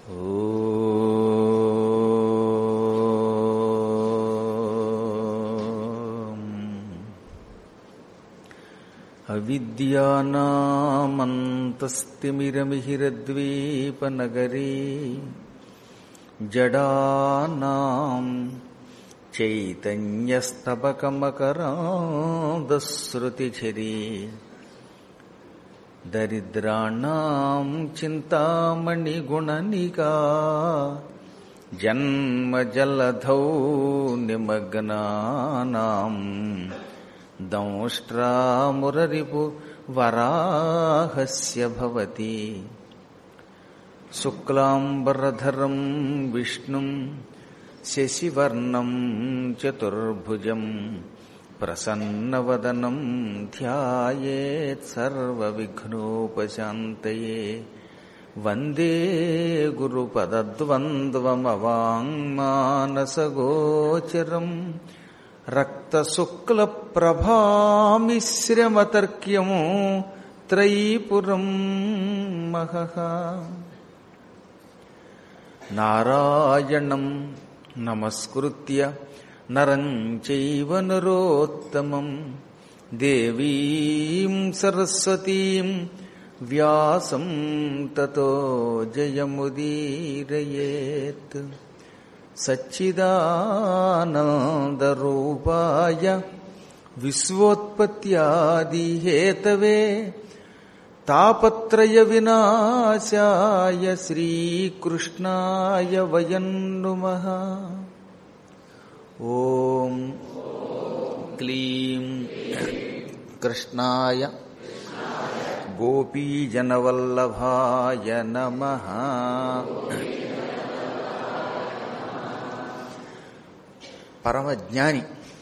అవిద్యానామంతస్తిమిరమిహిరద్వీపనగరీ జడానాం చైతన్యస్తబకమకరాదశ్రుతిఝరీ దరిద్రాణం చింతామణిగుణనికా జన్మజలధౌ నిమగ్నానాం దంష్ట్రామురరిపు వరాహస్య భవతి శుక్లాంబరధరం విష్ణుం శశివర్ణం చతుర్భుజం ప్రసన్నవదనం ధ్యాయేత్ సర్వవిఘ్నోపశాంతయే వందే గురుపదద్వంద్వమవాङ्మానసగోచరం రక్తశుక్లప్రభామిశ్రమతర్క్యము త్రైపురం మహః నారాయణం నమస్కృత్య నరం చైవ నరోత్తమం దేవీం సరస్వతీం వ్యాసం తతో జయముదీరయేత్ సచ్చిదానందరూపాయ విశ్వోత్పత్యాదిహేతవే తాపత్రయ వినాశాయ శ్రీకృష్ణాయ వయం నుమః ఓం క్లీం కృష్ణాయ గోపీజనవల్లభాయ నమః పరమజ్ఞాని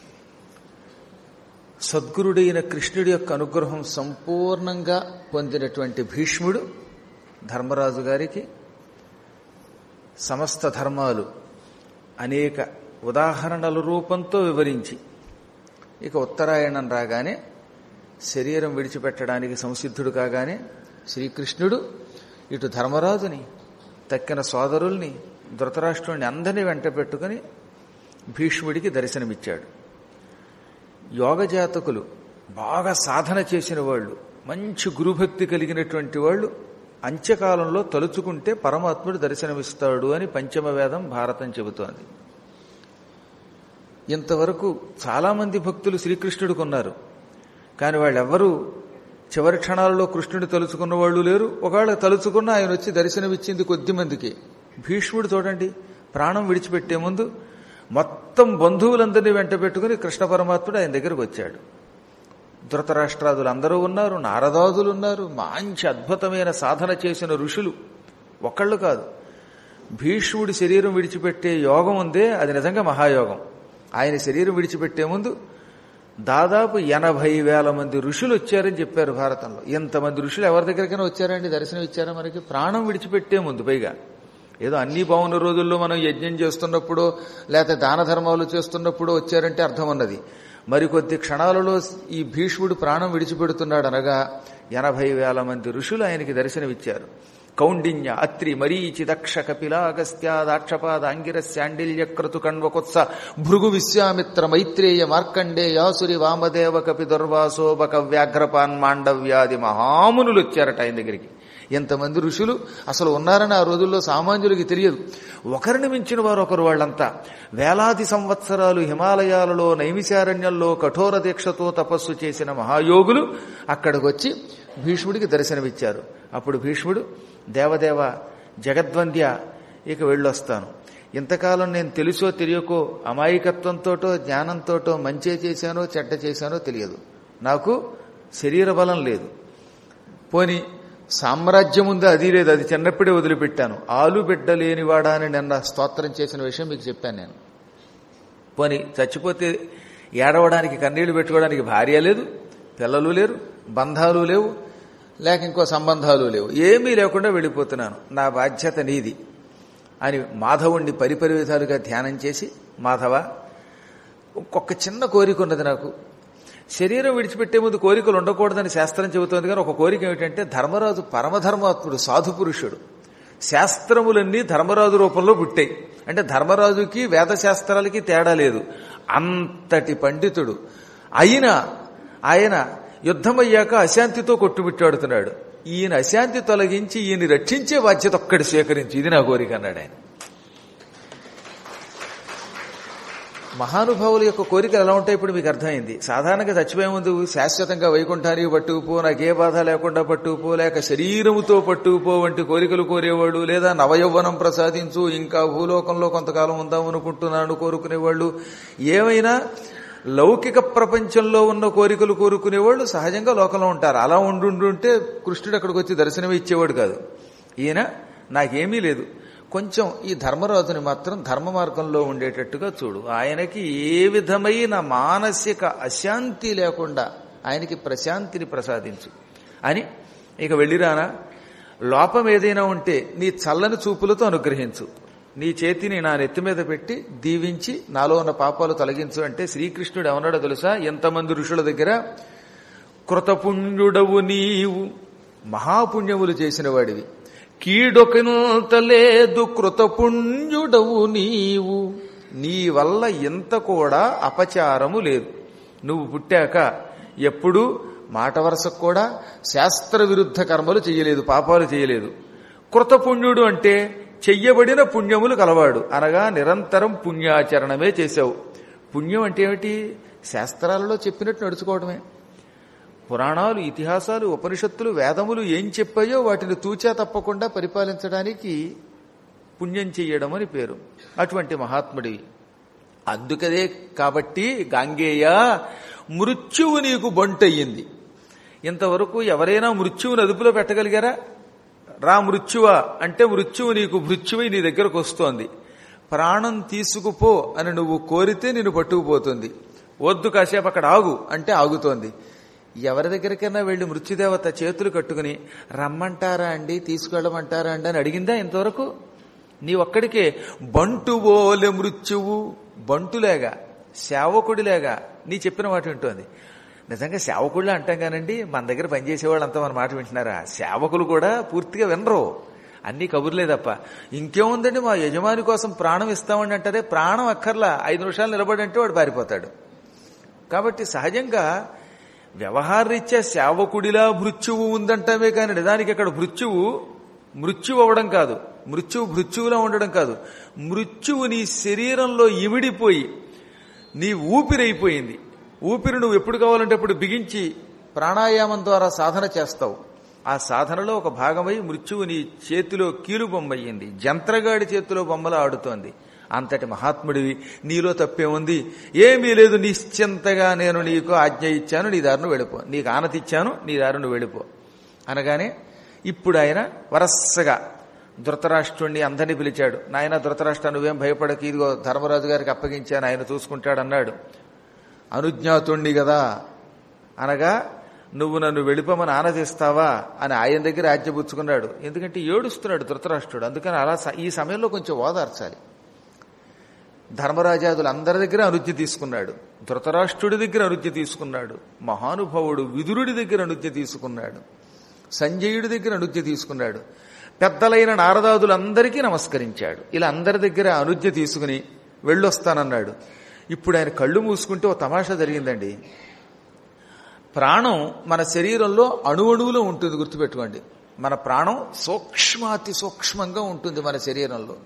సద్గురుడైన కృష్ణుడి యొక్క అనుగ్రహం సంపూర్ణంగా పొందినటువంటి భీష్ముడు ధర్మరాజు గారికి సమస్త ధర్మాలు అనేక ఉదాహరణల రూపంతో వివరించి ఇక ఉత్తరాయణం రాగానే శరీరం విడిచిపెట్టడానికి సంసిద్ధుడు కాగానే శ్రీకృష్ణుడు ఇటు ధర్మరాజుని తక్కిన సోదరుల్ని ధృతరాష్ట్రుడిని అందరినీ వెంట పెట్టుకుని భీష్ముడికి దర్శనమిచ్చాడు యోగజాతకులు బాగా సాధన చేసిన వాళ్ళు మంచి గురుభక్తి కలిగినటువంటి వాళ్ళు అంత్యకాలంలో తలుచుకుంటే పరమాత్ముడు దర్శనమిస్తాడు అని పంచమ వేదం భారతం చెబుతోంది ఇంతవరకు చాలామంది భక్తులు శ్రీకృష్ణుడికి ఉన్నారు కానీ వాళ్ళెవ్వరూ చివరి క్షణాలలో కృష్ణుడిని తలుచుకున్న వాళ్ళు లేరు ఒకవేళ తలుచుకున్న ఆయన వచ్చి దర్శనమిచ్చింది కొద్ది మందికి భీష్ముడు చూడండి ప్రాణం విడిచిపెట్టే ముందు మొత్తం బంధువులందరినీ వెంట పెట్టుకుని కృష్ణ పరమాత్ముడు ఆయన దగ్గరకు వచ్చాడు ధృతరాష్ట్రాదులు అందరూ ఉన్నారు నారదాదులు ఉన్నారు మంచి అద్భుతమైన సాధన చేసిన ఋషులు ఒకళ్ళు కాదు భీష్ముడి శరీరం విడిచిపెట్టే యోగం ఉందే అది నిజంగా మహాయోగం ఆయన శరీరం విడిచిపెట్టే ముందు దాదాపు ఎనభై వేల మంది ఋషులు వచ్చారని చెప్పారు భారతంలో ఎంతమంది ఋషులు ఎవరి దగ్గరికైనా వచ్చారండి దర్శనం ఇచ్చారా మనకి ప్రాణం విడిచిపెట్టే ముందు పైగా ఏదో అన్ని బాగున్న రోజుల్లో మనం యజ్ఞం చేస్తున్నప్పుడు లేకపోతే దాన ధర్మాలు చేస్తున్నప్పుడు వచ్చారంటే అర్థం ఉన్నది మరికొద్ది క్షణాలలో ఈ భీష్ముడు ప్రాణం విడిచిపెడుతున్నాడు అనగా ఎనభై వేల మంది ఋషులు ఆయనకి దర్శనమిచ్చారు కౌండిన్య అత్రి మరీచి దక్ష కపిల అగస్త్య దాక్షపాద అంగిర శాండిల్య క్రతు కణ్వకొత్స భృగు విశ్వామిత్ర మైత్రేయ మార్కండే యాసురి వామదేవ కపి దుర్వాసోబక వ్యాఘ్రపాన్ మాండవ్యాది మహామునులు వచ్చారట ఆయన దగ్గరికి ఎంతమంది ఋషులు అసలు ఉన్నారని ఆ రోజుల్లో సామాన్యులకి తెలియదు ఒకరిని మించిన వారు ఒకరు వాళ్ళంతా వేలాది సంవత్సరాలు హిమాలయాలలో నైమిశారణ్యంలో కఠోర దీక్షతో తపస్సు చేసిన మహాయోగులు అక్కడికి వచ్చి భీష్ముడికి దర్శనమిచ్చారు అప్పుడు భీష్ముడు దేవదేవ జగద్వంద్య ఇక వెళ్ళొస్తాను ఇంతకాలం నేను తెలుసో తెలియకో అమాయకత్వంతోటో జ్ఞానంతోటో మంచే చేశానో చెడ్డ చేశానో తెలియదు నాకు శరీర బలం లేదు పోని సామ్రాజ్యం ఉందో అది లేదు అది చిన్నప్పుడే వదిలిపెట్టాను ఆలు బిడ్డ లేనివాడా అని నిన్న స్తోత్రం చేసిన విషయం మీకు చెప్పాను నేను పోని చచ్చిపోతే ఏడవడానికి కన్నీళ్లు పెట్టుకోవడానికి భార్య లేదు పిల్లలు లేరు బంధాలు లేవు లేక ఇంకో సంబంధాలు లేవు ఏమీ లేకుండా వెళ్ళిపోతున్నాను నా బాధ్యత నీది అని మాధవుణ్ణి పరిపరి విధాలుగా ధ్యానం చేసి మాధవ ఒక్క చిన్న కోరిక ఉన్నది నాకు శరీరం విడిచిపెట్టే ముందు కోరికలు ఉండకూడదని శాస్త్రం చెబుతోంది కానీ ఒక కోరిక ఏమిటంటే ధర్మరాజు పరమధర్మాత్ముడు సాధు పురుషుడు శాస్త్రములన్నీ ధర్మరాజు రూపంలో పుట్టాయి అంటే ధర్మరాజుకి వేద శాస్త్రాలకి తేడా లేదు అంతటి పండితుడు అయినా ఆయన యుద్ధమయ్యాక అశాంతితో కొట్టుమిట్టాడుతున్నాడు ఈయన అశాంతి తొలగించి ఈయన రక్షించే బాధ్యత ఒక్కడి స్వీకరించి ఇది నా కోరిక అన్నాడు ఆయన మహానుభావుల యొక్క కోరికలు ఎలా ఉంటాయి ఇప్పుడు మీకు అర్థమైంది సాధారణంగా చచ్చిపోయే ముందు శాశ్వతంగా వైకుంఠానికి పట్టుకుపో నాకు ఏ బాధ లేకుండా పట్టుకుపో లేక శరీరముతో పట్టుకుపో వంటి కోరికలు కోరేవాళ్ళు లేదా నవయౌవనం ప్రసాదించు ఇంకా భూలోకంలో కొంతకాలం ఉందాం అనుకుంటున్నాను కోరుకునేవాళ్ళు ఏమైనా లౌకిక ప్రపంచంలో ఉన్న కోరికలు కోరుకునేవాళ్ళు సహజంగా లోకంలో ఉంటారు అలా ఉండుంటుంటే కృష్ణుడు అక్కడికి వచ్చి దర్శనం ఇచ్చేవాడు కాదు ఈయన నాకేమీ లేదు కొంచెం ఈ ధర్మరాజుని మాత్రం ధర్మ మార్గంలో ఉండేటట్టుగా చూడు ఆయనకి ఏ విధమైన మానసిక అశాంతి లేకుండా ఆయనకి ప్రశాంతిని ప్రసాదించు అని ఇక వెళ్ళిరానా లోపం ఏదైనా ఉంటే నీ చల్లని చూపులతో అనుగ్రహించు నీ చేతిని నా నెత్తి మీద పెట్టి దీవించి నాలో ఉన్న పాపాలు తొలగించు అంటే శ్రీకృష్ణుడు ఏమన్నాడో తెలుసా ఎంతమంది ఋషుల దగ్గర కృతపుణ్యుడవు నీవు మహాపుణ్యములు చేసిన వాడివి కీడొకంత లేదు కృతపుణ్యుడవు నీవు నీ వల్ల ఎంత కూడా అపచారము లేదు నువ్వు పుట్టాక ఎప్పుడూ మాట వరసకు కూడా శాస్త్ర విరుద్ధ కర్మలు చేయలేదు పాపాలు చేయలేదు కృతపుణ్యుడు అంటే చెయ్యబడిన పుణ్యములు కలవాడు అనగా నిరంతరం పుణ్యాచరణమే చేశావు పుణ్యం అంటే ఏమిటి శాస్త్రాలలో చెప్పినట్టు నడుచుకోవడమే పురాణాలు ఇతిహాసాలు ఉపనిషత్తులు వేదములు ఏం చెప్పాయో వాటిని తూచా తప్పకుండా పరిపాలించడానికి పుణ్యం చెయ్యడం అని పేరు అటువంటి మహాత్ముడివి అందుకదే కాబట్టి గాంగేయ మృత్యువు నీకు బంటయ్యింది ఇంతవరకు ఎవరైనా మృత్యువుని అదుపులో పెట్టగలిగారా రా మృత్యువా అంటే మృత్యువు నీకు మృత్యువై నీ దగ్గరకు వస్తోంది ప్రాణం తీసుకుపో అని నువ్వు కోరితే నిన్ను పట్టుకుపోతుంది వద్దు కాసేపు అక్కడ ఆగు అంటే ఆగుతోంది ఎవరి దగ్గరికైనా వెళ్ళి మృత్యుదేవత చేతులు కట్టుకుని రమ్మంటారా అండి తీసుకెళ్ళమంటారా అండి అని అడిగిందా ఇంతవరకు నీ ఒక్కడికే బంటువోలె మృత్యువు బంటులేగా సేవకుడిలేగా నీ చెప్పిన మాట వింటోంది నిజంగా సేవకుళ్ళు అంటాం కానండి మన దగ్గర పనిచేసేవాళ్ళు అంతా మన మాట వింటున్నారా సేవకులు కూడా పూర్తిగా వినరు అన్ని కబుర్లే తప్ప ఇంకేముందండి మా యజమాని కోసం ప్రాణం ఇస్తామని అంటారే ప్రాణం అక్కర్లా ఐదు నిమిషాలు నిలబడి అంటే వాడు పారిపోతాడు కాబట్టి సహజంగా వ్యవహారరీత్యా సేవకుడిలా మృత్యువు ఉందంటామే కానీ నిజానికి అక్కడ మృత్యువు మృత్యువు అవ్వడం కాదు మృత్యువు మృత్యువులా ఉండడం కాదు మృత్యువు నీ శరీరంలో ఇమిడిపోయి నీ ఊపిరైపోయింది ఊపిరి నువ్వు ఎప్పుడు కావాలంటే అప్పుడు బిగించి ప్రాణాయామం ద్వారా సాధన చేస్తావు ఆ సాధనలో ఒక భాగమై మృత్యువు నీ చేతిలో కీలు బొమ్మయ్యింది జంత్రగాడి చేతిలో బొమ్మలా ఆడుతోంది అంతటి మహాత్ముడివి నీలో తప్పేముంది ఏమీ లేదు నిశ్చింతగా నేను నీకు ఆజ్ఞ ఇచ్చాను నీ దారిను వెళ్ళిపో నీకు ఆనతి ఇచ్చాను నీ దారిను వెళ్ళిపో అనగానే ఇప్పుడు ఆయన వరస్సగా ధృతరాష్ట్రుణ్ణి అందరినీ పిలిచాడు నాయన ధృతరాష్ట్ర నువ్వేం భయపడక ఇదిగో ధర్మరాజు గారికి అప్పగించాను ఆయన చూసుకుంటాడన్నాడు అనుజ్ఞాతుణ్ణి కదా అనగా నువ్వు నన్ను వెళ్ళిపోమని ఆనదిస్తావా అని ఆయన దగ్గర ఆజ్ఞపుచ్చుకున్నాడు ఎందుకంటే ఏడుస్తున్నాడు ధృతరాష్ట్రుడు అందుకని అలా స- ఈ సమయంలో కొంచెం ఓదార్చాలి ధర్మరాజాదులు అందరి దగ్గర అనుజ్ఞ తీసుకున్నాడు ధృతరాష్ట్రుడి దగ్గర అనుజ్ఞ తీసుకున్నాడు మహానుభావుడు విదురుడి దగ్గర అనుజ్ఞ తీసుకున్నాడు సంజయుడి దగ్గర అనుజ్ఞ తీసుకున్నాడు పెద్దలైన నారదాదులందరికీ నమస్కరించాడు ఇలా అందరి దగ్గర అనుజ్ఞ తీసుకుని వెళ్ళొస్తానన్నాడు ఇప్పుడు ఆయన కళ్ళు మూసుకుంటే ఓ తమాషా జరిగిందండి ప్రాణం మన శరీరంలో అణువణువులో ఉంటుంది గుర్తుపెట్టుకోండి మన ప్రాణం సూక్ష్మాతి సూక్ష్మంగా ఉంటుంది మన శరీరంలో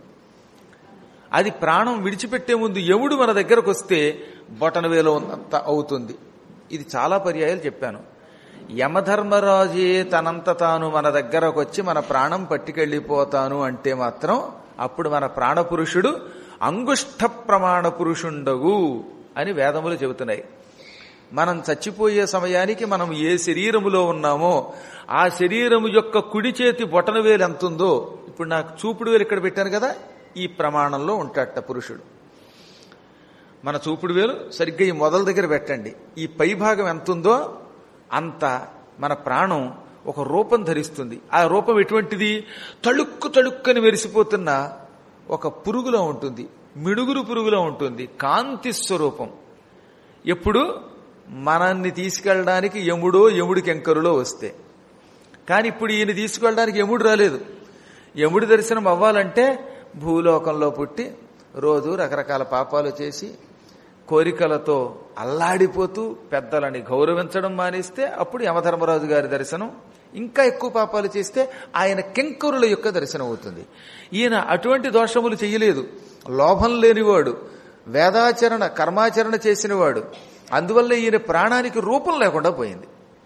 అది ప్రాణం విడిచిపెట్టే ముందు ఎముడు మన దగ్గరకు వస్తే బొటన వేలో ఉన్నంత అవుతుంది ఇది చాలా పర్యాయాలు చెప్పాను యమధర్మరాజే తనంత తాను మన దగ్గరకు వచ్చి మన ప్రాణం పట్టుకెళ్ళిపోతాను అంటే మాత్రం అప్పుడు మన ప్రాణపురుషుడు అంగుష్ట ప్రమాణ పురుషుండగు అని వేదములు చెబుతున్నాయి మనం చచ్చిపోయే సమయానికి మనం ఏ శరీరములో ఉన్నామో ఆ శరీరము యొక్క కుడి చేతి బొటన వేలు ఎంత ఉందో ఇప్పుడు నాకు చూపుడు వేలు ఇక్కడ పెట్టాను కదా ఈ ప్రమాణంలో ఉంటాడట పురుషుడు మన చూపుడు వేలు సరిగ్గా ఈ మొదల దగ్గర పెట్టండి ఈ పై భాగం ఎంత ఉందో అంత మన ప్రాణం ఒక రూపం ధరిస్తుంది ఆ రూపం ఎటువంటిది తళుక్కు తళుక్కని మెరిసిపోతున్న ఒక పురుగులో ఉంటుంది మిడుగురు పురుగులో ఉంటుంది కాంతి స్వరూపం ఎప్పుడు మనల్ని తీసుకెళ్ళడానికి యముడో యముడి కెంకరులో వస్తే కానీ ఇప్పుడు ఈయన తీసుకెళ్ళడానికి యముడు రాలేదు యముడి దర్శనం అవ్వాలంటే భూలోకంలో పుట్టి రోజు రకరకాల పాపాలు చేసి కోరికలతో అల్లాడిపోతూ పెద్దలని గౌరవించడం మానేస్తే అప్పుడు యమధర్మరాజు గారి దర్శనం ఇంకా ఎక్కువ పాపాలు చేస్తే ఆయన కింకరుల యొక్క దర్శనం అవుతుంది ఈయన అటువంటి దోషములు చెయ్యలేదు లోభం లేనివాడు వేదాచరణ కర్మాచరణ చేసినవాడు అందువల్ల ఈయన ప్రాణానికి రూపం లేకుండా పోయింది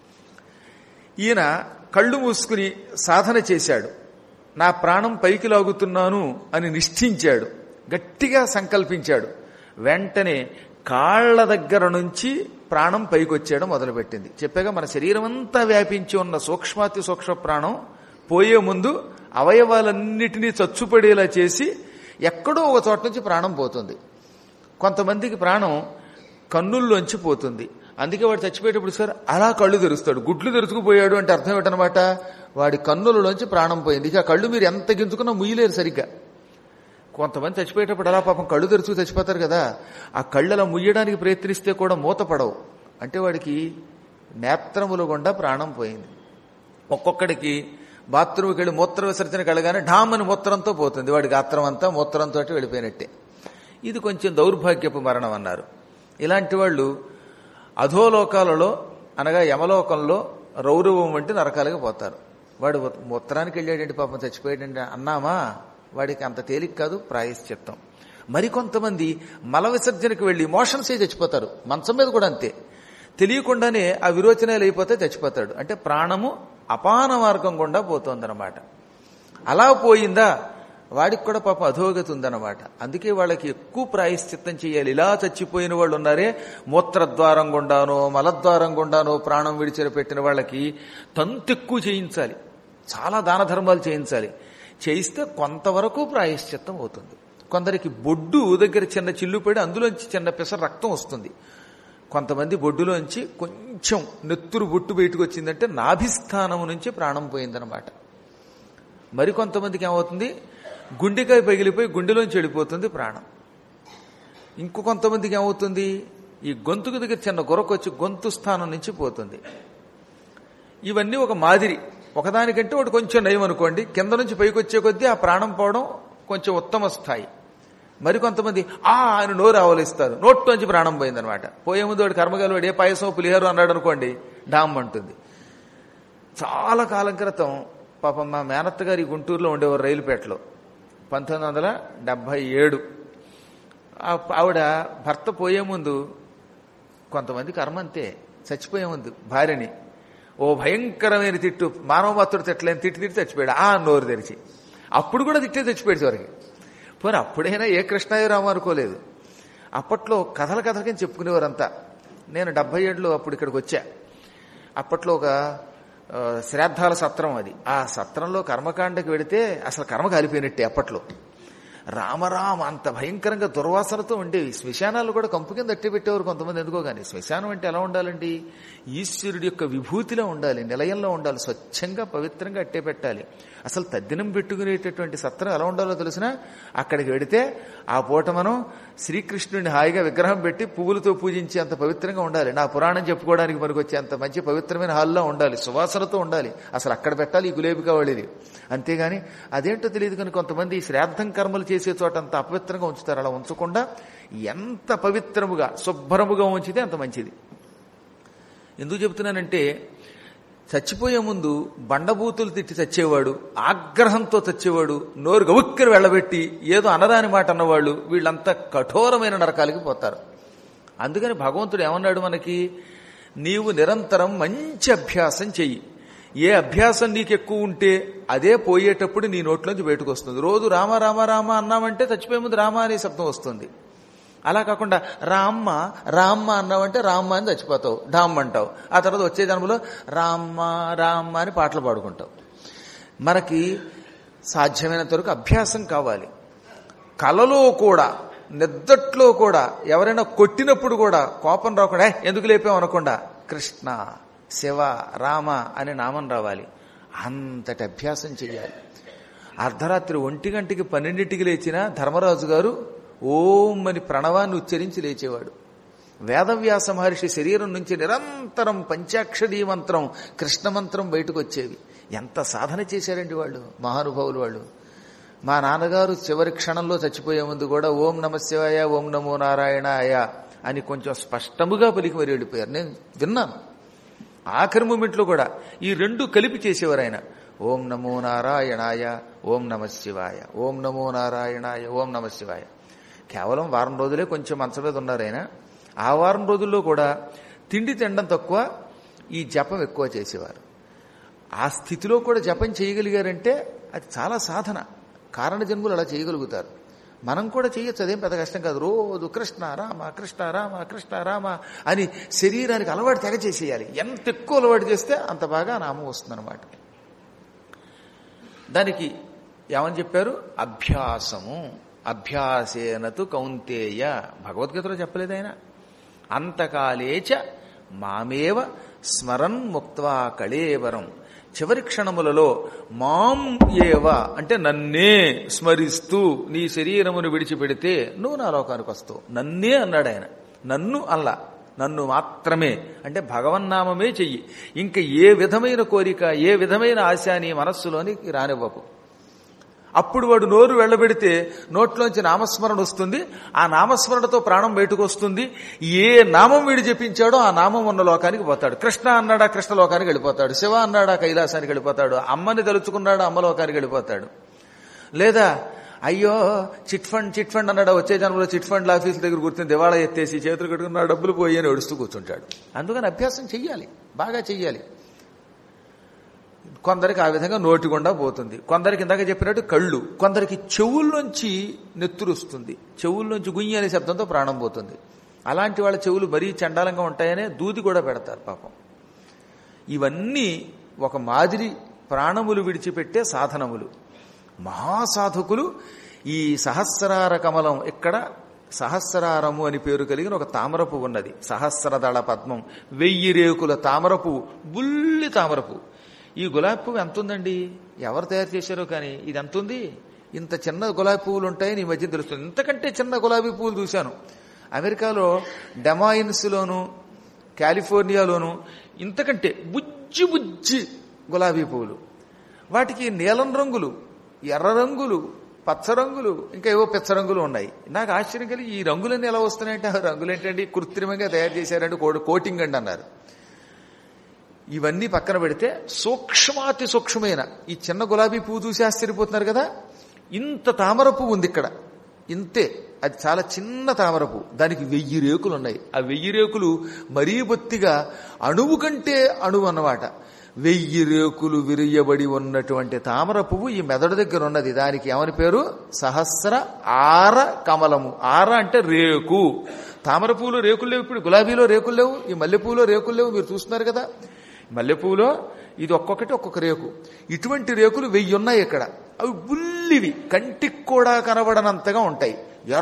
ఈయన కళ్ళు మూసుకుని సాధన చేశాడు నా ప్రాణం పైకి లాగుతున్నాను అని నిశ్చయించాడు గట్టిగా సంకల్పించాడు వెంటనే కాళ్ల దగ్గర నుంచి ప్రాణం పైకి వచ్చేయడం మొదలుపెట్టింది చెప్పాగా మన శరీరం అంతా వ్యాపించి ఉన్న సూక్ష్మాతి సూక్ష్మ ప్రాణం పోయే ముందు అవయవాలన్నిటినీ చచ్చుపడేలా చేసి ఎక్కడో ఒక చోట నుంచి ప్రాణం పోతుంది కొంతమందికి ప్రాణం కన్నుల్లోంచి పోతుంది అందుకే వాడు చచ్చిపోయేటప్పుడు సార్ అలా కళ్ళు తెరుస్తాడు గుడ్లు తెరుచుకుపోయాడు అంటే అర్థం ఏంటనమాట వాడి కన్నులలోంచి ప్రాణం పోయింది ఇక ఆ కళ్ళు మీరు ఎంత గింజుకున్నా ముయ్యలేరు సరిగ్గా కొంతమంది చచ్చిపోయేటప్పుడు అలా పాపం కళ్ళు తెరుచుకు చచ్చిపోతారు కదా ఆ కళ్ళు అలా ముయ్యడానికి ప్రయత్నిస్తే కూడా మూతపడవు అంటే వాడికి నేత్రములు గుండా ప్రాణం పోయింది ఒక్కొక్కడికి బాత్రూమ్కి వెళ్ళి మూత్ర విసర్జనకి వెళ్ళగానే ఢామ్ అని మూత్రంతో పోతుంది వాడి గాత్రం అంతా మూత్రంతో వెళ్ళిపోయినట్టే ఇది కొంచెం దౌర్భాగ్యపు మరణం అన్నారు ఇలాంటి వాళ్ళు అధోలోకాలలో అనగా యమలోకంలో రౌరవం వంటి నరకాలుగా పోతారు వాడు మూత్రానికి వెళ్ళాడంటే పాపం చచ్చిపోయాడంటే అన్నామా వాడికి అంత తేలిక కాదు ప్రాయశ్చిత్తం మరికొంతమంది మల విసర్జనకు వెళ్ళి మోషన్సే చచ్చిపోతారు మంచం మీద కూడా అంతే తెలియకుండానే ఆ విరోచనాలు అయిపోతే చచ్చిపోతాడు అంటే ప్రాణము అపాన మార్గం గుండా పోతోందనమాట అలా పోయిందా వాడికి కూడా పాప అధోగతి ఉందన్నమాట అందుకే వాళ్ళకి ఎక్కువ ప్రాయశ్చిత్తం చేయాలి ఇలా చచ్చిపోయిన వాళ్ళు ఉన్నారే మూత్రద్వారం గుండానో మలద్వారం గుండానో ప్రాణం విడిచిన పెట్టిన వాళ్ళకి తంతు ఎక్కువ చేయించాలి చాలా దాన ధర్మాలు చేయించాలి చేయిస్తే కొంతవరకు ప్రాయశ్చిత్తం అవుతుంది కొందరికి బొడ్డు దగ్గర చిన్న చిల్లు పడి అందులోంచి చిన్న పిసర రక్తం వస్తుంది కొంతమంది బొడ్డులోంచి కొంచెం నెత్తురు బొట్టు బయటకు వచ్చిందంటే నాభిస్థానం నుంచి ప్రాణం పోయిందనమాట మరికొంతమందికి ఏమవుతుంది గుండెకాయ పగిలిపోయి గుండెలోంచి వెళ్ళిపోతుంది ప్రాణం ఇంకో కొంతమందికి ఏమవుతుంది ఈ గొంతుకు దగ్గర చిన్న గొరకొచ్చి గొంతు స్థానం నుంచి పోతుంది ఇవన్నీ ఒక మాదిరి ఒకదానికంటే ఒకటి కొంచెం నయం అనుకోండి కింద నుంచి పైకి వచ్చే కొద్దీ ఆ ప్రాణం పోవడం కొంచెం ఉత్తమ స్థాయి మరికొంతమంది ఆ ఆయన నోరు ఆవలిస్తారు నోట్లోంచి ప్రాణం పోయిందనమాట పోయే ముందు వాడు కర్మగాలు వాడు ఏ పాయసం పులిహారు అన్నాడు అనుకోండి డామ్ అంటుంది చాలా కాలం క్రితం పాపం మా మేనత్త గారి గుంటూరులో ఉండేవారు రైలుపేటలో పంతొమ్మిది వందల డెబ్భై ఏడు ఆవిడ భర్త పోయే ముందు కొంతమంది కర్మ అంతే చచ్చిపోయే ముందు భార్యని ఓ భయంకరమైన తిట్టు మానవ మాత్రుడు తిట్టలేని తిట్టి తిట్టి చచ్చిపోయాడు ఆ నోరు తెరిచి అప్పుడు కూడా తిట్టే చచ్చిపోయాడు చివరికి పోనీ అప్పుడైనా ఏ కృష్ణాయరాము అనుకోలేదు అప్పట్లో కథల కథలకి చెప్పుకునేవారంతా నేను డెబ్బై ఏడులో అప్పుడు ఇక్కడికి వచ్చా అప్పట్లో ఒక శ్రాద్ధాల సత్రం అది ఆ సత్రంలో కర్మకాండకి వెడితే అసలు కర్మ కాలిపోయినట్టే అప్పట్లో రామరామ అంత భయంకరంగా దుర్వాసనతో ఉండేవి శ్మశానాలు కూడా కంపు కింద అట్టి పెట్టేవారు కొంతమంది ఎందుకో కానీ శ్మశానం అంటే ఎలా ఉండాలండి ఈశ్వరుడి యొక్క విభూతిలో ఉండాలి నిలయంలో ఉండాలి స్వచ్ఛంగా పవిత్రంగా అట్టే పెట్టాలి అసలు తద్దినం పెట్టుకునేటటువంటి సత్రం ఎలా ఉండాలో తెలిసినా అక్కడికి వెడితే ఆ పూట మనం శ్రీకృష్ణుడిని హాయిగా విగ్రహం పెట్టి పువ్వులతో పూజించి అంత పవిత్రంగా ఉండాలి నా పురాణం చెప్పుకోవడానికి మనకు వచ్చే అంత మంచి పవిత్రమైన హాల్లో ఉండాలి సువాసనతో ఉండాలి అసలు అక్కడ పెట్టాలి ఈ గులేబిగా వాళ్ళది అంతేగాని అదేంటో తెలియదు కానీ కొంతమంది శ్రాద్ధం కర్మలు చేసే చోట అంత అపవిత్రంగా ఉంచుతారు అలా ఉంచకుండా ఎంత పవిత్రముగా శుభ్రముగా ఉంచితే అంత మంచిది ఎందుకు చెబుతున్నానంటే చచ్చిపోయే ముందు బండబూతులు తిట్టి చచ్చేవాడు ఆగ్రహంతో చచ్చేవాడు నోరు గవుక్కరు వెళ్ళబెట్టి ఏదో అనరాని మాట అన్నవాళ్ళు వీళ్ళంతా కఠోరమైన నరకాలకి పోతారు అందుకని భగవంతుడు ఏమన్నాడు మనకి నీవు నిరంతరం మంచి అభ్యాసం చెయ్యి ఏ అభ్యాసం నీకు ఎక్కువ ఉంటే అదే పోయేటప్పుడు నీ నోట్లోంచి బయటకు వస్తుంది రోజు రామ రామ రామ అన్నామంటే చచ్చిపోయే ముందు రామ అనే శబ్దం వస్తుంది అలా కాకుండా రామ్మ రామ్మ అన్నావంటే రామ్మ అని చచ్చిపోతావు డామ్ అంటావు ఆ తర్వాత వచ్చే జన్మలో రామ్మ రామ్మ అని పాటలు పాడుకుంటావు మనకి సాధ్యమైనంత వరకు అభ్యాసం కావాలి కలలో కూడా నిద్దట్లో కూడా ఎవరైనా కొట్టినప్పుడు కూడా కోపం రాకుండా ఎందుకు లేపాం అనకుండా కృష్ణ శివ రామ అనే నామం రావాలి అంతటి అభ్యాసం చేయాలి అర్ధరాత్రి ఒంటి గంటికి పన్నెండింటికి లేచిన ధర్మరాజు గారు ఓం అని ప్రణవాన్ని ఉచ్చరించి లేచేవాడు వేదవ్యాస మహర్షి శరీరం నుంచి నిరంతరం పంచాక్షరీ మంత్రం కృష్ణ మంత్రం బయటకు వచ్చేవి ఎంత సాధన చేశారండి వాళ్ళు మహానుభావులు వాళ్ళు మా నాన్నగారు చివరి క్షణంలో చచ్చిపోయే ముందు కూడా ఓం నమ శివాయ ఓం నమో నారాయణాయ అని కొంచెం స్పష్టముగా పలికి మరి వెళ్ళిపోయారు నేను విన్నాను ఆఖరి మూమెంట్లో కూడా ఈ రెండు కలిపి చేసేవారు ఆయన ఓం నమో నారాయణాయ ఓం నమ శివాయ ఓం నమో నారాయణాయ ఓం నమ శివాయ కేవలం వారం రోజులే కొంచెం మంచం మీద ఉన్నారు ఆయన ఆ వారం రోజుల్లో కూడా తిండి తినడం తక్కువ ఈ జపం ఎక్కువ చేసేవారు ఆ స్థితిలో కూడా జపం చేయగలిగారంటే అది చాలా సాధన కారణ జన్ములు అలా చేయగలుగుతారు మనం కూడా చేయొచ్చు అదేం పెద్ద కష్టం కాదు రోజు కృష్ణ రామ కృష్ణ రామ కృష్ణ రామ అని శరీరానికి అలవాటు తెగ చేసేయాలి ఎంత ఎక్కువ అలవాటు చేస్తే అంత బాగా నామం వస్తుందన్నమాట దానికి ఏమని చెప్పారు అభ్యాసము అభ్యాసేనతు కౌంతేయ భగవద్గీతలో చెప్పలేదు ఆయన అంతకాలేచ మామేవ స్మరన్ ముక్త్వా కళేవరం చివరి క్షణములలో మాం ఏవ అంటే నన్నే స్మరిస్తూ నీ శరీరమును విడిచిపెడితే నువ్వు నా లోకానికి వస్తావు నన్నే అన్నాడు ఆయన నన్ను అల్లా నన్ను మాత్రమే అంటే భగవన్నామమే చెయ్యి ఇంకా ఏ విధమైన కోరిక ఏ విధమైన ఆశ నీ మనస్సులోనికి రానివ్వకు అప్పుడు వాడు నోరు వెళ్ళబెడితే నోట్లోంచి నామస్మరణ వస్తుంది ఆ నామస్మరణతో ప్రాణం బయటకు వస్తుంది ఏ నామం వీడు జపించాడో ఆ నామం ఉన్న లోకానికి పోతాడు కృష్ణ అన్నాడా కృష్ణ లోకానికి వెళ్ళిపోతాడు శివ అన్నాడా కైలాసానికి వెళ్ళిపోతాడు అమ్మని తలుచుకున్నాడా అమ్మ లోకానికి వెళ్ళిపోతాడు లేదా అయ్యో చిట్ ఫండ్ చిట్ ఫండ్ అన్నాడా వచ్చే జన్మలో చిట్ ఫండ్ ఆఫీసుల దగ్గర కూర్చొని దివాళా ఎత్తేసి చేతులు కట్టుకున్న డబ్బులు పోయి అని ఏడుస్తూ కూర్చుంటాడు అందుకని అభ్యాసం చెయ్యాలి బాగా చెయ్యాలి కొందరికి ఆ విధంగా నోటి గుండా పోతుంది కొందరికి ఇందాక చెప్పినట్టు కళ్ళు కొందరికి చెవుల్లోంచి నెత్తురుస్తుంది చెవుల్లోంచి గుయ్యి అనే శబ్దంతో ప్రాణం పోతుంది అలాంటి వాళ్ళ చెవులు మరీ చండాలంగా ఉంటాయనే దూది కూడా పెడతారు పాపం ఇవన్నీ ఒక మాదిరి ప్రాణములు విడిచిపెట్టే సాధనములు మహాసాధకులు ఈ సహస్రార కమలం ఇక్కడ సహస్రారము అని పేరు కలిగిన ఒక తామర పువ్వు ఉన్నది సహస్రదళ పద్మం వెయ్యి రేకుల తామర పువ్వు బుల్లి తామర పువ్వు ఈ గులాబీ పువ్వు ఎంత ఉందండి ఎవరు తయారు చేశారో కానీ ఇది ఎంత ఉంది ఇంత చిన్న గులాబీ పువ్వులు ఉంటాయని ఈ మధ్య తెలుస్తుంది ఇంతకంటే చిన్న గులాబీ పువ్వులు చూశాను అమెరికాలో డెమాయిన్స్లోను కాలిఫోర్నియాలోను ఇంతకంటే బుజ్జి బుజ్జి గులాబీ పువ్వులు వాటికి నీలం రంగులు ఎర్ర రంగులు పచ్చ రంగులు ఇంకా ఏవో పెచ్చ రంగులు ఉన్నాయి నాకు ఆశ్చర్యం కలిగి ఈ రంగులన్నీ ఎలా వస్తున్నాయంటే ఆ రంగులు ఏంటండి కృత్రిమంగా తయారు చేశారంటే కోటింగ్ అండి అన్నారు ఇవన్నీ పక్కన పెడితే సూక్ష్మాతి సూక్ష్మమైన ఈ చిన్న గులాబీ పువ్వు చూసి ఆశ్చర్యపోతున్నారు కదా ఇంత తామర పువ్వు ఉంది ఇక్కడ ఇంతే అది చాలా చిన్న తామర పువ్వు దానికి వెయ్యి రేకులు ఉన్నాయి ఆ వెయ్యి రేకులు మరీ బొత్తిగా అణువు కంటే అణువు అన్నమాట వెయ్యి రేకులు విరియబడి ఉన్నటువంటి తామర పువ్వు ఈ మెదడు దగ్గర ఉన్నది దానికి ఏమని పేరు సహస్ర ఆర కమలము ఆర అంటే రేకు తామర పువ్వులో రేకులు లేవు ఇప్పుడు గులాబీలో రేకులు లేవు ఈ మల్లెపూలో రేకులు లేవు మీరు చూస్తున్నారు కదా మల్లెపూలో ఇది ఒక్కొక్కటి ఒక్కొక్క రేకు ఇటువంటి రేకులు వెయ్యి ఉన్నాయి ఇక్కడ అవి బుల్లివి కంటికి కూడా కనబడనంతగా ఉంటాయి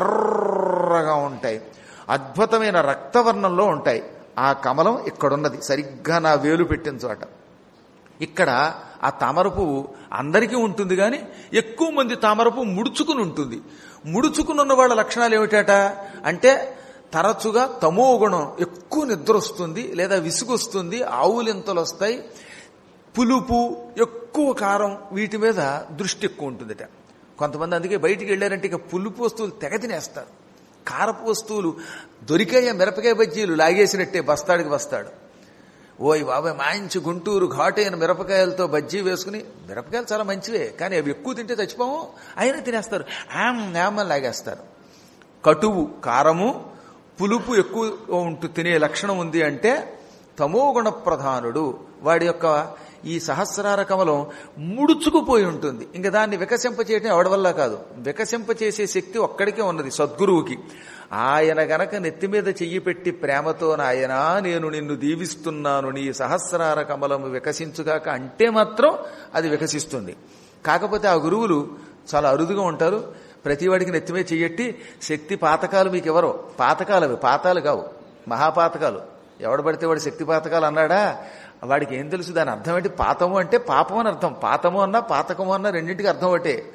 ఎర్రగా ఉంటాయి అద్భుతమైన రక్తవర్ణంలో ఉంటాయి ఆ కమలం ఇక్కడున్నది సరిగ్గా నా వేలు పెట్టిన చోట ఇక్కడ ఆ తామర పువ్వు అందరికీ ఉంటుంది కానీ ఎక్కువ మంది తామర పువ్వు ముడుచుకుని ఉంటుంది ముడుచుకుని ఉన్న వాళ్ళ లక్షణాలు ఏమిటట అంటే తరచుగా తమో గుణం ఎక్కువ నిద్ర వస్తుంది లేదా విసుగొస్తుంది ఆవులింతలు వస్తాయి పులుపు ఎక్కువ కారం వీటి మీద దృష్టి ఎక్కువ ఉంటుందిట కొంతమంది అందుకే బయటికి వెళ్ళారంటే ఇక పులుపు వస్తువులు తెగ తినేస్తారు కారపు వస్తువులు దొరికాయ మిరపకాయ బజ్జీలు లాగేసినట్టే బస్తాడికి బస్తాడు ఓయ్ బాబాయ్ మంచి గుంటూరు ఘాటైన మిరపకాయలతో బజ్జీ వేసుకుని మిరపకాయలు చాలా మంచివే కానీ అవి ఎక్కువ తింటే చచ్చిపోము అయినా తినేస్తారు యామ్ యామ్ అని లాగేస్తారు కటువు కారము పులుపు ఎక్కువ ఉంటూ తినే లక్షణం ఉంది అంటే తమోగుణ ప్రధానుడు వాడి యొక్క ఈ సహస్రార కమలం ముడుచుకుపోయి ఉంటుంది ఇంకా దాన్ని వికసింపచేయటం ఎవడి వల్ల కాదు వికసింపచేసే శక్తి ఒక్కడికే ఉన్నది సద్గురువుకి ఆయన గనక నెత్తి మీద చెయ్యి పెట్టి ప్రేమతో నాయనా నేను నిన్ను దీవిస్తున్నాను నీ సహస్రార కమలము వికసించుగాక అంటే మాత్రం అది వికసిస్తుంది కాకపోతే ఆ గురువులు చాలా అరుదుగా ఉంటారు ప్రతివాడికి నెత్తిమే చెయ్యట్టి శక్తి పాతకాలు మీకు ఎవరో పాతకాలు అవి పాతాలు కావు మహాపాతకాలు ఎవడు పడితే వాడు శక్తి పాతకాలు అన్నాడా వాడికి ఏం తెలుసు దాని అర్థం ఏంటి పాతము అంటే పాపం అని అర్థం పాతము అన్నా పాతకము అన్నా రెండింటికి అర్థం ఒకటే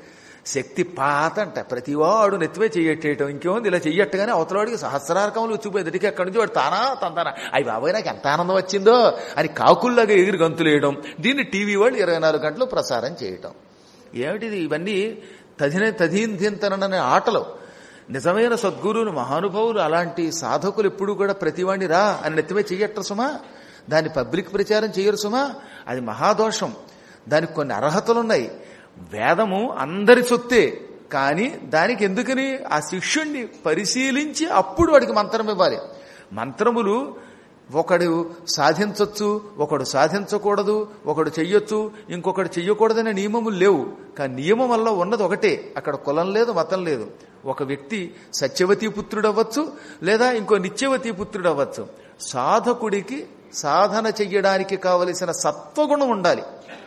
శక్తి పాత అంట ప్రతివాడు నెత్తివే చెయ్యట్టేయటం ఇంకేముంది ఇలా చెయ్యట్టగానే అవతలవాడికి సహస్రారకములు వచ్చిపోయి ఎదుటికి అక్కడి నుంచి వాడు తానా తంతానా అవి బాబాయ్ నాకు ఎంత ఆనందం వచ్చిందో అని కాకుల్లాగా ఎగిరి గంతులేయడం దీన్ని టీవీ వాళ్ళు ఇరవై నాలుగు గంటలు ప్రసారం చేయటం ఏమిటిది ఇవన్నీ తదిన తదీంతింతననే ఆటలు నిజమైన సద్గురువులు మహానుభావులు అలాంటి సాధకులు ఎప్పుడు కూడా ప్రతివాణ్ణి రా అని నెత్తిమే చెయ్యట్ట సుమా దాన్ని పబ్లిక్ ప్రచారం చేయరు సుమా అది మహాదోషం దానికి కొన్ని అర్హతలున్నాయి వేదము అందరి సొత్తే కానీ దానికి ఎందుకని ఆ శిష్యుణ్ణి పరిశీలించి అప్పుడు వాడికి మంత్రం ఇవ్వాలి మంత్రములు ఒకడు సాధించవచ్చు ఒకడు సాధించకూడదు ఒకడు చెయ్యొచ్చు ఇంకొకడు చెయ్యకూడదనే నియమములు లేవు కానీ నియమం వల్ల ఉన్నది ఒకటే అక్కడ కులం లేదు మతం లేదు ఒక వ్యక్తి సత్యవతీ పుత్రుడు అవ్వచ్చు లేదా ఇంకో నిత్యవతీ పుత్రుడు అవ్వచ్చు సాధకుడికి సాధన చెయ్యడానికి కావలసిన సత్వగుణం ఉండాలి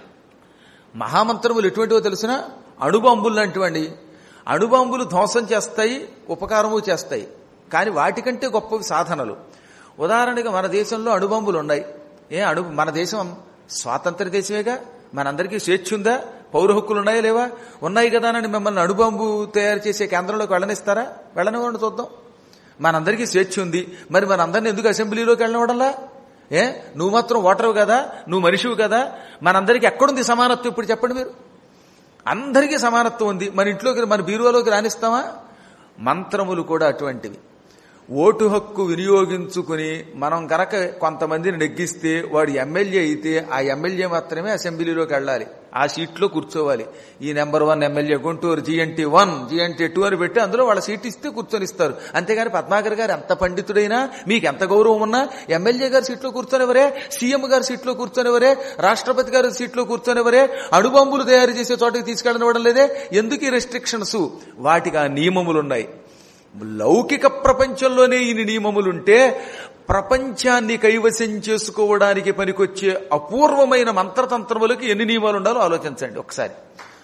మహామంత్రములు ఎటువంటివో తెలిసిన అణుబాంబులు లాంటివండి అణుబాంబులు ధ్వంసం చేస్తాయి ఉపకారము చేస్తాయి కానీ వాటికంటే గొప్పవి సాధనలు ఉదాహరణగా మన దేశంలో అణుబాంబులు ఉన్నాయి ఏ అణు మన దేశం స్వాతంత్ర దేశమేగా మనందరికీ స్వేచ్ఛ ఉందా పౌర హక్కులు ఉన్నాయా లేవా ఉన్నాయి కదా అని మిమ్మల్ని అణుబాంబు తయారు చేసే కేంద్రంలోకి వెళ్ళనిస్తారా వెళ్ళనివ్వండి చూద్దాం మనందరికీ స్వేచ్ఛ ఉంది మరి మనందరిని ఎందుకు అసెంబ్లీలోకి వెళ్ళనివ్వడంలా ఏ నువ్వు మాత్రం ఓటరు కదా నువ్వు మనిషివి కదా మనందరికీ ఎక్కడుంది సమానత్వం ఇప్పుడు చెప్పండి మీరు అందరికీ సమానత్వం ఉంది మన ఇంట్లోకి మన బీరువాలోకి రాణిస్తామా మంత్రములు కూడా అటువంటివి ఓటు హక్కు వినియోగించుకుని మనం గనక కొంతమందిని నెగ్గిస్తే వాడు ఎమ్మెల్యే అయితే ఆ ఎమ్మెల్యే మాత్రమే అసెంబ్లీలోకి వెళ్ళాలి ఆ సీట్లో కూర్చోవాలి ఈ number one MLA Guntur GNT one GNT two అని పెట్టి అందులో వాళ్ళ సీట్ ఇస్తే కూర్చొని ఇస్తారు అంతేగాని పద్మాకర్ గారు ఎంత పండితుడైనా మీకు ఎంత గౌరవం ఉన్నా ఎమ్మెల్యే గారి సీట్లో కూర్చొనివరే సీఎం గారి సీట్లో కూర్చొనివరే రాష్ట్రపతి గారి సీట్లో కూర్చొనివరే అణుబాంబులు తయారు చేసే చోటకి తీసుకెళ్ళనివ్వడం లేదే ఎందుకు ఈ రెస్ట్రిక్షన్స్ వాటికి ఆ నియమములున్నాయి లౌకిక ప్రపంచంలోనే ఇన్ని నియమములుంటే ప్రపంచాన్ని కైవశం చేసుకోవడానికి పనికొచ్చే అపూర్వమైన మంత్రతంత్రములకు ఎన్ని నియమాలు ఉండాలో ఆలోచించండి ఒకసారి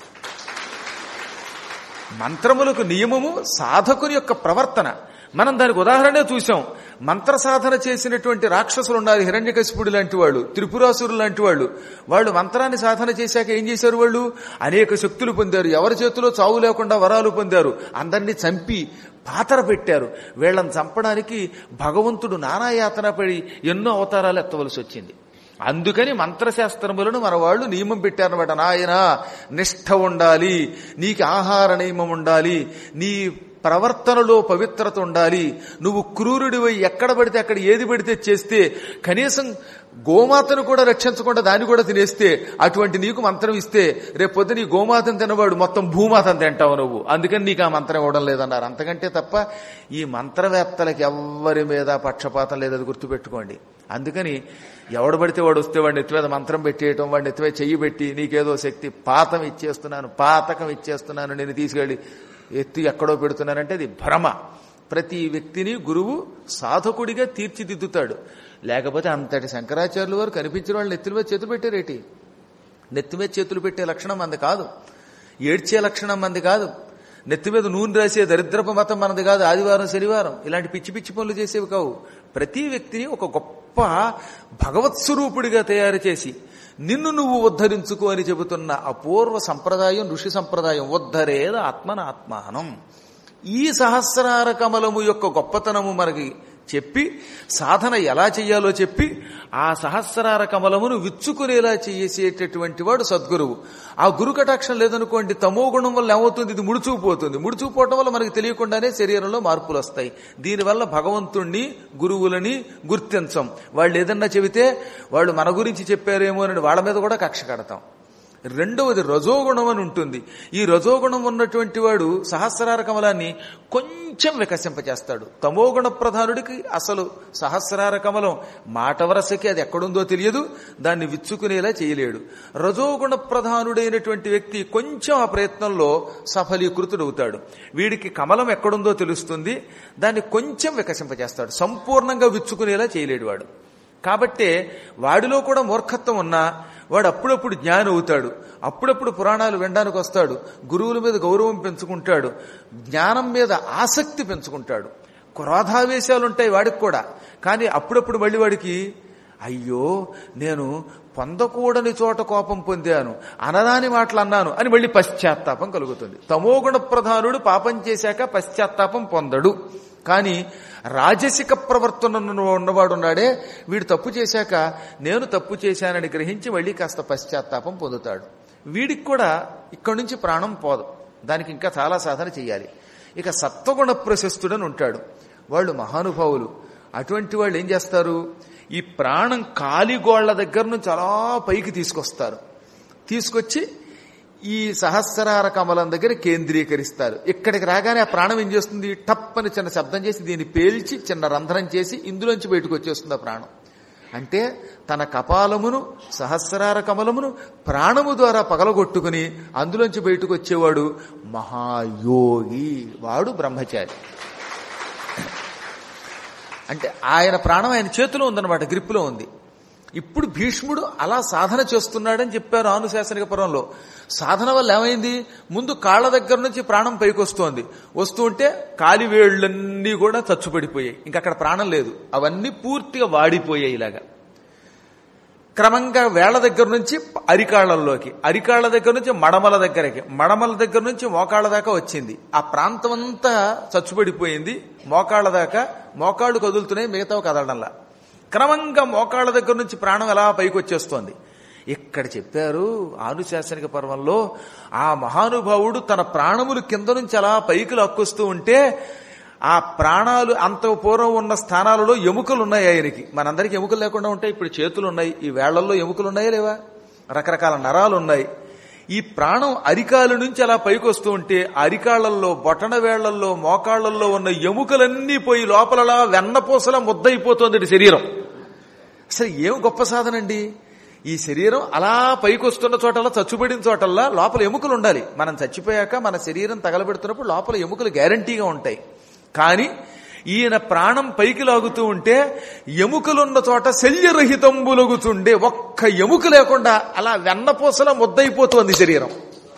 మంత్రములకు నియమము సాధకుని యొక్క ప్రవర్తన మనం దానికి ఉదాహరణ చూసాం మంత్ర సాధన చేసినటువంటి రాక్షసులు ఉన్నారు హిరణ్యకశిపుడు లాంటి వాళ్ళు త్రిపురాసురులు లాంటి వాళ్ళు వాళ్ళు మంత్రాన్ని సాధన చేశాక ఏం చేశారు వాళ్ళు అనేక శక్తులు పొందారు ఎవరి చేతిలో చావు లేకుండా వరాలు పొందారు అందరినీ చంపి పాతర పెట్టారు వీళ్ళని చంపడానికి భగవంతుడు నానాయాతన పడి ఎన్నో అవతారాలు ఎత్తవలసి వచ్చింది అందుకని మంత్రశాస్త్రములను మన వాళ్ళు నియమం పెట్టారనమాట నాయన నిష్ఠ ఉండాలి నీకు ఆహార నియమం ఉండాలి నీ ప్రవర్తనలో పవిత్రత ఉండాలి నువ్వు క్రూరుడివై ఎక్కడ పడితే అక్కడ ఏది పడితే చేస్తే కనీసం గోమాతను కూడా రక్షించకుండా దాన్ని కూడా తినేస్తే అటువంటి నీకు మంత్రం ఇస్తే రేపు పొద్దున ఈ గోమాతను తినవాడు మొత్తం భూమాతను తింటావు నువ్వు అందుకని నీకు ఆ మంత్రం ఇవ్వడం లేదన్నారు అంతకంటే తప్ప ఈ మంత్రవేత్తలకి ఎవ్వరి మీద పక్షపాతం లేదది గుర్తుపెట్టుకోండి అందుకని ఎవడు పడితే వాడు వస్తే వాడిని ఎత్తిమీద మంత్రం పెట్టేయటం వాడిని ఎత్తిమీద చెయ్యి పెట్టి నీకేదో శక్తి పాతం ఇచ్చేస్తున్నాను పాతకం ఇచ్చేస్తున్నాను నేను తీసుకెళ్ళి ఎత్తి ఎక్కడో పెడుతున్నానంటే అది భ్రమ ప్రతి వ్యక్తిని గురువు సాధకుడిగా తీర్చిదిద్దుతాడు లేకపోతే అంతటి శంకరాచార్యుల వారు కనిపించిన వాళ్ళు నెత్తిల మీద చేతులు పెట్టారేటి నెత్తి మీద చేతులు పెట్టే లక్షణం మంది కాదు ఏడ్చే లక్షణం మంది కాదు నెత్తి మీద నూనె రాసే దరిద్రపు మతం మనది కాదు ఆదివారం శనివారం ఇలాంటి పిచ్చి పిచ్చి పనులు చేసేవి కావు ప్రతి వ్యక్తిని ఒక గొప్ప భగవత్ స్వరూపుడిగా తయారు చేసి నిన్ను నువ్వు ఉద్ధరించుకో అని చెబుతున్న అపూర్వ సంప్రదాయం ఋషి సంప్రదాయం ఉద్ధరేద ఆత్మన ఆత్మానం ఈ సహస్రార కమలము యొక్క గొప్పతనము మనకి చెప్పి సాధన ఎలా చెయ్యాలో చెప్పి ఆ సహస్రార కమలమును విచ్చుకునేలా చేసేటటువంటి వాడు సద్గురువు ఆ గురు కటాక్షం లేదనుకోండి తమో గుణం వల్ల ఏమవుతుంది ఇది ముడుచుకుపోతుంది ముడుచుకుపోవటం వల్ల మనకి తెలియకుండానే శరీరంలో మార్పులు వస్తాయి దీనివల్ల భగవంతుణ్ణి గురువులని గుర్తించం వాళ్ళు ఏదన్నా చెబితే వాళ్ళు మన గురించి చెప్పారేమో అని వాళ్ళ మీద కూడా కక్ష కడతాం రెండవది రజోగుణం అని ఉంటుంది ఈ రజోగుణం ఉన్నటువంటి వాడు సహస్రార కమలాన్ని కొంచెం వికసింపచేస్తాడు తమోగుణ ప్రధానుడికి అసలు సహస్రార కమలం మాట వరసకి అది ఎక్కడుందో తెలియదు దాన్ని విచ్చుకునేలా చేయలేడు రజోగుణ ప్రధానుడైనటువంటి వ్యక్తి కొంచెం ఆ ప్రయత్నంలో సఫలీకృతుడవుతాడు వీడికి కమలం ఎక్కడుందో తెలుస్తుంది దాన్ని కొంచెం వికసింపచేస్తాడు సంపూర్ణంగా విచ్చుకునేలా చేయలేడు వాడు కాబట్టే వాడిలో కూడా మూర్ఖత్వం ఉన్నా వాడు అప్పుడప్పుడు జ్ఞాని అవుతాడు అప్పుడప్పుడు పురాణాలు వినడానికి వస్తాడు గురువుల మీద గౌరవం పెంచుకుంటాడు జ్ఞానం మీద ఆసక్తి పెంచుకుంటాడు క్రోధావేశాలు ఉంటాయి వాడికి కూడా కానీ అప్పుడప్పుడు మళ్ళీ వాడికి అయ్యో నేను పొందకూడని చోట కోపం పొందాను అనరాని మాటలు అన్నాను అని మళ్ళీ పశ్చాత్తాపం కలుగుతుంది తమోగుణ ప్రధానుడు పాపం చేశాక పశ్చాత్తాపం పొందడు కానీ రాజసిక ప్రవర్తన ఉన్నవాడు ఉన్నాడే వీడు తప్పు చేశాక నేను తప్పు చేశానని గ్రహించి మళ్ళీ కాస్త పశ్చాత్తాపం పొందుతాడు వీడికి కూడా ఇక్కడి నుంచి ప్రాణం పోదు దానికి ఇంకా చాలా సాధన చేయాలి ఇక సత్వగుణ ప్రశస్తుడని ఉంటాడు వాళ్ళు మహానుభావులు అటువంటి వాళ్ళు ఏం చేస్తారు ఈ ప్రాణం కాలిగోళ్ల దగ్గర నుంచి అలా పైకి తీసుకొస్తారు తీసుకొచ్చి ఈ సహస్రార కమలం దగ్గర కేంద్రీకరిస్తారు ఇక్కడికి రాగానే ఆ ప్రాణం ఏం చేస్తుంది టప్ అని చిన్న శబ్దం చేసి దీన్ని పేల్చి చిన్న రంధ్రం చేసి ఇందులోంచి బయటకు వచ్చేస్తుంది ఆ ప్రాణం అంటే తన కపాలమును సహస్రార కమలమును ప్రాణము ద్వారా పగలగొట్టుకుని అందులోంచి బయటకు వచ్చేవాడు మహాయోగి వాడు బ్రహ్మచారి అంటే ఆయన ప్రాణం ఆయన చేతిలో ఉందన్నమాట గ్రిప్పులో ఉంది ఇప్పుడు భీష్ముడు అలా సాధన చేస్తున్నాడని చెప్పారు ఆనుశాసనిక పర్వంలో సాధన వల్ల ఏమైంది ముందు కాళ్ళ దగ్గర నుంచి ప్రాణం పైకి వస్తోంది వస్తూ ఉంటే కాలివేళ్లన్నీ కూడా చచ్చుపడిపోయాయి ఇంకా అక్కడ ప్రాణం లేదు అవన్నీ పూర్తిగా వాడిపోయాయి ఇలాగా క్రమంగా వేళ్ల దగ్గర నుంచి అరికాళ్లలోకి అరికాళ్ల దగ్గర నుంచి మడమల దగ్గరకి మడమల దగ్గర నుంచి మోకాళ్ళ దాకా వచ్చింది ఆ ప్రాంతం అంతా చచ్చుబడిపోయింది మోకాళ్ళ దాకా మోకాళ్ళు కదులుతున్నాయి మిగతావి కదలడంలా క్రమంగా మోకాళ్ళ దగ్గర నుంచి ప్రాణం ఎలా పైకి వచ్చేస్తోంది ఇక్కడ చెప్పారు ఆనుశాసనిక పర్వంలో ఆ మహానుభావుడు తన ప్రాణములు కింద నుంచి అలా పైకి లక్కొస్తూ ఉంటే ఆ ప్రాణాలు అంత పూర్వం ఉన్న స్థానాలలో ఎముకలు ఉన్నాయి ఆయనకి మనందరికి ఎముకలు లేకుండా ఉంటాయి ఇప్పుడు చేతులు ఉన్నాయి ఈ వేళ్లలో ఎముకలు ఉన్నాయా లేవా రకరకాల నరాలు ఉన్నాయి ఈ ప్రాణం అరికాల నుంచి అలా పైకి వస్తూ ఉంటే అరికాళ్లలో బొటన వేళ్లలో మోకాళ్లలో ఉన్న ఎముకలన్నీ పోయి లోపలలా వెన్నపూసలా ముద్దయిపోతుంది శరీరం అసలు ఏం గొప్ప సాధనండి ఈ శరీరం అలా పైకి వస్తున్న చోటల్లా చచ్చుబడిన చోటల్లా లోపల ఎముకలు ఉండాలి మనం చచ్చిపోయాక మన శరీరం తగలబెడుతున్నప్పుడు లోపల ఎముకలు గ్యారంటీగా ఉంటాయి కానీ ఈయన ప్రాణం పైకి లాగుతూ ఉంటే ఎముకలున్న చోట శల్యరహితంబులగుతుండే ఒక్క ఎముక లేకుండా అలా వెన్నపూసల ముద్దయిపోతుంది శరీరం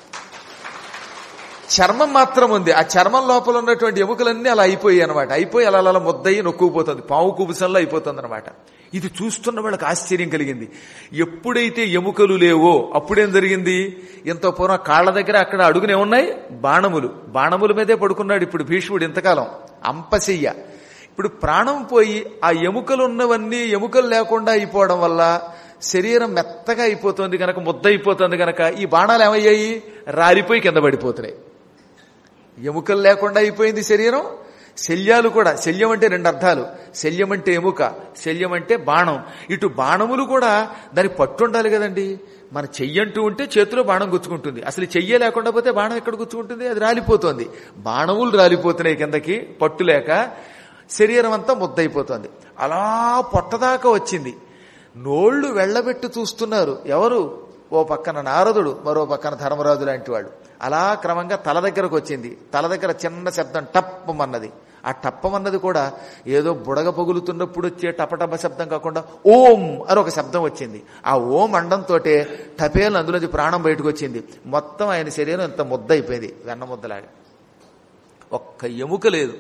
చర్మం మాత్రం ఉంది ఆ చర్మం లోపల ఉన్నటువంటి ఎముకలన్నీ అలా అయిపోయాయి అనమాట అయిపోయి అలా అలా ముద్దయి నొక్కుపోతుంది పావు కుబుసంలో అయిపోతుంది అనమాట ఇది చూస్తున్న వాళ్ళకి ఆశ్చర్యం కలిగింది ఎప్పుడైతే ఎముకలు లేవో అప్పుడేం జరిగింది ఇంత పూర్వం కాళ్ళ దగ్గర అక్కడ అడుగునే ఉన్నాయి బాణములు బాణముల మీదే పడుకున్నాడు ఇప్పుడు భీష్ముడు ఇంతకాలం అంపశయ్య ఇప్పుడు ప్రాణం పోయి ఆ ఎముకలు ఉన్నవన్నీ ఎముకలు లేకుండా అయిపోవడం వల్ల శరీరం మెత్తగా అయిపోతుంది గనక ముద్ద అయిపోతుంది గనక ఈ బాణాలు ఏమయ్యాయి రాలిపోయి కింద పడిపోతున్నాయి ఎముకలు లేకుండా అయిపోయింది శరీరం శల్యాలు కూడా శల్యం అంటే రెండు అర్థాలు శల్యం అంటే ఎముక శల్యం అంటే బాణం ఇటు బాణములు కూడా దానికి పట్టు ఉండాలి కదండి మన చెయ్యంటూ ఉంటే చేతిలో బాణం గుచ్చుకుంటుంది అసలు చెయ్య లేకుండా పోతే బాణం ఎక్కడ గుచ్చుకుంటుంది అది రాలిపోతుంది బాణములు రాలిపోతున్నాయి కిందకి పట్టు లేక శరీరం అంతా ముద్దయిపోతుంది అలా పొట్టదాకా వచ్చింది నోళ్లు వెళ్ళబెట్టి చూస్తున్నారు ఎవరు ఓ పక్కన నారదుడు మరో పక్కన ధర్మరాజు లాంటి వాడు అలా క్రమంగా తల దగ్గరకు వచ్చింది తల దగ్గర చిన్న శబ్దం టప్పమన్నది ఆ టప్పమన్నది కూడా ఏదో బుడగ పగులుతున్నప్పుడు వచ్చే టపటప శబ్దం కాకుండా ఓం అని ఒక శబ్దం వచ్చింది ఆ ఓం అండంతో టపేలు అందులోంచి ప్రాణం బయటకు వచ్చింది మొత్తం ఆయన శరీరం ఇంత ముద్ద అయిపోయింది వెన్న ముద్దలాగా ఒక్క ఎముక లేదు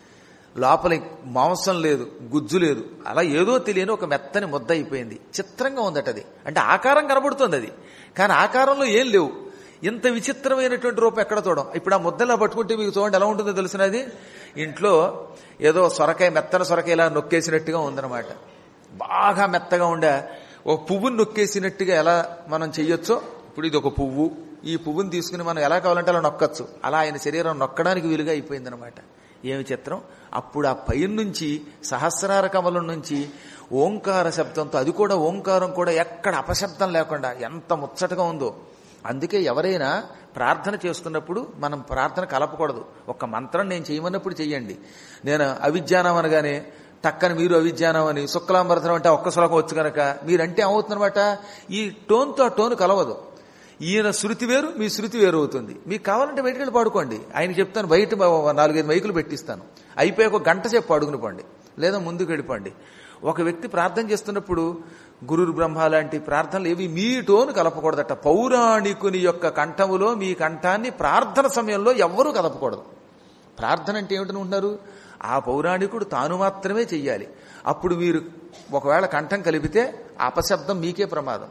లోపల మాంసం లేదు గుజ్జు లేదు అలా ఏదో తెలియని ఒక మెత్తని ముద్ద అయిపోయింది చిత్రంగా ఉందట అది అంటే ఆకారం కనబడుతుంది అది కానీ ఆకారంలో ఏం లేవు ఇంత విచిత్రమైనటువంటి రూపం ఎక్కడ చూడం ఇప్పుడు ఆ ముద్దలా పట్టుకుంటే మీకు చూడండి ఎలా ఉంటుందో తెలిసినది ఇంట్లో ఏదో సొరకాయ మెత్తన సొరకాయ ఇలా నొక్కేసినట్టుగా ఉందన్నమాట బాగా మెత్తగా ఉండే ఒక పువ్వుని నొక్కేసినట్టుగా ఎలా మనం చెయ్యొచ్చో ఇప్పుడు ఇది ఒక పువ్వు ఈ పువ్వుని తీసుకుని మనం ఎలా కావాలంటే అలా నొక్కచ్చు అలా ఆయన శరీరం నొక్కడానికి వీలుగా అయిపోయిందనమాట ఏమి చిత్రం అప్పుడు ఆ పైన నుంచి సహస్రార కమలం నుంచి ఓంకార శబ్దంతో అది కూడా ఓంకారం కూడా ఎక్కడ అపశబ్దం లేకుండా ఎంత ముచ్చటగా ఉందో అందుకే ఎవరైనా ప్రార్థన చేసుకున్నప్పుడు మనం ప్రార్థన కలపకూడదు ఒక మంత్రం నేను చేయమన్నప్పుడు చెయ్యండి నేను అవిజ్ఞానం అనగానే టక్కని మీరు అవిజ్ఞానం అని శుక్లాంబరథనం అంటే ఒక్క శ్లోకం వచ్చు కనుక మీరంటే ఏమవుతుందన్నమాట ఈ టోన్తో ఆ టోన్ కలవదు ఈయన శృతి వేరు మీ శృతి వేరు అవుతుంది మీకు కావాలంటే బయటకు వెళ్ళి పాడుకోండి ఆయన చెప్తాను బయట నాలుగైదు మైకులు పెట్టిస్తాను అయిపోయి ఒక గంట సేపు పాడుకుని పోండి లేదా ముందుకు వెళ్ళిపోండి ఒక వ్యక్తి ప్రార్థన చేస్తున్నప్పుడు గురుర్ బ్రహ్మ లాంటి ప్రార్థనలు ఏవి మీ టోను కలపకూడదట పౌరాణికుని యొక్క కంఠములో మీ కంఠాన్ని ప్రార్థన సమయంలో ఎవ్వరూ కలపకూడదు ప్రార్థన అంటే ఏమిటనుకుంటున్నారు ఆ పౌరాణికుడు తాను మాత్రమే చెయ్యాలి అప్పుడు మీరు ఒకవేళ కంఠం కలిపితే అపశబ్దం మీకే ప్రమాదం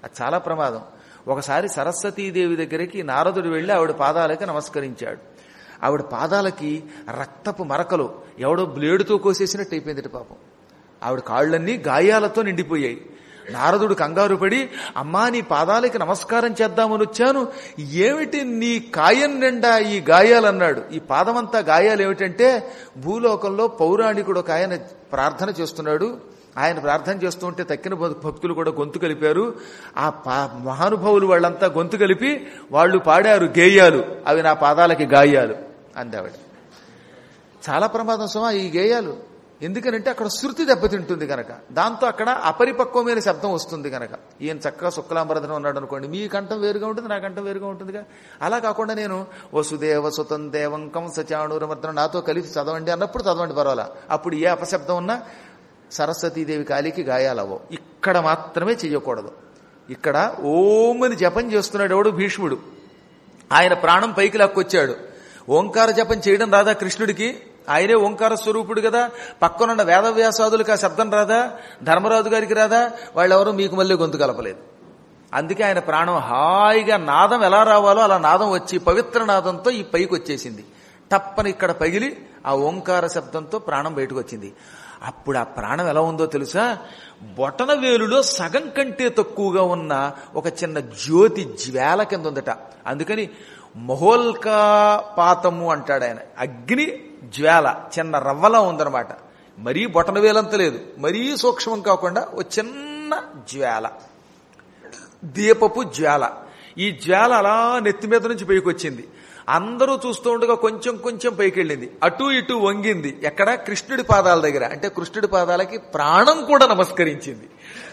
అది చాలా ప్రమాదం ఒకసారి సరస్వతీదేవి దగ్గరికి నారదుడు వెళ్లి ఆవిడ పాదాలకి నమస్కరించాడు ఆవిడ పాదాలకి రక్తపు మరకలు ఎవడో బ్లేడుతో కోసేసినట్టు అయిపోయింది పాపం ఆవిడ కాళ్ళన్నీ గాయాలతో నిండిపోయాయి నారదుడు కంగారు పడి అమ్మా నీ పాదాలకి నమస్కారం చేద్దామని వచ్చాను ఏమిటి నీ కాయం నిండా ఈ గాయాలన్నాడు ఈ పాదమంతా గాయాలు ఏమిటంటే భూలోకంలో పౌరాణికుడు ఒక ఆయన ప్రార్థన చేస్తున్నాడు ఆయన ప్రార్థన చేస్తూ ఉంటే తక్కిన భక్తులు కూడా గొంతు కలిపారు ఆ మహానుభావులు వాళ్ళంతా గొంతు కలిపి వాళ్ళు పాడారు గేయాలు అవి నా పాదాలకి గాయాలు అందావిడ చాలా ప్రమాదం సుమా ఈ గేయాలు ఎందుకనంటే అక్కడ శృతి దెబ్బతింటుంది కనుక దాంతో అక్కడ అపరిపక్వమైన శబ్దం వస్తుంది కనుక ఈయన చక్కగా శుక్లాంబరధనం ఉన్నాడు అనుకోండి మీ కంఠం వేరుగా ఉంటుంది నా కంఠం వేరుగా ఉంటుందిగా అలా కాకుండా నేను వసుదేవ సుతం దేవం కంసచాణూరమర్దనం నాతో కలిసి చదవండి అన్నప్పుడు చదవండి పర్వాలా అప్పుడు ఏ అపశబ్దం ఉన్నా సరస్వతీదేవి కాలికి గాయాలవో ఇక్కడ మాత్రమే చెయ్యకూడదు ఇక్కడ ఓమని జపం చేస్తున్నాడు ఎవడు భీష్ముడు ఆయన ప్రాణం పైకి లాక్కొచ్చాడు ఓంకార జపం చేయడం రాదా కృష్ణుడికి ఆయనే ఓంకార స్వరూపుడు కదా పక్కనున్న వేదవ్యాసాదులకు ఆ శబ్దం రాదా ధర్మరాజు గారికి రాదా వాళ్ళెవరూ మీకు మళ్ళీ గొంతు కలపలేదు అందుకే ఆయన ప్రాణం హాయిగా నాదం ఎలా రావాలో అలా నాదం వచ్చి పవిత్ర నాదంతో ఈ పైకి వచ్చేసింది తప్పని ఇక్కడ పగిలి ఆ ఓంకార శబ్దంతో ప్రాణం బయటకు వచ్చింది అప్పుడు ఆ ప్రాణం ఎలా ఉందో తెలుసా బొటన వేలులో సగం కంటే తక్కువగా ఉన్న ఒక చిన్న జ్యోతి జ్వాల కింద ఉందట అందుకని మహోల్కాపాతము అంటాడు ఆయన అగ్ని జ్వాల చిన్న రవ్వలా ఉందన్నమాట మరీ బొటన వేలంత లేదు మరీ సూక్ష్మం కాకుండా ఓ చిన్న జ్వాల దీపపు జ్వాల ఈ జ్వాల అలా నెత్తి మీద నుంచి పైకి వచ్చింది అందరూ చూస్తూ ఉండగా కొంచెం కొంచెం పైకి వెళ్ళింది అటు ఇటు వంగింది ఎక్కడ కృష్ణుడి పాదాల దగ్గర అంటే కృష్ణుడి పాదాలకి ప్రాణం కూడా నమస్కరించింది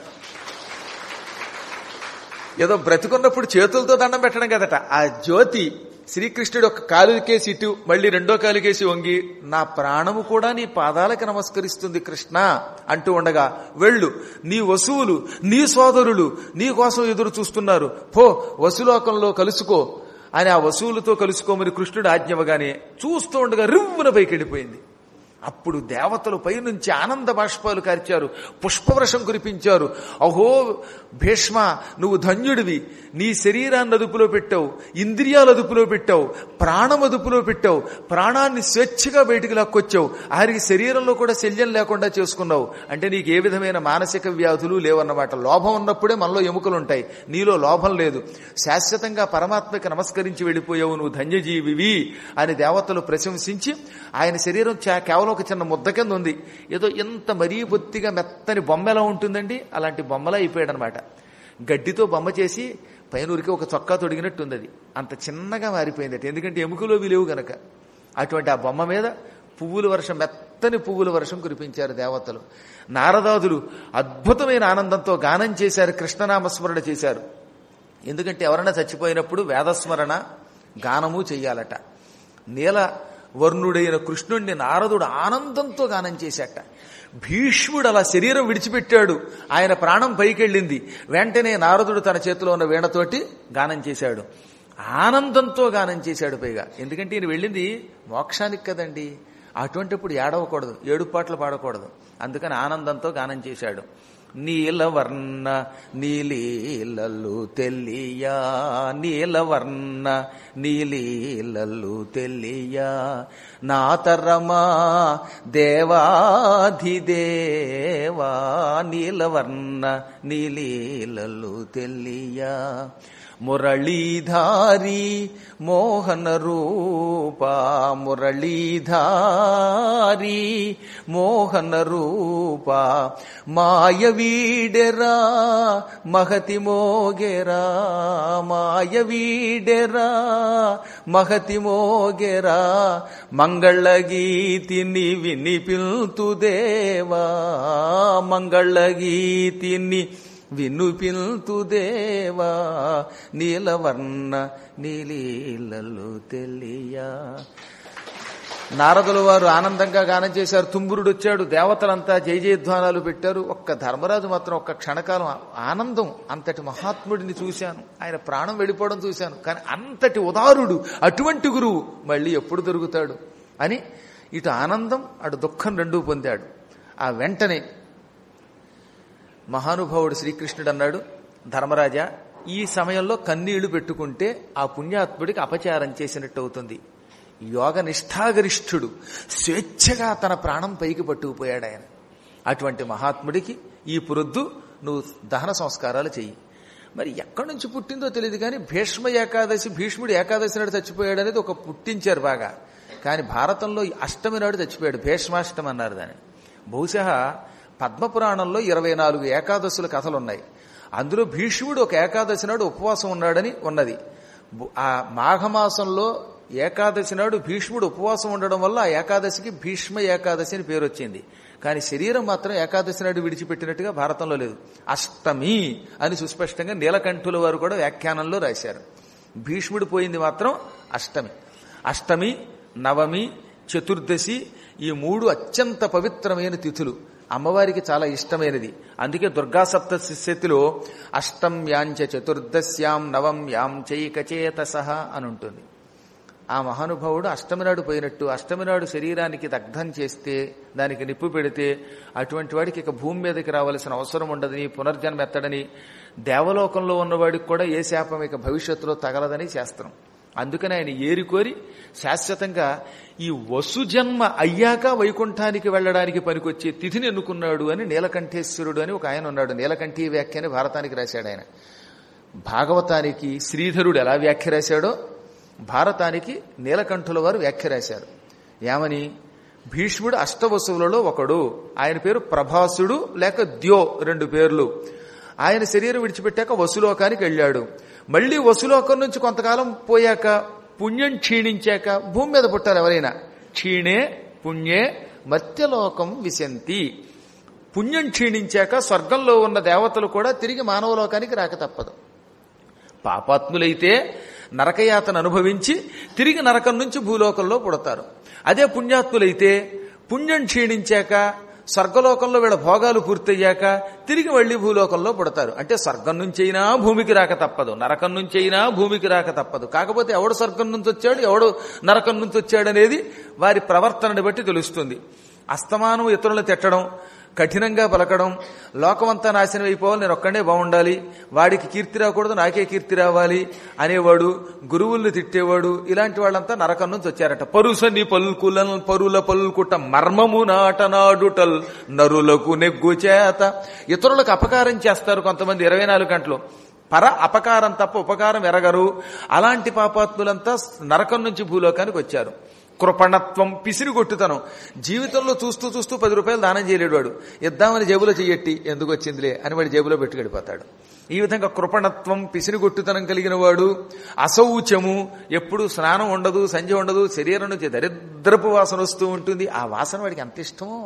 ఏదో బ్రతికున్నప్పుడు చేతులతో దండం పెట్టడం కదట ఆ జ్యోతి శ్రీకృష్ణుడు ఒక కాలుకేసి ఇటు మళ్ళీ రెండో కాలుకేసి వంగి నా ప్రాణము కూడా నీ పాదాలకి నమస్కరిస్తుంది కృష్ణ అంటూ ఉండగా వెళ్ళు నీ వసువులు నీ సోదరులు నీ కోసం ఎదురు చూస్తున్నారు పో వసులోకంలో కలుసుకో అని ఆ వసువులతో కలుసుకోమని కృష్ణుడు ఆజ్ఞవగానే చూస్తూ ఉండగా రివ్వున పైకి వెళ్ళిపోయింది అప్పుడు దేవతలు పైనుంచి ఆనంద బాష్పాలు కార్చారు పుష్పవృషం కురిపించారు అహో భీష్మ నువ్వు ధన్యుడివి నీ శరీరాన్ని అదుపులో పెట్టావు ఇంద్రియాలు అదుపులో పెట్టావు ప్రాణం అదుపులో పెట్టావు ప్రాణాన్ని స్వేచ్ఛగా బయటికి లాక్కొచ్చావు ఆరికి శరీరంలో కూడా శల్యం లేకుండా చేసుకున్నావు అంటే నీకు ఏ విధమైన మానసిక వ్యాధులు లేవన్నమాట లోభం ఉన్నప్పుడే మనలో ఎముకలు ఉంటాయి నీలో లోభం లేదు శాశ్వతంగా పరమాత్మకి నమస్కరించి వెళ్ళిపోయావు నువ్వు ధన్యజీవివి అని దేవతలు ప్రశంసించి ఆయన శరీరం కేవలం ఒక చిన్న ముద్ద కింద ఉంది ఏదో ఎంత మరీ బొత్తిగా మెత్తని బొమ్మ ఎలా ఉంటుందండి అలాంటి బొమ్మలా అయిపోయాడు అనమాట గడ్డితో బొమ్మ చేసి పైన ఊరికి ఒక చొక్కా తొడిగినట్టు ఉంది అది అంత చిన్నగా మారిపోయింది ఎందుకంటే ఎముకలు విలువ గనక అటువంటి ఆ బొమ్మ మీద పువ్వుల వర్షం మెత్తని పువ్వుల వర్షం కురిపించారు దేవతలు నారదాదులు అద్భుతమైన ఆనందంతో గానం చేశారు కృష్ణనామస్మరణ చేశారు ఎందుకంటే ఎవరైనా చచ్చిపోయినప్పుడు వేదస్మరణ గానము చెయ్యాలట నీల వర్ణుడైన కృష్ణుణ్ణి నారదుడు ఆనందంతో గానం చేశాట భీష్ముడు అలా శరీరం విడిచిపెట్టాడు ఆయన ప్రాణం పైకెళ్ళింది వెంటనే నారదుడు తన చేతిలో ఉన్న వీణతోటి గానం చేశాడు ఆనందంతో గానం చేశాడు పైగా ఎందుకంటే ఈయన వెళ్ళింది మోక్షానికి కదండి అటువంటిప్పుడు ఏడవకూడదు ఏడు పాటలు పాడకూడదు అందుకని ఆనందంతో గానం చేశాడు నీలవర్ణ నీలీలలు తెల్లియా నీలవర్ణ నీలీలలు తెల్లియా నా తరమా దేవాధిదేవా నీలవర్ణ నీలీలలు తెల్లియా మురళీధారి మోహన రూపా మురళీధారి మోహన రూపా మాయవీడెరా మహతి మోగెరా మాయవీడెరా మహతి మోగెరా మంగళగీతిని వినిపిల్తుదేవా మంగళగీతిని వినుపిల్తుదేవా నీలవర్ణ నీలీలలు తెలియా నారదుల వారు ఆనందంగా గానం చేశారు తుంబురుడు వచ్చాడు దేవతలంతా జయ జయధ్వానాలు పెట్టారు ఒక్క ధర్మరాజు మాత్రం ఒక్క క్షణకాలం ఆనందం అంతటి మహాత్ముడిని చూశాను ఆయన ప్రాణం వెళ్ళిపోవడం చూశాను కానీ అంతటి ఉదారుడు అటువంటి గురువు మళ్ళీ ఎప్పుడు దొరుకుతాడు అని ఇటు ఆనందం అటు దుఃఖం రెండూ పొందాడు ఆ వెంటనే మహానుభావుడు శ్రీకృష్ణుడు అన్నాడు ధర్మరాజా ఈ సమయంలో కన్నీళ్లు పెట్టుకుంటే ఆ పుణ్యాత్ముడికి అపచారం చేసినట్టు అవుతుంది యోగ నిష్ఠాగరిష్ఠుడు స్వేచ్ఛగా తన ప్రాణం పైకి పట్టుకుపోయాడు ఆయన అటువంటి మహాత్ముడికి ఈ పురొద్దు నువ్వు దహన సంస్కారాలు చెయ్యి మరి ఎక్కడి నుంచి పుట్టిందో తెలియదు కానీ భీష్మ ఏకాదశి భీష్ముడు ఏకాదశి నాడు చచ్చిపోయాడు అనేది ఒక పుట్టించారు బాగా కానీ భారతంలో అష్టమి నాడు చచ్చిపోయాడు భీష్మాష్టమి అన్నారు దాన్ని బహుశా పద్మపురాణంలో ఇరవై నాలుగు ఏకాదశుల కథలున్నాయి అందులో భీష్ముడు ఒక ఏకాదశి నాడు ఉపవాసం ఉన్నాడని ఉన్నది ఆ మాఘమాసంలో ఏకాదశి నాడు భీష్ముడు ఉపవాసం ఉండడం వల్ల ఆ ఏకాదశికి భీష్మ ఏకాదశి అని పేరు వచ్చింది కానీ శరీరం మాత్రం ఏకాదశి నాడు విడిచిపెట్టినట్టుగా భారతంలో లేదు అష్టమి అని సుస్పష్టంగా నీలకంఠుల వారు కూడా వ్యాఖ్యానంలో రాశారు భీష్ముడు పోయింది మాత్రం అష్టమి అష్టమి నవమి చతుర్దశి ఈ మూడు అత్యంత పవిత్రమైన తిథులు అమ్మవారికి చాలా ఇష్టమైనది అందుకే దుర్గా సప్తశతిలో అష్టమ్యాంచ చతుర్దశ్యాం నవం యాం చైకచేత సహ అని ఉంటుంది ఆ మహానుభావుడు అష్టమి నాడు పోయినట్టు అష్టమి నాడు శరీరానికి దగ్ధం చేస్తే దానికి నిప్పు పెడితే అటువంటి వాడికి ఇక భూమి మీదకి రావాల్సిన అవసరం ఉండదని పునర్జన్మ ఎత్తడని దేవలోకంలో ఉన్నవాడికి కూడా ఏ శాపం ఇక భవిష్యత్తులో తగలదని శాస్త్రం అందుకని ఆయన ఏరికోరి శాశ్వతంగా ఈ వసుజన్మ అయ్యాక వైకుంఠానికి వెళ్ళడానికి పనికొచ్చే తిథిని ఎన్నుకున్నాడు అని నీలకంఠేశ్వరుడు అని ఒక ఆయన ఉన్నాడు నీలకంఠీ వ్యాఖ్యని భారతానికి రాశాడు ఆయన భాగవతానికి శ్రీధరుడు ఎలా వ్యాఖ్య రాశాడో భారతానికి నీలకంఠుల వారు వ్యాఖ్య రాశారు ఏమని భీష్ముడు అష్టవసువులలో ఒకడు ఆయన పేరు ప్రభాసుడు లేక ద్యో రెండు పేర్లు ఆయన శరీరం విడిచిపెట్టాక వసులోకానికి వెళ్ళాడు మళ్లీ వసులోకం నుంచి కొంతకాలం పోయాక పుణ్యం క్షీణించాక భూమి మీద పుట్టారు ఎవరైనా క్షీణే పుణ్యే మత్యలోకం విశంతి పుణ్యం క్షీణించాక స్వర్గంలో ఉన్న దేవతలు కూడా తిరిగి మానవలోకానికి రాక తప్పదు పాపాత్ములైతే నరకయాతను అనుభవించి తిరిగి నరకం నుంచి భూలోకంలో పుడతారు అదే పుణ్యాత్ములైతే పుణ్యం క్షీణించాక స్వర్గలోకంలో వీళ్ళ భోగాలు పూర్తయ్యాక తిరిగి మళ్లీ భూలోకంలో పుడతారు అంటే స్వర్గం నుంచైనా భూమికి రాక తప్పదు నరకం నుంచైనా భూమికి రాక తప్పదు కాకపోతే ఎవడు స్వర్గం నుంచి వచ్చాడు ఎవడు నరకం నుంచి వచ్చాడు అనేది వారి ప్రవర్తనని బట్టి తెలుస్తుంది అస్తమానం ఇతరులను తిట్టడం కఠినంగా పలకడం లోకమంతా నాశనం అయిపోవాలి నేను ఒక్కడే బాగుండాలి వాడికి కీర్తి రాకూడదు నాకే కీర్తి రావాలి అనేవాడు గురువుల్ని తిట్టేవాడు ఇలాంటి వాళ్ళంతా నరకం నుంచి వచ్చారట పరుసని పలుకుల పరుల పలుకుట మర్మము నాటనాడుటల్ నరులకు నెగ్గు చేత ఇతరులకు అపకారం చేస్తారు కొంతమంది ఇరవై నాలుగు గంటలు పర అపకారం తప్ప ఉపకారం ఎరగరు అలాంటి పాపాత్ములంతా నరకం నుంచి భూలోకానికి వచ్చారు కృపణత్వం పిసిరిగొట్టుతనం జీవితంలో చూస్తూ చూస్తూ పది రూపాయలు దానం చేయలేడు వాడు ఇద్దామని జేబులో చెయ్యట్టి ఎందుకు వచ్చిందిలే అని వాడి జేబులో పెట్టుకెడిపోతాడు ఈ విధంగా కృపణత్వం పిసిరిగొట్టుతనం కలిగిన వాడు అశౌచము ఎప్పుడు స్నానం ఉండదు సంధ్య ఉండదు శరీరం నుంచి దరిద్రపు వాసన వస్తూ ఉంటుంది ఆ వాసన వాడికి ఎంత ఇష్టమో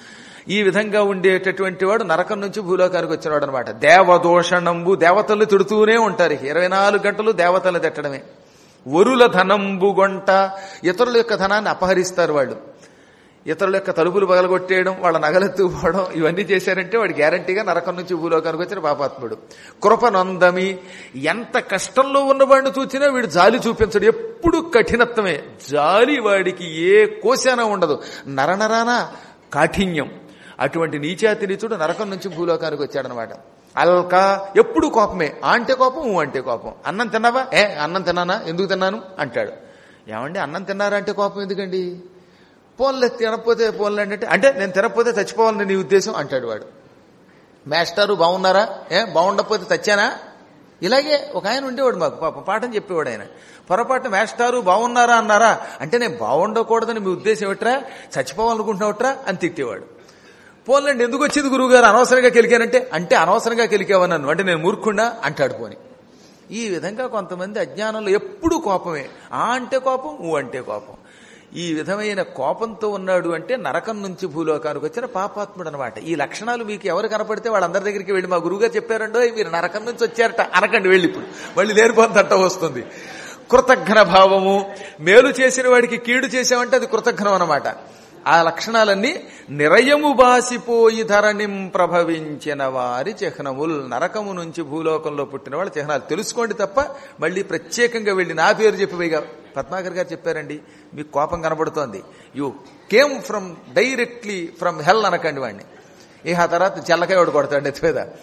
ఈ విధంగా ఉండేటటువంటి వాడు నరకం నుంచి భూలోకానికి వచ్చినవాడు అనమాట దేవదోషణంబు దేవతలు తిడుతూనే ఉంటారు ఇరవై నాలుగు గంటలు దేవతలు తిట్టడమే వరుల ధనంబుగొంట ఇతరుల యొక్క ధనాన్ని అపహరిస్తారు వాళ్ళు ఇతరుల యొక్క తలుపులు పగలగొట్టేయడం వాళ్ళ నగలెత్తుకుపోవడం ఇవన్నీ చేశారంటే వాడు గ్యారంటీగా నరకం నుంచి భూలోకానికి వచ్చిన పాపాత్ముడు కృపనందమి ఎంత కష్టంలో ఉన్నవాడిని చూసినా వీడు జాలి చూపించడు ఎప్పుడు కఠినత్వమే జాలి వాడికి ఏ కోశానా ఉండదు నరనరాన కాఠిన్యం అటువంటి నీచాతి నీచుడు నరకం నుంచి భూలోకానికి వచ్చాడనమాట అల్కా ఎప్పుడు కోపమే ఆ అంటే కోపం ఊ అంటే కోపం అన్నం తిన్నావా ఏ అన్నం తిన్నానా ఎందుకు తిన్నాను అంటాడు ఏమండి అన్నం తిన్నారా అంటే కోపం ఎందుకండి పోన్లే తినకపోతే పోన్లే అంటే అంటే నేను తినకపోతే చచ్చిపోవాలని నీ ఉద్దేశం అంటాడు వాడు మాస్టారు బాగున్నారా ఏ బాగుండకపోతే చచ్చానా ఇలాగే ఒక ఆయన ఉండేవాడు మాకు పాప పాఠం చెప్పేవాడు ఆయన పొరపాటు మాస్టారు బాగున్నారా అన్నారా అంటే నేను బాగుండకూడదని మీ ఉద్దేశం ఏమిట్రా చచ్చిపోవాలనుకుంటున్నావుట్రా అని తిట్టేవాడు పోన్లండి ఎందుకు వచ్చింది గురువుగారు అనవసరంగా కెలికానంటే అంటే అనవసరంగా కెలికావా నన్ను అంటే నేను మూర్ఖుండా అంటాడు పోని ఈ విధంగా కొంతమంది అజ్ఞానంలో ఎప్పుడూ కోపమే ఆ అంటే కోపం ఊ అంటే కోపం ఈ విధమైన కోపంతో ఉన్నాడు అంటే నరకం నుంచి భూలోకానికి వచ్చిన పాపాత్ముడు అనమాట ఈ లక్షణాలు మీకు ఎవరు కనపడితే వాళ్ళందరి దగ్గరికి వెళ్ళి మా గురువుగారు చెప్పారండో మీరు నరకం నుంచి వచ్చారట అనకండి వెళ్ళి ఇప్పుడు మళ్ళీ లేనిపోతట్ట వస్తుంది కృతజ్ఞ భావము మేలు చేసిన వాడికి కీడు చేసామంటే అది కృతజ్ఞం అనమాట ఆ లక్షణాలన్నీ నిరయము బాసిపోయి ధరణిం ప్రభవించిన వారి చిహ్నముల్ నరకము నుంచి భూలోకంలో పుట్టిన వాళ్ళ చిహ్నాలు తెలుసుకోండి తప్ప మళ్ళీ ప్రత్యేకంగా వెళ్ళి నా పేరు చెప్పి పైగా పద్మాకర్ గారు చెప్పారండి మీకు కోపం కనబడుతోంది you came from directly from hell అనకండి వాడిని ఇక ఆ తర్వాత చెల్లకాయ ఒకటి కొడతాడు ఎత్తిమీద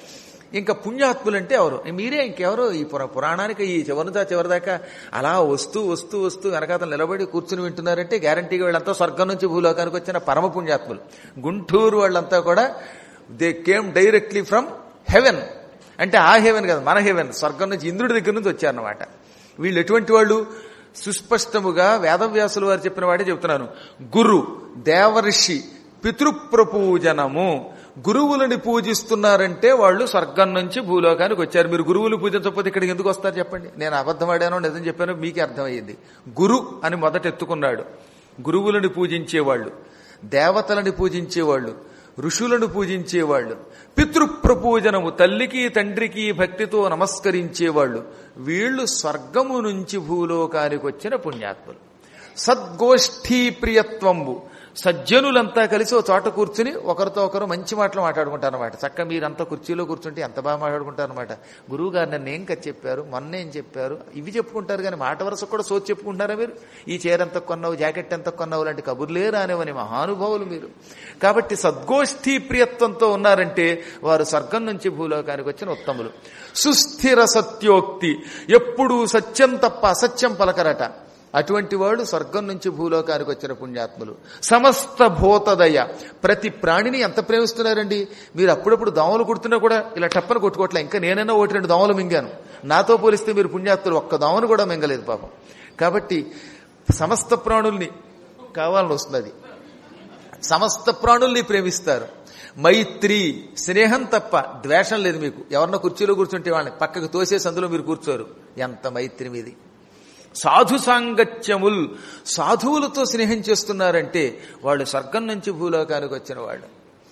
ఇంకా పుణ్యాత్ములంటే ఎవరు మీరే ఇంకెవరు ఈ పుర పురాణానికి ఈ చివరిదా చివరిదాకా అలా వస్తూ వస్తూ వస్తూ వెనకాతలు నిలబడి కూర్చుని వింటున్నారంటే గ్యారంటీగా వీళ్ళంతా స్వర్గం నుంచి భూలోకానికి వచ్చిన పరమ పుణ్యాత్ములు గుంటూరు వాళ్ళంతా కూడా they came directly from heaven అంటే ఆ హెవెన్ కదా మన హెవెన్ స్వర్గం నుంచి ఇంద్రుడి దగ్గర నుంచి వచ్చారన్నమాట వీళ్ళు ఎటువంటి వాళ్ళు సుస్పష్టముగా వేదవ్యాసులు వారు చెప్పిన వాడే చెప్తున్నాను గురు దేవర్షి పితృప్రపూజనము గురువులని పూజిస్తున్నారంటే వాళ్ళు స్వర్గం నుంచి భూలోకానికి వచ్చారు మీరు గురువులు పూజించకపోతే ఇక్కడికి ఎందుకు వస్తారు చెప్పండి నేను అబద్ధం ఆడానో నిజం చెప్పానో మీకే అర్థమయ్యింది గురు అని మొదట ఎత్తుకున్నాడు గురువులను పూజించేవాళ్ళు దేవతలని పూజించేవాళ్ళు ఋషులను పూజించేవాళ్ళు పితృప్రపూజనము తల్లికి తండ్రికి భక్తితో నమస్కరించేవాళ్ళు వీళ్ళు స్వర్గము నుంచి భూలోకానికి వచ్చిన పుణ్యాత్ములు సద్గోష్ఠీ ప్రియత్వంబు సజ్జనులంతా కలిసి ఒక చోట కూర్చుని ఒకరితో ఒకరు మంచి మాటలు మాట్లాడుకుంటారు అనమాట చక్క మీరంతా కుర్చీలో కూర్చుంటే ఎంత బాగా మాట్లాడుకుంటారు అనమాట గురువు గారు నన్ను ఏం కదా చెప్పారు మొన్న ఏం చెప్పారు ఇవి చెప్పుకుంటారు కానీ మాట వరుస కూడా సోచి చెప్పుకుంటారా మీరు ఈ చీర ఎంత కొన్నావు జాకెట్ ఎంత కొన్నావు లాంటి కబుర్లే రానివని మహానుభావులు మీరు కాబట్టి సద్గోష్ఠీ ప్రియత్వంతో ఉన్నారంటే వారు స్వర్గం నుంచి భూలోకానికి వచ్చిన ఉత్తములు సుస్థిర సత్యోక్తి ఎప్పుడూ సత్యం తప్ప అసత్యం పలకరట అటువంటి వాళ్ళు స్వర్గం నుంచి భూలోకానికి వచ్చిన పుణ్యాత్ములు సమస్త భూతదయ ప్రతి ప్రాణిని ఎంత ప్రేమిస్తున్నారండి మీరు అప్పుడప్పుడు దోమలు కుడుతున్నా కూడా ఇలా టప్పని కొట్టుకోవట్లే ఇంకా నేనైనా ఒకటి రెండు దోమలు మింగాను నాతో పోలిస్తే మీరు పుణ్యాత్ములు ఒక్క దోమను కూడా మింగలేదు పాపం కాబట్టి సమస్త ప్రాణుల్ని కావాలని వస్తుంది అది సమస్త ప్రాణుల్ని ప్రేమిస్తారు మైత్రి స్నేహం తప్ప ద్వేషం లేదు మీకు ఎవరన్నా కుర్చీలో కూర్చుంటే వాళ్ళని పక్కకు తోసేసి అందులో మీరు కూర్చోరు ఎంత మైత్రి మీది సాధు సాంగత్యముల్ సాధువులతో స్నేహం చేస్తున్నారంటే వాళ్ళు స్వర్గం నుంచి భూలోకానికి వచ్చిన వాళ్ళు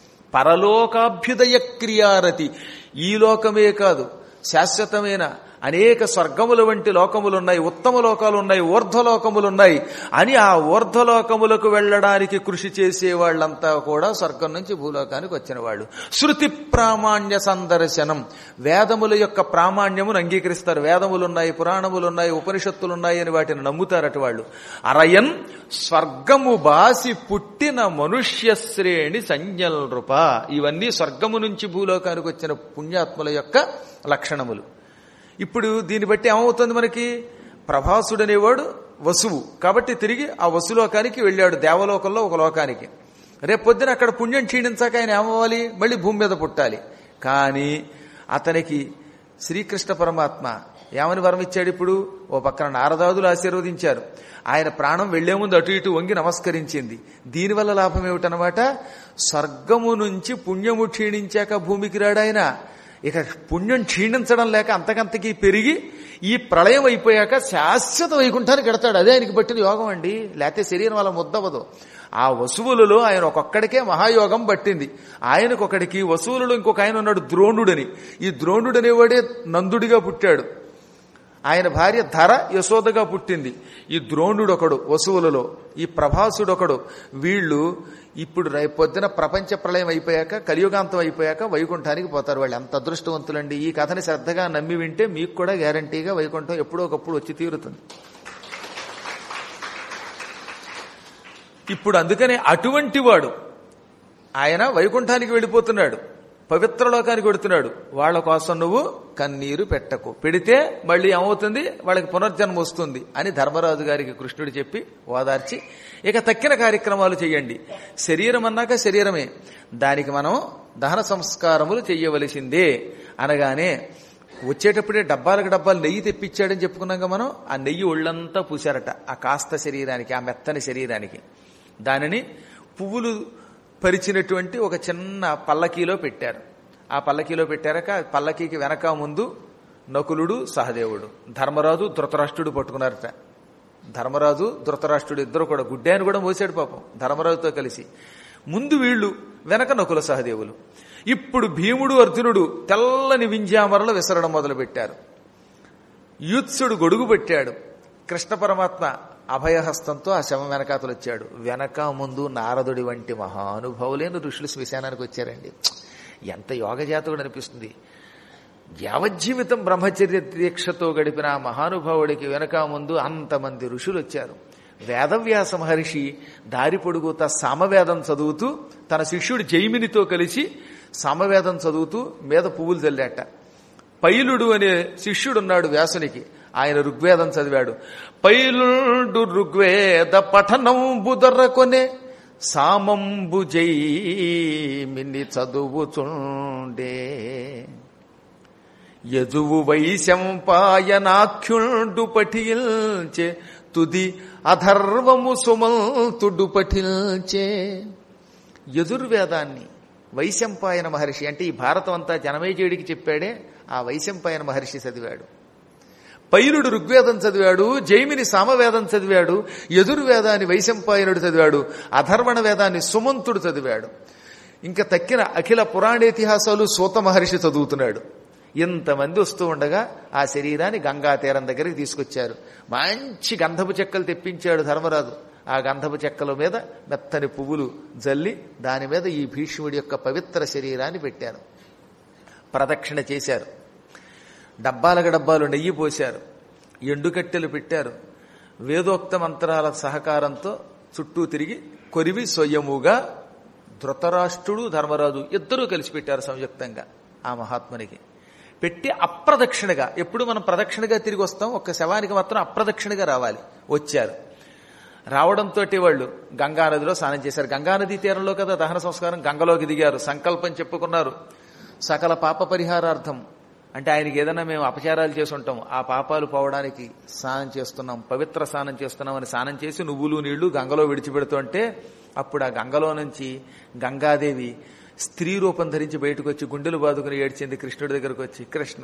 పరలోకాభ్యుదయ క్రియారతి ఈ లోకమే కాదు శాశ్వతమైన అనేక స్వర్గముల వంటి లోకములున్నాయి ఉత్తమ లోకాలు ఉన్నాయి ఊర్ధ్వలోకములున్నాయి అని ఆ ఊర్ధ్వలోకములకు వెళ్ళడానికి కృషి చేసే వాళ్ళంతా కూడా స్వర్గం నుంచి భూలోకానికి వచ్చిన వాళ్ళు శృతి ప్రామాణ్య సందర్శనం వేదముల యొక్క ప్రామాణ్యమును అంగీకరిస్తారు వేదములున్నాయి పురాణములున్నాయి ఉపనిషత్తులున్నాయి అని వాటిని నమ్ముతారట వాళ్ళు అరయన్ స్వర్గము బాసి పుట్టిన మనుష్య శ్రేణి సంజ్ఞల్ రూప ఇవన్నీ స్వర్గము నుంచి భూలోకానికి వచ్చిన పుణ్యాత్ముల యొక్క లక్షణములు ఇప్పుడు దీన్ని బట్టి ఏమవుతుంది మనకి ప్రభాసుడనేవాడు వసువు కాబట్టి తిరిగి ఆ వసులోకానికి వెళ్ళాడు దేవలోకంలో ఒక లోకానికి రేపొద్దున అక్కడ పుణ్యం క్షీణించాక ఆయన ఏమవ్వాలి మళ్ళీ భూమి మీద పుట్టాలి కానీ అతనికి శ్రీకృష్ణ పరమాత్మ ఏమని వరం ఇచ్చాడు ఇప్పుడు ఓ పక్కన నారదాదులు ఆశీర్వదించారు ఆయన ప్రాణం వెళ్లే ముందు అటు ఇటు వంగి నమస్కరించింది దీనివల్ల లాభం ఏమిటనమాట స్వర్గము నుంచి పుణ్యము క్షీణించాక భూమికి రాడాయన ఇక పుణ్యం క్షీణించడం లేక అంతకంతకి పెరిగి ఈ ప్రళయం అయిపోయాక శాశ్వత వైకుంఠానికి ఎడతాడు అదే ఆయనకి పట్టిన యోగం అండి లేకపోతే శరీరం అలా ముద్దవదు ఆ వసువులలో ఆయన ఒక్కొక్కడికే మహాయోగం పట్టింది ఆయనకొకడికి వసువులలో ఇంకొక ఆయన ఉన్నాడు ద్రోణుడని ఈ ద్రోణుడు అనేవాడే నందుడిగా పుట్టాడు ఆయన భార్య ధర యశోదగా పుట్టింది ఈ ద్రోణుడొకడు వసువులలో ఈ ప్రభాసుడొకడు వీళ్ళు ఇప్పుడు రేపొద్దున ప్రపంచ ప్రళయం అయిపోయాక కలియుగాంతం అయిపోయాక వైకుంఠానికి పోతారు వాళ్ళు ఎంత అదృష్టవంతులండి ఈ కథని శ్రద్ధగా నమ్మి వింటే మీకు కూడా గ్యారంటీగా వైకుంఠం ఎప్పుడో ఒకప్పుడు వచ్చి తీరుతుంది ఇప్పుడు అందుకనే అటువంటి వాడు ఆయన వైకుంఠానికి వెళ్ళిపోతున్నాడు పవిత్ర లోకానికి వెడుతున్నాడు వాళ్ళ కోసం నువ్వు కన్నీరు పెట్టకు పెడితే మళ్ళీ ఏమవుతుంది వాళ్ళకి పునర్జన్మ వస్తుంది అని ధర్మరాజు గారికి కృష్ణుడు చెప్పి ఓదార్చి ఇక తక్కిన కార్యక్రమాలు చేయండి శరీరం అన్నాక శరీరమే దానికి మనం దహన సంస్కారములు చెయ్యవలసిందే అనగానే వచ్చేటప్పుడే డబ్బాలకు డబ్బాలు నెయ్యి తెప్పించాడని చెప్పుకున్నాక మనం ఆ నెయ్యి ఒళ్ళంతా పూశారట ఆ కాస్త శరీరానికి ఆ మెత్తని శరీరానికి దానిని పువ్వులు పరిచినటువంటి ఒక చిన్న పల్లకీలో పెట్టారు ఆ పల్లకీలో పెట్టారక పల్లకీకి వెనక ముందు నకులుడు సహదేవుడు ధర్మరాజు ధృతరాష్ట్రుడు పట్టుకున్నారట ధర్మరాజు ధృతరాష్ట్రుడు ఇద్దరు కూడా గుడ్డాన్ని కూడా మోసాడు పాపం ధర్మరాజుతో కలిసి ముందు వీళ్ళు వెనక నకుల సహదేవులు ఇప్పుడు భీముడు అర్జునుడు తెల్లని వింజామరలు విసరడం మొదలుపెట్టారు యూత్సుడు గొడుగు పెట్టాడు కృష్ణ పరమాత్మ అభయహస్తంతో ఆ శవం వెనకాతలు వచ్చాడు వెనక ముందు నారదుడి వంటి మహానుభావులైన ఋషులు శ్మశానానికి వచ్చారండి ఎంత యోగజాతకుడు అనిపిస్తుంది యావజ్జీవితం బ్రహ్మచర్య దీక్షతో గడిపిన ఆ మహానుభావుడికి వెనక ముందు అంతమంది ఋషులు వచ్చారు వేదవ్యాస మహర్షి దారి పొడుగుతా సామవేదం చదువుతూ తన శిష్యుడు జైమినితో కలిసి సామవేదం చదువుతూ మీద పువ్వులు చల్లాట పైలుడు అనే శిష్యుడున్నాడు వ్యాసునికి ఆయన ఋగ్వేదం చదివాడు పైలుడు ఋగ్వేద పఠనంబు దొర్రకొనే సామంబు జైమిని చదువుచుండే యజువు వైశంపాయనాఖ్యుండు పఠిల్చే తుది అధర్వము సుమంతుడు పఠిల్చే యజుర్వేదాన్ని వైశంపాయన మహర్షి అంటే ఈ భారతం అంతా జనమేజయుడికి చెప్పాడే ఆ వైశంపాయన మహర్షి చదివాడు పైరుడు ఋగ్వేదం చదివాడు జైమిని సామవేదం చదివాడు యజుర్వేదాన్ని వైశంపాయనుడు చదివాడు అధర్వణ వేదాన్ని సుమంతుడు చదివాడు ఇంకా తక్కిన అఖిల పురాణేతిహాసాలు సూత మహర్షి చదువుతున్నాడు ఇంతమంది వస్తూ ఉండగా ఆ శరీరాన్ని గంగా తీరం దగ్గరికి తీసుకొచ్చారు మంచి గంధపు చెక్కలు తెప్పించాడు ధర్మరాజు ఆ గంధపు చెక్కల మీద మెత్తని పువ్వులు జల్లి దాని మీద ఈ భీష్ముడి యొక్క పవిత్ర శరీరాన్ని పెట్టారు ప్రదక్షిణ చేశారు డబ్బాలకు డబ్బాలు నెయ్యి పోశారు ఎండుకట్టెలు పెట్టారు వేదోక్త మంత్రాల సహకారంతో చుట్టూ తిరిగి కొరివి స్వయముగా ధృతరాష్ట్రుడు ధర్మరాజు ఇద్దరూ కలిసి పెట్టారు సంయుక్తంగా ఆ మహాత్మునికి పెట్టి అప్రదక్షిణగా ఎప్పుడు మనం ప్రదక్షిణగా తిరిగి వస్తాం ఒక్క శవానికి మాత్రం అప్రదక్షిణగా రావాలి వచ్చారు రావడంతో వాళ్ళు గంగానదిలో స్నానం చేశారు గంగానదీ తీరంలో కదా దహన సంస్కారం గంగలోకి దిగారు సంకల్పం చెప్పుకున్నారు సకల పాప పరిహారార్థం అంటే ఆయనకి ఏదైనా మేము అపచారాలు చేసి ఉంటాం ఆ పాపాలు పోవడానికి స్నానం చేస్తున్నాం పవిత్ర స్నానం చేస్తున్నాం అని స్నానం చేసి నువ్వులు నీళ్లు గంగలో విడిచిపెడుతుంటే అప్పుడు ఆ గంగలో నుంచి గంగాదేవి స్త్రీ రూపం ధరించి బయటకు వచ్చి గుండెలు బాదుకుని ఏడ్చింది కృష్ణుడి దగ్గరకు వచ్చి కృష్ణ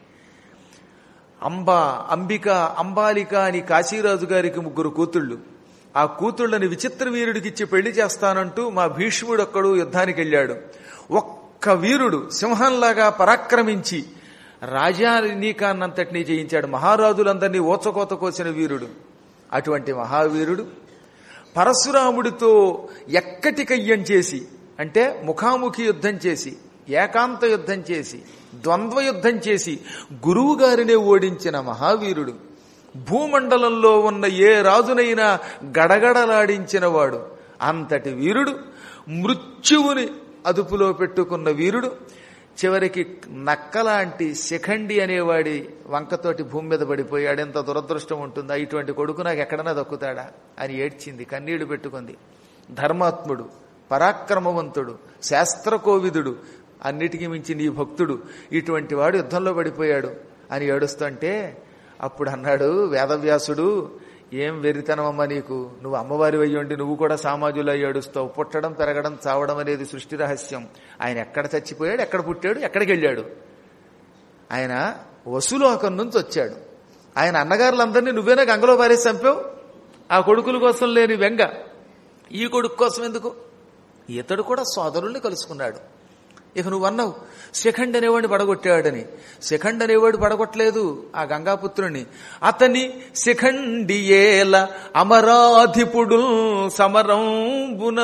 అంబ అంబిక అంబాలిక అని కాశీరాజు గారికి ముగ్గురు కూతుళ్ళు ఆ కూతుళ్ళని విచిత్ర వీరుడికిచ్చి పెళ్లి చేస్తానంటూ మా భీష్ముడు ఒక్కడు యుద్ధానికి వెళ్ళాడు ఒక్క వీరుడు సింహంలాగా పరాక్రమించి రాజానీకాన్నంతటినీ జయించాడు మహారాజులందరినీ ఓచకోత కోసిన వీరుడు అటువంటి మహావీరుడు పరశురాముడితో ఎక్కటికయ్యం చేసి అంటే ముఖాముఖి యుద్ధం చేసి ఏకాంత యుద్ధం చేసి ద్వంద్వ యుద్ధం చేసి గురువు గారినే ఓడించిన మహావీరుడు భూమండలంలో ఉన్న ఏ రాజునైనా గడగడలాడించిన వాడు అంతటి వీరుడు మృత్యువుని అదుపులో పెట్టుకున్న వీరుడు చివరికి నక్కలాంటి శిఖండి అనేవాడి వంకతోటి భూమి మీద పడిపోయాడు ఎంత దురదృష్టం ఉంటుందా ఇటువంటి కొడుకు నాకు ఎక్కడన్నా దక్కుతాడా అని ఏడ్చింది కన్నీళ్లు పెట్టుకుంది ధర్మాత్ముడు పరాక్రమవంతుడు శాస్త్రకోవిదుడు అన్నిటికీ మించి నీ భక్తుడు ఇటువంటి వాడు యుద్ధంలో పడిపోయాడు అని ఏడుస్తుంటే అప్పుడు అన్నాడు వేదవ్యాసుడు ఏం వెరితనమమ్మా నీకు నువ్వు అమ్మవారి అయ్యుండి నువ్వు కూడా సామాజులు అయ్యి ఏడుస్తావు పుట్టడం పెరగడం చావడం అనేది సృష్టి రహస్యం ఆయన ఎక్కడ చచ్చిపోయాడు ఎక్కడ పుట్టాడు ఎక్కడికి వెళ్ళాడు ఆయన వసులోకం నుంచి వచ్చాడు ఆయన అన్నగారులందరినీ నువ్వేనా గంగలో పారేసి చంపావు ఆ కొడుకుల కోసం లేని వెంగ ఈ కొడుకు కోసం ఎందుకు ఇతడు కూడా సోదరుల్ని కలుసుకున్నాడు ఇక నువ్వు అన్నావు శిఖండ్ అనేవాడిని పడగొట్టాడని శిఖండ్ అనేవాడు పడగొట్టలేదు ఆ గంగాపుత్రుని అతని శిఖండియేల అమరాధిపుడు సమరంబున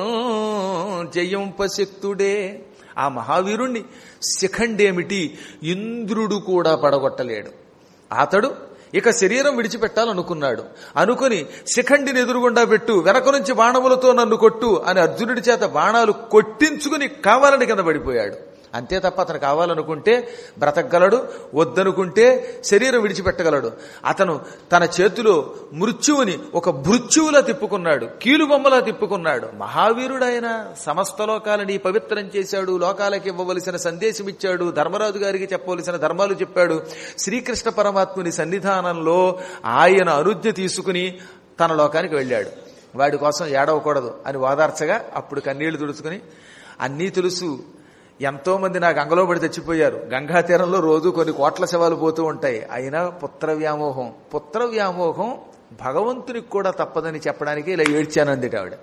జయంపశక్తుడే ఆ మహావీరుణ్ణి శిఖండేమిటి ఇంద్రుడు కూడా పడగొట్టలేడు అతడు ఇక శరీరం విడిచిపెట్టాలనుకున్నాడు అనుకుని శిఖండిని ఎదురుగుండా పెట్టు వెనక నుంచి బాణములతో నన్ను కొట్టు అని అర్జునుడి చేత బాణాలు కొట్టించుకుని కావాలని కింద పడిపోయాడు అంతే తప్ప అతను కావాలనుకుంటే బ్రతకగలడు వద్దనుకుంటే శరీరం విడిచిపెట్టగలడు అతను తన చేతిలో మృత్యువుని ఒక భృత్యువులా తిప్పుకున్నాడు కీలుబొమ్మలా తిప్పుకున్నాడు మహావీరుడైన సమస్త లోకాలని పవిత్రం చేశాడు లోకాలకి ఇవ్వవలసిన సందేశం ఇచ్చాడు ధర్మరాజు గారికి చెప్పవలసిన ధర్మాలు చెప్పాడు శ్రీకృష్ణ పరమాత్ముని సన్నిధానంలో ఆయన అనుజ్ఞ తీసుకుని తన లోకానికి వెళ్ళాడు వాడి కోసం ఏడవకూడదు అని వాదార్చగా అప్పుడు కన్నీళ్లు తుడుచుకుని అన్నీ తెలుసు ఎంతో మంది నా గంగలో పడి చచ్చిపోయారు గంగా తీరంలో రోజు కొన్ని కోట్ల శవాలు పోతూ ఉంటాయి అయినా పుత్ర వ్యామోహం పుత్ర వ్యామోహం భగవంతునికి కూడా తప్పదని చెప్పడానికి ఇలా ఏడ్చానంది ఆవిడ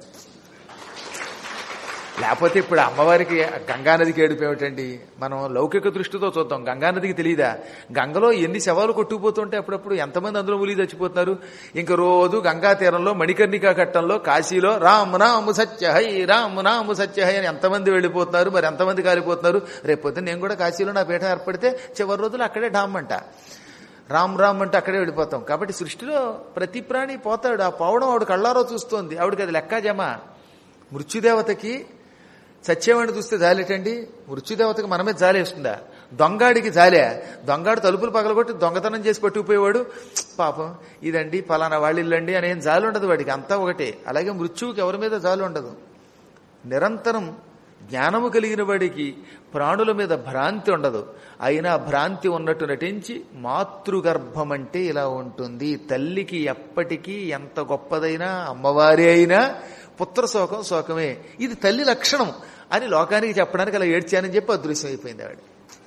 లేకపోతే ఇప్పుడు అమ్మవారికి గంగానదికి ఏడుపు ఏమిటండి మనం లౌకిక దృష్టితో చూద్దాం గంగానదికి తెలియదా గంగలో ఎన్ని శవాలు కొట్టుకుపోతుంటే అప్పుడప్పుడు ఎంతమంది అందులో ములి చచ్చిపోతున్నారు ఇంక రోజు గంగా తీరంలో మణికర్ణికా ఘట్టంలో కాశీలో రామ్ నాము సత్య హై రామ్ నాము సత్య హై అని ఎంతమంది వెళ్ళిపోతున్నారు మరి ఎంతమంది కాలిపోతున్నారు రేపొద్దు నేను కూడా కాశీలో నా పీఠ ఏర్పడితే చివరి రోజులు అక్కడే డామ్ అంట రామ్ రామ్ అంటే అక్కడే వెళ్ళిపోతాం కాబట్టి సృష్టిలో ప్రతి ప్రాణి పోతాడు ఆ పోవడం ఆవిడ కళ్ళారో చూస్తోంది ఆవిడకి అది లెక్క జమ మృత్యుదేవతకి సత్యవాడిని చూస్తే జాలేటండి మృత్యుదేవతకి మనమే జాలేస్తుందా దొంగాడికి జాలే దొంగాడు తలుపులు పగలగొట్టి దొంగతనం చేసి పట్టుకుపోయేవాడు "ఛ్, పాపం ఇదండి పలానా వాళ్ళు ఇల్లండి అనేం జాలి ఉండదు వాడికి అంతా ఒకటే అలాగే మృత్యువుకి ఎవరి మీద జాలి ఉండదు నిరంతరం జ్ఞానము కలిగిన వాడికి ప్రాణుల మీద భ్రాంతి ఉండదు అయినా భ్రాంతి ఉన్నట్టు నటించి మాతృగర్భం అంటే ఇలా ఉంటుంది తల్లికి ఎప్పటికీ ఎంత గొప్పదైనా అమ్మవారి అయినా పుత్ర శోకం శోకమే ఇది తల్లి లక్షణం అని లోకానికి చెప్పడానికి అలా ఏడ్చానని చెప్పి అదృశ్యం అయిపోయింది ఆవిడ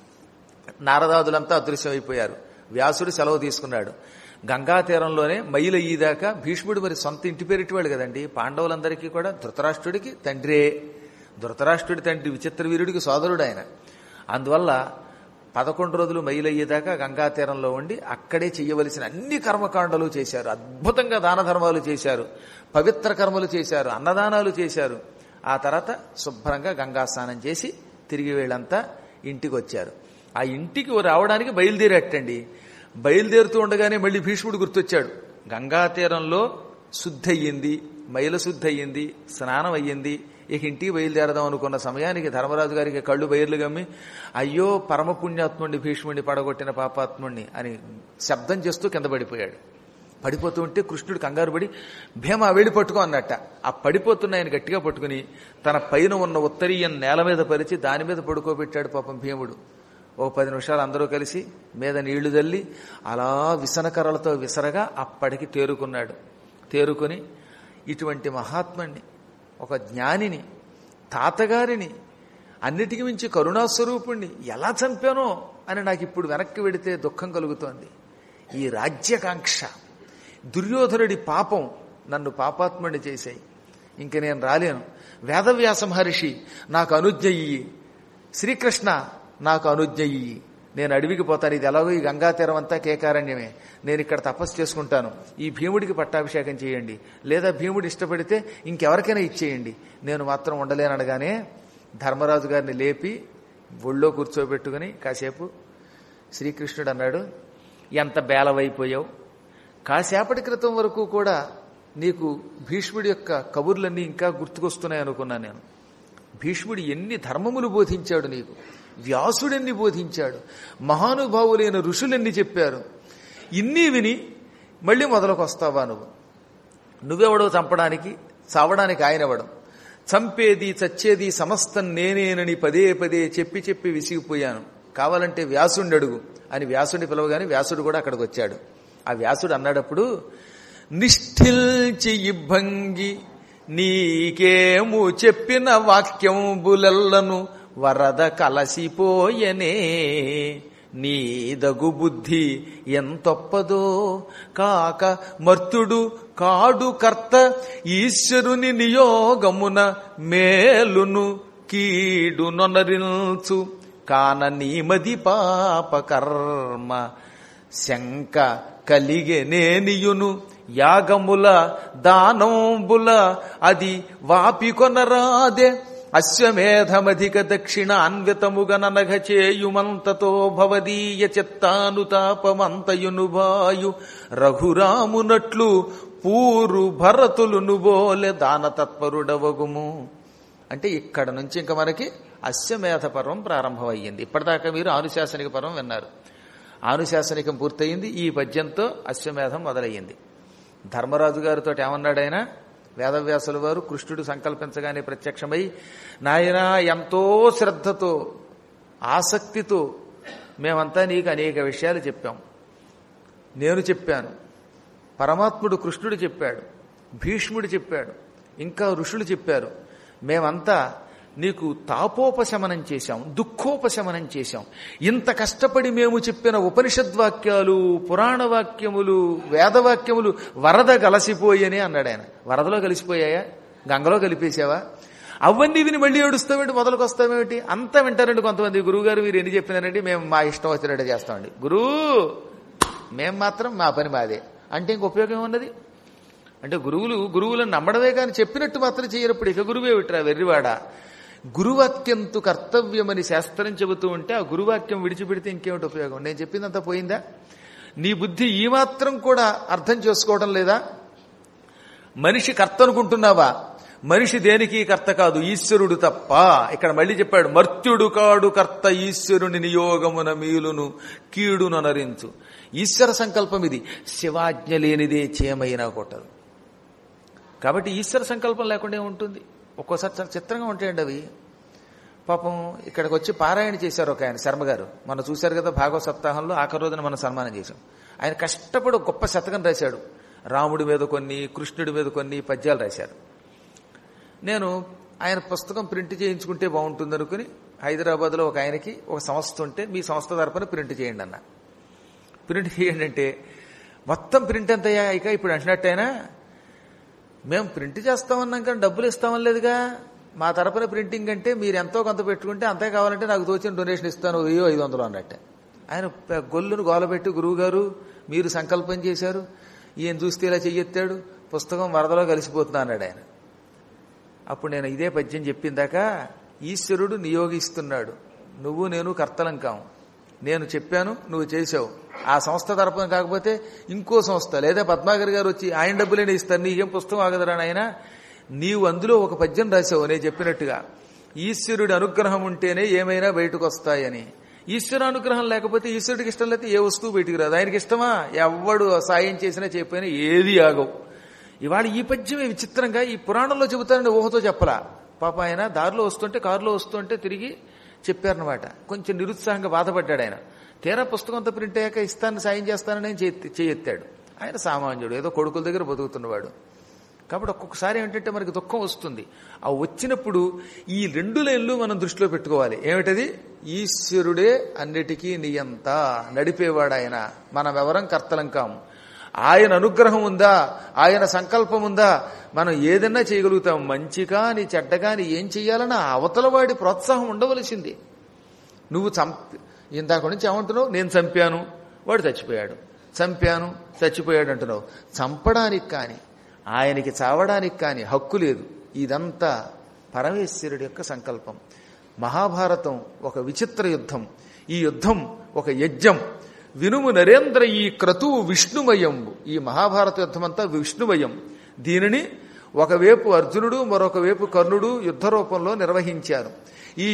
నారదాదులంతా అదృశ్యం అయిపోయారు వ్యాసుడు సెలవు తీసుకున్నాడు గంగా తీరంలోనే మైలు అయ్యేదాకా భీష్ముడు మరి సొంత ఇంటి పేరిటివాడు కదండి పాండవులందరికీ కూడా ధృతరాష్ట్రుడికి తండ్రే ధృతరాష్ట్రుడి తండ్రి విచిత్ర వీరుడికి సోదరుడు ఆయన అందువల్ల పదకొండు రోజులు మైలు అయ్యేదాకా గంగా తీరంలో ఉండి అక్కడే చేయవలసిన అన్ని కర్మకాండలు చేశారు అద్భుతంగా దాన ధర్మాలు చేశారు పవిత్ర కర్మలు చేశారు అన్నదానాలు చేశారు ఆ తర్వాత శుభ్రంగా గంగా స్నానం చేసి తిరిగి వీళ్ళంతా ఇంటికి వచ్చారు ఆ ఇంటికి రావడానికి బయలుదేరట్టండి బయలుదేరుతూ ఉండగానే మళ్ళీ భీష్ముడు గుర్తొచ్చాడు గంగా తీరంలో శుద్ధి అయ్యింది మైల శుద్ధి అయ్యింది స్నానం అయ్యింది ఇక ఇంటికి బయలుదేరదాం అనుకున్న సమయానికి ధర్మరాజు గారికి కళ్ళు బయర్లు గమ్మి అయ్యో పరమ పుణ్యాత్ముడిని భీష్ముడిని పడగొట్టిన పాపాత్ముడిని అని శబ్దం చేస్తూ కింద పడిపోయాడు పడిపోతూ ఉంటే కృష్ణుడు కంగారు పడి భీమ వెళ్ళి పట్టుకో అన్నట్ట ఆ పడిపోతున్న ఆయన గట్టిగా పట్టుకుని తన పైన ఉన్న ఉత్తరీయం నేల మీద పరిచి దాని మీద పడుకోబెట్టాడు పాపం భీముడు ఓ పది నిమిషాలు అందరూ కలిసి మీద నీళ్లు చల్లి అలా విసనకర్రలతో విసరగా అప్పటికి తేరుకున్నాడు తేరుకొని ఇటువంటి మహాత్ముణ్ణి ఒక జ్ఞానిని తాతగారిని అన్నిటికి మించి కరుణాస్వరూపుణ్ణి ఎలా చంపానో అని నాకు ఇప్పుడు వెనక్కి వెడితే దుఃఖం కలుగుతోంది ఈ రాజ్యకాంక్ష దుర్యోధనుడి పాపం నన్ను పాపాత్ముడిని చేశాయి ఇంక నేను రాలేను వేదవ్యాస మహర్షి నాకు అనుజ్ఞ ఇయ్యి శ్రీకృష్ణ నాకు అనుజ్ఞ ఇయ్యి నేను అడవికి పోతాను ఇది ఎలాగో ఈ గంగా తీరం అంతా కేకారణ్యమే నేను ఇక్కడ తపస్సు చేసుకుంటాను ఈ భీముడికి పట్టాభిషేకం చేయండి లేదా భీముడు ఇష్టపడితే ఇంకెవరికైనా ఇచ్చేయండి నేను మాత్రం ఉండలేననగానే ధర్మరాజు గారిని లేపి ఒళ్ళో కూర్చోబెట్టుకుని కాసేపు శ్రీకృష్ణుడు అన్నాడు ఎంత బేలవైపోయావు కాసేపటి క్రితం వరకు కూడా నీకు భీష్ముడి యొక్క కబుర్లన్నీ ఇంకా గుర్తుకొస్తున్నాయి అనుకున్నాను నేను భీష్ముడు ఎన్ని ధర్మములు బోధించాడు నీకు వ్యాసుడెన్ని బోధించాడు మహానుభావులైన ఋషులెన్ని చెప్పారు ఇన్ని విని మళ్ళీ మొదలకు వస్తావా నువ్వు నువ్వెవడో చంపడానికి చావడానికి ఆయనవడం చంపేది చచ్చేది సమస్తం నేనేనని పదే పదే చెప్పి చెప్పి విసిగిపోయాను కావాలంటే వ్యాసుండి అడుగు అని వ్యాసుడిని పిలవగానే వ్యాసుడు కూడా అక్కడికి వచ్చాడు ఆ వ్యాసుడు అన్నాడప్పుడు నిష్ఠిల్చి ఇబ్బంగి నీకేము చెప్పిన వాక్యంబులెల్లను వరద కలసిపోయనే నీ దగు బుద్ధి ఎంతొప్పదో కాక మర్తుడు కాడు కర్త ఈశ్వరుని నియోగమున మేలును కీడు నొనరించు కాన నీమది పాప కర్మ శంక కలిగే నేనియును యాగముల దానంబుల అది వాపికొనరాదే అశ్వమేధమధిక దక్షిణ అన్వితముగననఘ చేయుమంతతో భవదీయ చిత్తానుతాపమంతయును బాయు రఘురామునట్లు పూరు భరతులును బోలె దానతత్పరుడవగుము అంటే ఇక్కడ నుంచి ఇంకా మనకి అశ్వమేధ పర్వం ప్రారంభమయ్యింది ఇప్పటిదాకా మీరు ఆనుశాసనిక పర్వం విన్నారు ఆనుశాసనికం పూర్తయింది ఈ పద్యంతో అశ్వమేధం మొదలయ్యింది ధర్మరాజు గారితో ఏమన్నాడైనా వేదవ్యాసుల వారు కృష్ణుడు సంకల్పించగానే ప్రత్యక్షమై నాయన ఎంతో శ్రద్ధతో ఆసక్తితో మేమంతా నీకు అనేక విషయాలు చెప్పాం నేను చెప్పాను పరమాత్ముడు కృష్ణుడు చెప్పాడు భీష్ముడు చెప్పాడు ఇంకా ఋషులు చెప్పారు మేమంతా నీకు తాపోపశమనం చేశాం దుఃఖోపశమనం చేశాం ఇంత కష్టపడి మేము చెప్పిన ఉపనిషద్వాక్యాలు పురాణ వాక్యములు వేదవాక్యములు వరద కలిసిపోయని అన్నాడు ఆయన వరదలో కలిసిపోయాయా గంగలో కలిపేసావా అవన్నీ విని మళ్ళీ ఏడుస్తామేంటి మొదలుకు వస్తామేమిటి అంతా వింటారండి కొంతమంది గురువుగారు మీరు ఎన్ని చెప్పినారండి మేము మా ఇష్టం వచ్చినట్టు చేస్తామండి గురువు మేము మాత్రం మా పని మాదే అంటే ఇంక ఉపయోగం ఉన్నది అంటే గురువులు గురువులను నమ్మడమే కానీ చెప్పినట్టు మాత్రం చేయనప్పుడు ఇక గురువే విట్రా వెర్రివాడ గురువాక్యంతు కర్తవ్యమని శాస్త్రం చెబుతూ ఉంటే ఆ గురువాక్యం విడిచిపెడితే ఇంకేమిటి ఉపయోగం నేను చెప్పిందంతా పోయిందా నీ బుద్ధి ఈ మాత్రం కూడా అర్థం చేసుకోవడం లేదా మనిషి కర్త అనుకుంటున్నావా మనిషి దేనికి కర్త కాదు ఈశ్వరుడు తప్ప ఇక్కడ మళ్ళీ చెప్పాడు మర్త్యుడు కాడు కర్త ఈశ్వరుని నియోగమున మీలును కీడును నరించు ఈశ్వర సంకల్పం ఇది శివాజ్ఞ లేనిదే చేమైనా కొట్టదు కాబట్టి ఈశ్వర సంకల్పం లేకుండా ఉంటుంది ఒక్కోసారి చాలా చిత్రంగా ఉంటాయండి అవి పాపం ఇక్కడికి వచ్చి పారాయణ చేశారు ఒక ఆయన శర్మ గారు మనం చూశారు కదా భాగవత సప్తాహంలో ఆఖరి రోజున మనం సన్మానం చేశాం ఆయన కష్టపడి ఒక గొప్ప శతకం రాశాడు రాముడి మీద కొన్ని కృష్ణుడి మీద కొన్ని పద్యాలు రాశారు నేను ఆయన పుస్తకం ప్రింట్ చేయించుకుంటే బాగుంటుంది అనుకుని హైదరాబాద్లో ఒక ఆయనకి ఒక సంస్థ ఉంటే మీ సంస్థ తరపున ప్రింట్ చేయండి అన్న ప్రింట్ చేయండి అంటే మొత్తం ప్రింట్ ఎంత అయ్యా ఇక ఇప్పుడు అంటున్నట్టయినా మేము ప్రింట్ చేస్తామన్నాం కానీ డబ్బులు ఇస్తామని లేదుగా మా తరపున ప్రింటింగ్ అంటే మీరు ఎంతో కొంత పెట్టుకుంటే అంతే కావాలంటే నాకు తోచిన డొనేషన్ ఇస్తాను వెయ్యో ఐదు వందలు అన్నట్టే ఆయన పె- గొల్లును గోలబెట్టి గురువు గారు మీరు సంకల్పం చేశారు ఈయన చూస్తే ఇలా చెయ్యెత్తాడు పుస్తకం వరదలో కలిసిపోతున్నా అన్నాడు ఆయన అప్పుడు నేను ఇదే పద్యం చెప్పిందాక ఈశ్వరుడు నియోగిస్తున్నాడు నువ్వు నేను కర్తలం కాము నేను చెప్పాను నువ్వు చేసావు ఆ సంస్థ తరపున కాకపోతే ఇంకో సంస్థ లేదా పద్మాగర్ గారు వచ్చి ఆయన డబ్బులేనే ఇస్తారు నీకేం పుస్తకం ఆగదరా ఆయన నీవు అందులో ఒక పద్యం రాసావు నేను చెప్పినట్టుగా ఈశ్వరుడి అనుగ్రహం ఉంటేనే ఏమైనా బయటకు వస్తాయని ఈశ్వర అనుగ్రహం లేకపోతే ఈశ్వరుడికి ఇష్టం లేకపోతే ఏ వస్తువు బయటికి రాదు ఆయనకి ఇష్టమా ఎవడు సాయం చేసినా చెప్పినా ఏది ఆగవు ఇవాళ ఈ పద్యమే విచిత్రంగా ఈ పురాణంలో చెబుతారని ఊహతో చెప్పలా పాప ఆయన దారిలో వస్తుంటే కారులో వస్తుంటే తిరిగి చెప్పారనమాట కొంచెం నిరుత్సాహంగా బాధపడ్డాడు ఆయన తీరా పుస్తకం అంతా ప్రింట్ అయ్యాక ఇస్తాను సాయం చేస్తానని ఆయన చేయి- చేయెత్తాడు ఆయన సామాన్యుడు ఏదో కొడుకుల దగ్గర బతుకుతున్నవాడు కాబట్టి ఒక్కొక్కసారి ఏంటంటే మనకి దుఃఖం వస్తుంది ఆ వచ్చినప్పుడు ఈ రెండు లైన్లు మనం దృష్టిలో పెట్టుకోవాలి ఏమిటది ఈశ్వరుడే అన్నిటికీ నియంత నడిపేవాడు ఆయన మనం ఎవరం కర్తలం కాము ఆయన అనుగ్రహం ఉందా ఆయన సంకల్పం ఉందా మనం ఏదన్నా చేయగలుగుతాం మంచి కాని చెడ్డ కాని ఏం చెయ్యాలన్నా అవతల వాడి ప్రోత్సాహం ఉండవలసింది నువ్వు చంప ఇందాక నుంచి ఏమంటున్నావు నేను చంపాను వాడు చచ్చిపోయాడు చంపాను చచ్చిపోయాడు అంటున్నావు చంపడానికి కానీ ఆయనకి చావడానికి కానీ హక్కు లేదు ఇదంతా పరమేశ్వరుడి యొక్క సంకల్పం మహాభారతం ఒక విచిత్ర యుద్ధం ఈ యుద్ధం ఒక యజ్ఞం వినుము నరేంద్ర ఈ క్రతువు విష్ణుమయం ఈ మహాభారత యుద్ధమంతా విష్ణుమయం దీనిని ఒకవైపు అర్జునుడు మరొక వైపు కర్ణుడు యుద్ధ రూపంలో నిర్వహించారు ఈ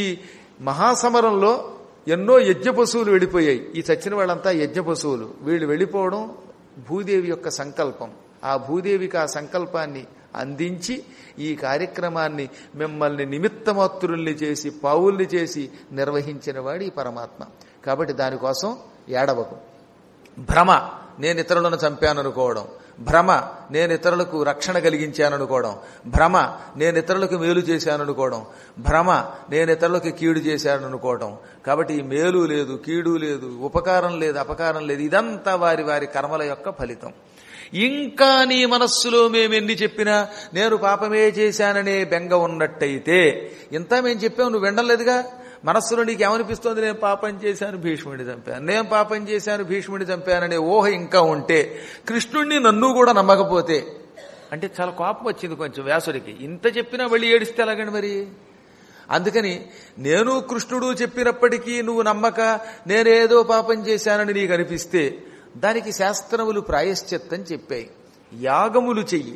మహాసమరంలో ఎన్నో యజ్ఞ పశువులు వెళ్ళిపోయాయి ఈ చచ్చిన వాళ్ళంతా యజ్ఞ పశువులు వీళ్ళు వెళ్ళిపోవడం భూదేవి యొక్క సంకల్పం ఆ భూదేవికి ఆ సంకల్పాన్ని అందించి ఈ కార్యక్రమాన్ని మిమ్మల్ని నిమిత్తమాత్రుల్ని చేసి పావుల్ని చేసి నిర్వహించిన వాడు ఈ పరమాత్మ కాబట్టి దానికోసం ఏడవకు భ్రమ నేను ఇతరులను చంపాననుకోవడం భ్రమ నేను ఇతరులకు రక్షణ కలిగించాననుకోవడం భ్రమ నేను ఇతరులకు మేలు చేశాననుకోవడం భ్రమ నేను ఇతరులకు కీడు చేశాననుకోవడం కాబట్టి ఈ మేలు లేదు కీడు లేదు ఉపకారం లేదు అపకారం లేదు ఇదంతా వారి వారి కర్మల యొక్క ఫలితం ఇంకా నీ మనస్సులో మేమెన్ని చెప్పినా నేను పాపమే చేశాననే బెంగ ఉన్నట్టయితే ఇంత మేము చెప్పాము నువ్వు వినలేదుగా మనస్సులో నీకు ఏమనిపిస్తోంది నేను పాపం చేశాను భీష్ముడిని చంపాను నేను పాపం చేశాను భీష్ముడిని చంపాననే ఊహ ఇంకా ఉంటే కృష్ణుణ్ణి నన్ను కూడా నమ్మకపోతే అంటే చాలా కోపం వచ్చింది కొంచెం వ్యాసుడికి ఇంత చెప్పినా మళ్ళీ ఏడిస్తే ఎలాగండి మరి అందుకని నేను కృష్ణుడు చెప్పినప్పటికీ నువ్వు నమ్మక నేనేదో పాపం చేశానని నీకు అనిపిస్తే దానికి శాస్త్రములు ప్రాయశ్చిత్తం చెప్పాయి యాగములు చెయ్యి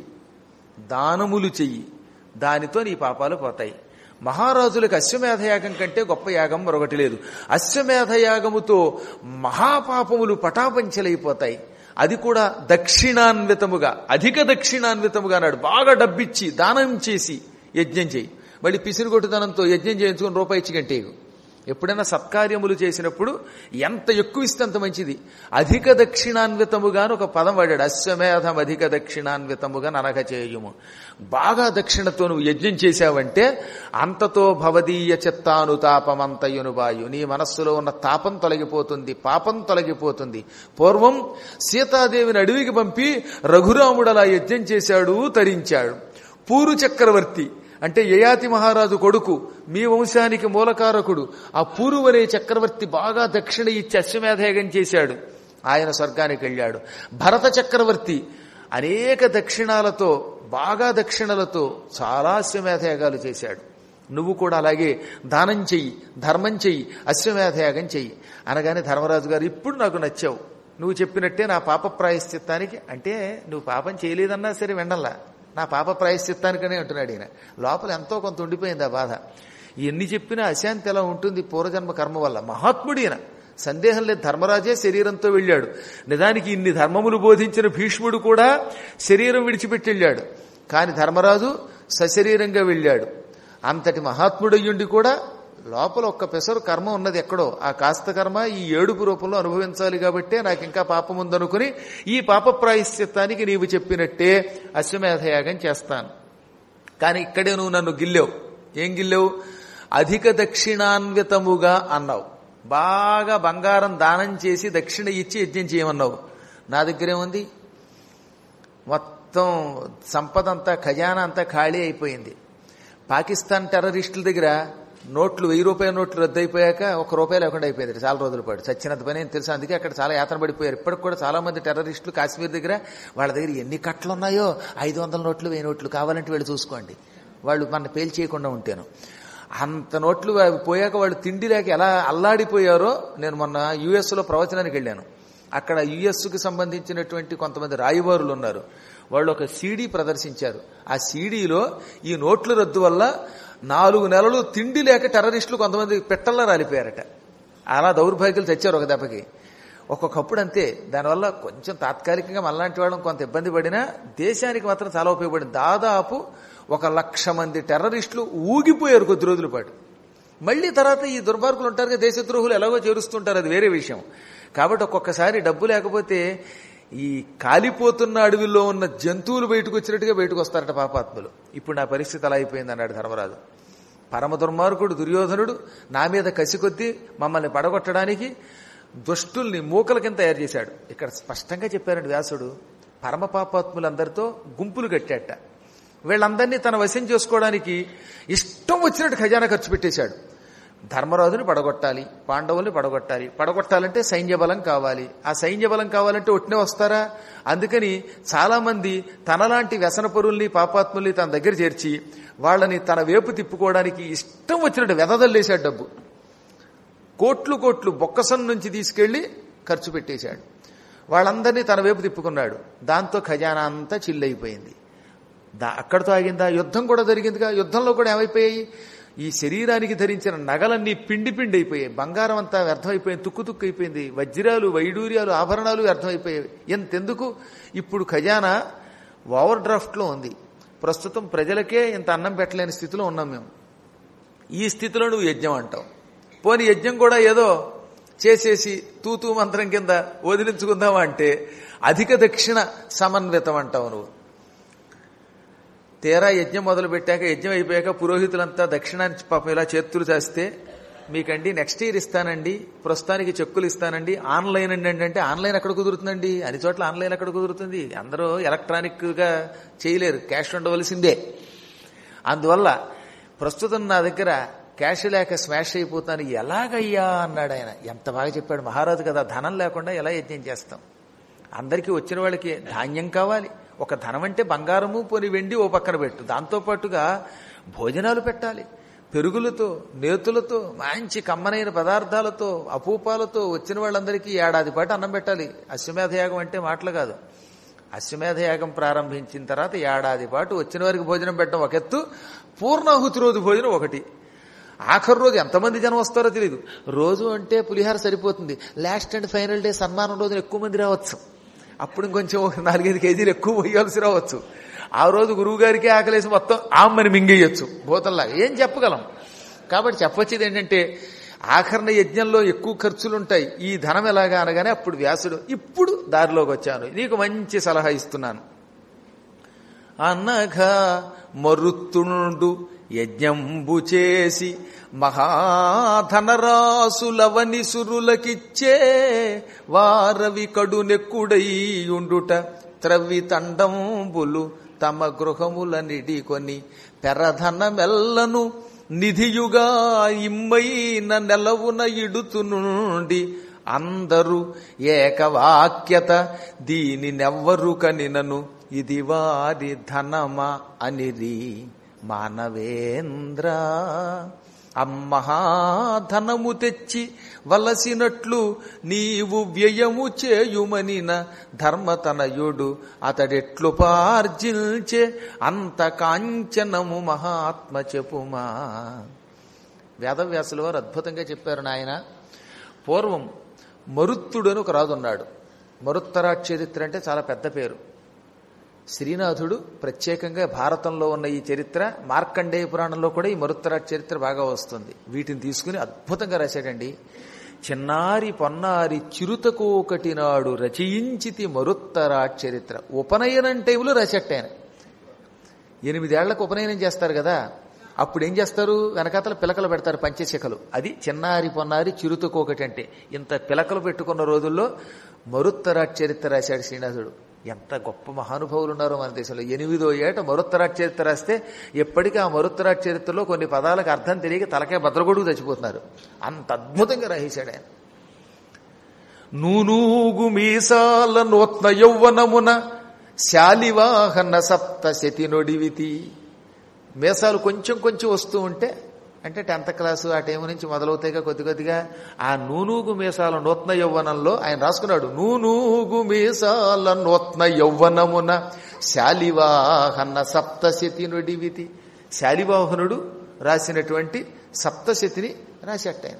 దానములు చెయ్యి దానితో నీ పాపాలు పోతాయి మహారాజులకు అశ్వమేధయాగం కంటే గొప్ప యాగం మరొకటి లేదు అశ్వమేధయాగముతో మహాపాపములు పటాపంచలైపోతాయి అది కూడా దక్షిణాన్వితముగా అధిక దక్షిణాన్వితముగా అన్నాడు బాగా డబ్బిచ్చి దానం చేసి యజ్ఞం చేయి మళ్ళీ పిసిరుగొట్టుదనంతో యజ్ఞం చేయించుకుని రూపాయి ఇచ్చి గంటేయు ఎప్పుడైనా సత్కార్యములు చేసినప్పుడు ఎంత ఎక్కువ ఇస్తే అంత మంచిది అధిక దక్షిణాన్వితముగా అని ఒక పదం వాడాడు అశ్వమేధం అధిక దక్షిణాన్వితముగా నరక చేయుము బాగా దక్షిణతో నువ్వు యజ్ఞం చేశావంటే అంతతో భవదీయ చిత్తానుతాపమంతయును వాయు నీ మనస్సులో ఉన్న తాపం తొలగిపోతుంది పాపం తొలగిపోతుంది పూర్వం సీతాదేవిని అడవికి పంపి రఘురాముడు అలా యజ్ఞం చేశాడు తరించాడు పూరు చక్రవర్తి అంటే యయాతి మహారాజు కొడుకు మీ వంశానికి మూలకారకుడు ఆ పూరు అనే చక్రవర్తి బాగా దక్షిణ ఇచ్చి అశ్వమేధయాగం చేశాడు ఆయన స్వర్గానికి వెళ్ళాడు భరత చక్రవర్తి అనేక దక్షిణాలతో బాగా దక్షిణలతో చాలా అశ్వమేధయాగాలు చేశాడు నువ్వు కూడా అలాగే దానం చెయ్యి ధర్మం చెయ్యి అశ్వమేధయాగం చెయ్యి అనగానే ధర్మరాజు గారు ఇప్పుడు నాకు నచ్చావు నువ్వు చెప్పినట్టే నా పాప ప్రాయశ్చిత్తానికి అంటే నువ్వు పాపం చేయలేదన్నా సరే వెండల్లా నా పాప ప్రాయశ్చిత్తానికనే అంటున్నాడు ఈయన లోపల ఎంతో కొంత ఉండిపోయింది ఆ బాధ ఎన్ని చెప్పినా అశాంతి ఎలా ఉంటుంది పూర్వజన్మ కర్మ వల్ల మహాత్ముడు ఈయన సందేహం లేదు ధర్మరాజే శరీరంతో వెళ్ళాడు నిజానికి ఇన్ని ధర్మములు బోధించిన భీష్ముడు కూడా శరీరం విడిచిపెట్టి వెళ్ళాడు కాని ధర్మరాజు సశరీరంగా వెళ్ళాడు అంతటి మహాత్ముడయ్యుండి కూడా లోపల ఒక్క పెసరు కర్మ ఉన్నది ఎక్కడో ఆ కాస్త కర్మ ఈ ఏడుపు రూపంలో అనుభవించాలి కాబట్టే నాకు ఇంకా పాపం ఉందనుకుని ఈ పాప ప్రాయశ్చిత్తానికి నీవు చెప్పినట్టే అశ్వమేధయాగం చేస్తాను కానీ ఇక్కడే నువ్వు నన్ను గిల్లేవు ఏం గిల్లేవు అధిక దక్షిణాన్వితముగా అన్నావు బాగా బంగారం దానం చేసి దక్షిణ ఇచ్చి యజ్ఞం చేయమన్నావు నా దగ్గరేముంది మొత్తం సంపద అంతా ఖజానా అంతా ఖాళీ అయిపోయింది పాకిస్తాన్ టెర్రరిస్టుల దగ్గర నోట్లు వెయ్యి రూపాయల నోట్లు రద్దయిపోయాక ఒక రూపాయి లేకుండా అయిపోయింది చాలా రోజుల పాటు చచ్చినంత పని అని తెలుసు అందుకే అక్కడ చాలా యాతన పడిపోయారు ఇప్పటికి కూడా చాలా మంది టెర్రరిస్టులు కాశ్మీర్ దగ్గర వాళ్ళ దగ్గర ఎన్ని కట్టలు ఉన్నాయో ఐదు వందల నోట్లు వెయ్యి నోట్లు కావాలంటే వెళ్ళి చూసుకోండి వాళ్ళు మన పేల్ చేయకుండా ఉంటాను అంత నోట్లు అవి పోయాక వాళ్ళు తిండి లేక ఎలా అల్లాడిపోయారో నేను మొన్న యుఎస్లో ప్రవచనానికి వెళ్ళాను అక్కడ యుఎస్కి సంబంధించినటువంటి కొంతమంది రాయవారులు ఉన్నారు వాళ్ళు ఒక సీడీ ప్రదర్శించారు ఆ సీడీలో ఈ నోట్ల రద్దు వల్ల నాలుగు నెలలు తిండి లేక టెర్రరిస్టులు కొంతమంది పెట్టల్లా రాలిపోయారట అలా దౌర్భాగ్యులు తెచ్చారు ఒక దెబ్బకి ఒక్కొక్కప్పుడు అంతే దానివల్ల కొంచెం తాత్కాలికంగా మళ్ళాంటి వాళ్ళం కొంత ఇబ్బంది పడినా దేశానికి మాత్రం చాలా ఉపయోగపడింది దాదాపు ఒక లక్ష మంది టెర్రరిస్టులు ఊగిపోయారు కొద్ది రోజుల పాటు మళ్ళీ తర్వాత ఈ దుర్మార్గులు ఉంటారు దేశద్రోహులు ఎలాగో చేరుస్తుంటారు అది వేరే విషయం కాబట్టి ఒక్కొక్కసారి డబ్బు లేకపోతే ఈ కాలిపోతున్న అడవిలో ఉన్న జంతువులు బయటకు వచ్చినట్టుగా బయటకు వస్తారట పాపాత్ములు ఇప్పుడు నా పరిస్థితి అలా అయిపోయింది అన్నాడు ధర్మరాజు పరమ దుర్మార్గుడు దుర్యోధనుడు నా మీద కసి కొద్దీ మమ్మల్ని పడగొట్టడానికి దుష్టుల్ని మూకల కింద తయారు చేశాడు ఇక్కడ స్పష్టంగా చెప్పారండి వ్యాసుడు పరమ పాపాత్ములందరితో గుంపులు కట్టాట వీళ్ళందరినీ తన వశం చేసుకోవడానికి ఇష్టం వచ్చినట్టు ఖజానా ఖర్చు పెట్టేశాడు ధర్మరాజుని పడగొట్టాలి పాండవుల్ని పడగొట్టాలి పడగొట్టాలంటే సైన్య బలం కావాలి ఆ సైన్య బలం కావాలంటే ఒట్టినే వస్తారా అందుకని చాలా మంది తనలాంటి వ్యసన పరుల్ని పాపాత్ముల్ని తన దగ్గర చేర్చి వాళ్ళని తన వేపు తిప్పుకోవడానికి ఇష్టం వచ్చినట్టు వెదదల్లేశాడు డబ్బు కోట్లు కోట్లు బొక్కసం నుంచి తీసుకెళ్లి ఖర్చు పెట్టేశాడు వాళ్ళందరినీ తన వైపు తిప్పుకున్నాడు దాంతో ఖజానా అంతా చిల్లైపోయింది దా అక్కడితో ఆగిందా యుద్ధం కూడా జరిగిందిగా యుద్ధంలో కూడా ఏమైపోయాయి ఈ శరీరానికి ధరించిన నగలన్నీ పిండి పిండి అయిపోయాయి బంగారం అంతా వ్యర్థమైపోయింది తుక్కు తుక్కు అయిపోయింది వజ్రాలు వైడూర్యాలు ఆభరణాలు వ్యర్థమైపోయాయి ఎంతెందుకు ఇప్పుడు ఖజానా ఓవర్ డ్రాఫ్ట్లో ఉంది ప్రస్తుతం ప్రజలకే ఇంత అన్నం పెట్టలేని స్థితిలో ఉన్నాం మేము ఈ స్థితిలో నువ్వు యజ్ఞం అంటావు పోని యజ్ఞం కూడా ఏదో చేసేసి తూతూ మంత్రం కింద వదిలించుకుందామా అంటే అధిక దక్షిణ సమన్వితం అంటావు నువ్వు తీరా యజ్ఞం మొదలు పెట్టాక యజ్ఞం అయిపోయాక పురోహితులంతా దక్షిణానికి పాపం ఇలా చేతులు చేస్తే మీకండి నెక్స్ట్ ఇయర్ ఇస్తానండి ప్రస్తుతానికి చెక్కులు ఇస్తానండి ఆన్లైన్ అండి అంటే ఆన్లైన్ ఎక్కడ కుదురుతుందండి అన్ని చోట్ల ఆన్లైన్ ఎక్కడ కుదురుతుంది అందరూ ఎలక్ట్రానిక్ గా చేయలేరు క్యాష్ ఉండవలసిందే అందువల్ల ప్రస్తుతం నా దగ్గర క్యాష్ లేక స్మాష్ అయిపోతాను ఎలాగయ్యా అన్నాడు ఆయన ఎంత బాగా చెప్పాడు మహారాజు కదా ధనం లేకుండా ఎలా యజ్ఞం చేస్తాం అందరికీ వచ్చిన వాళ్ళకి ధాన్యం కావాలి ఒక ధనం అంటే బంగారము పోని వెండి ఓ పక్కన పెట్టు దాంతోపాటుగా భోజనాలు పెట్టాలి పెరుగులతో నేతులతో మంచి కమ్మనైన పదార్థాలతో అపూపాలతో వచ్చిన వాళ్ళందరికీ ఏడాది పాటు అన్నం పెట్టాలి అశ్వమేధయాగం అంటే మాటలు కాదు అశ్వమేధయాగం ప్రారంభించిన తర్వాత ఏడాది పాటు వచ్చిన వారికి భోజనం పెట్టడం ఒక ఎత్తు పూర్ణాహుతి రోజు భోజనం ఒకటి ఆఖరి రోజు ఎంతమంది జనం వస్తారో తెలియదు రోజు అంటే పులిహార సరిపోతుంది లాస్ట్ అండ్ ఫైనల్ డే సన్మానం రోజున ఎక్కువ మంది రావచ్చు అప్పుడు ఇంకొంచెం ఒక నాలుగైదు కేజీలు ఎక్కువ పోయాల్సి రావచ్చు ఆ రోజు గురువు గారికి ఆకలేసి మొత్తం ఆమ్మని మింగేయచ్చు భూతంలాగా ఏం చెప్పగలం కాబట్టి చెప్పొచ్చేది ఏంటంటే ఆఖరణ యజ్ఞంలో ఎక్కువ ఖర్చులుంటాయి ఈ ధనం ఎలాగా అనగానే అప్పుడు వ్యాసుడు ఇప్పుడు దారిలోకి వచ్చాను నీకు మంచి సలహా ఇస్తున్నాను అనఘ మరుత్తుండు యజ్ఞంబు చేసి మహాధనరాసులవని సురులకిచ్చే వారవి కడు నెక్కుడైయుండుట త్రవ్వి తండంబులు తమ గృహముల నిడికొని పెరధనమెల్లను నిధియుగా ఇమ్మైన నెలవున ఇడుతు నుండి అందరూ ఏకవాక్యత దీనినెవ్వరు కనినను ఇది వారి ధనమా అనిరి మానవేంద్ర అమ్మహాధనము తెచ్చి వలసినట్లు నీవు వ్యయము చేయుమనిన ధర్మతనయుడు అతడెట్లు పార్జిల్చే అంత కాంచనము మహాత్మ చెప్పుమా వేదవ్యాసుల వారు అద్భుతంగా చెప్పారు నాయన పూర్వం మరుత్తుడు అని ఒక రాజు ఉన్నాడు మరుత్తరాట్ చరిత్ర అంటే చాలా పెద్ద పేరు శ్రీనాథుడు ప్రత్యేకంగా భారతంలో ఉన్న ఈ చరిత్ర మార్కండేయ పురాణంలో కూడా ఈ మరుత్తరాట్ చరిత్ర బాగా వస్తుంది వీటిని తీసుకుని అద్భుతంగా రాశాడండి చిన్నారి పొన్నారి చిరుతకు ఒకటి నాడు రచయించితి మరుత్తరాట్ చరిత్ర ఉపనయనం టైంలో రాసేట ఆయన ఎనిమిదేళ్లకు ఉపనయనం చేస్తారు కదా అప్పుడు ఏం చేస్తారు వెనకాతల పిలకలు పెడతారు పంచశిఖలు అది చిన్నారి పొన్నారి చిరుతకు ఒకటి అంటే ఇంత పిలకలు పెట్టుకున్న రోజుల్లో మరుత్తరాట్ చరిత్ర రాశాడు శ్రీనాథుడు ఎంత గొప్ప మహానుభావులు ఉన్నారో మన దేశంలో ఎనిమిదో ఏట మరుత్తరాట్ చరిత్ర రాస్తే ఎప్పటికీ ఆ మరుత్తరాట్ చరిత్రలో కొన్ని పదాలకు అర్థం తెలియక తలకే భద్రగొడుగు చచ్చిపోతున్నారు అంత అద్భుతంగా రాసేశాడు ఆయన నూనూగు మీసాల నూత్న యౌవనమున శాలివాహన సప్త శతి నొడివితి మీసాలు కొంచెం కొంచెం వస్తూ ఉంటే అంటే టెన్త్ క్లాసు ఆ టైం నుంచి మొదలవుతాయిగా కొద్ది కొద్దిగా ఆ నూనూగు మీసాల నూత్న యౌవనంలో ఆయన రాసుకున్నాడు నూనూగు మీసాల నూత్న యౌవనమున శాలివాహన సప్తశతి నుడివితి శాలివాహనుడు రాసినటువంటి సప్తశతిని రాసేట ఆయన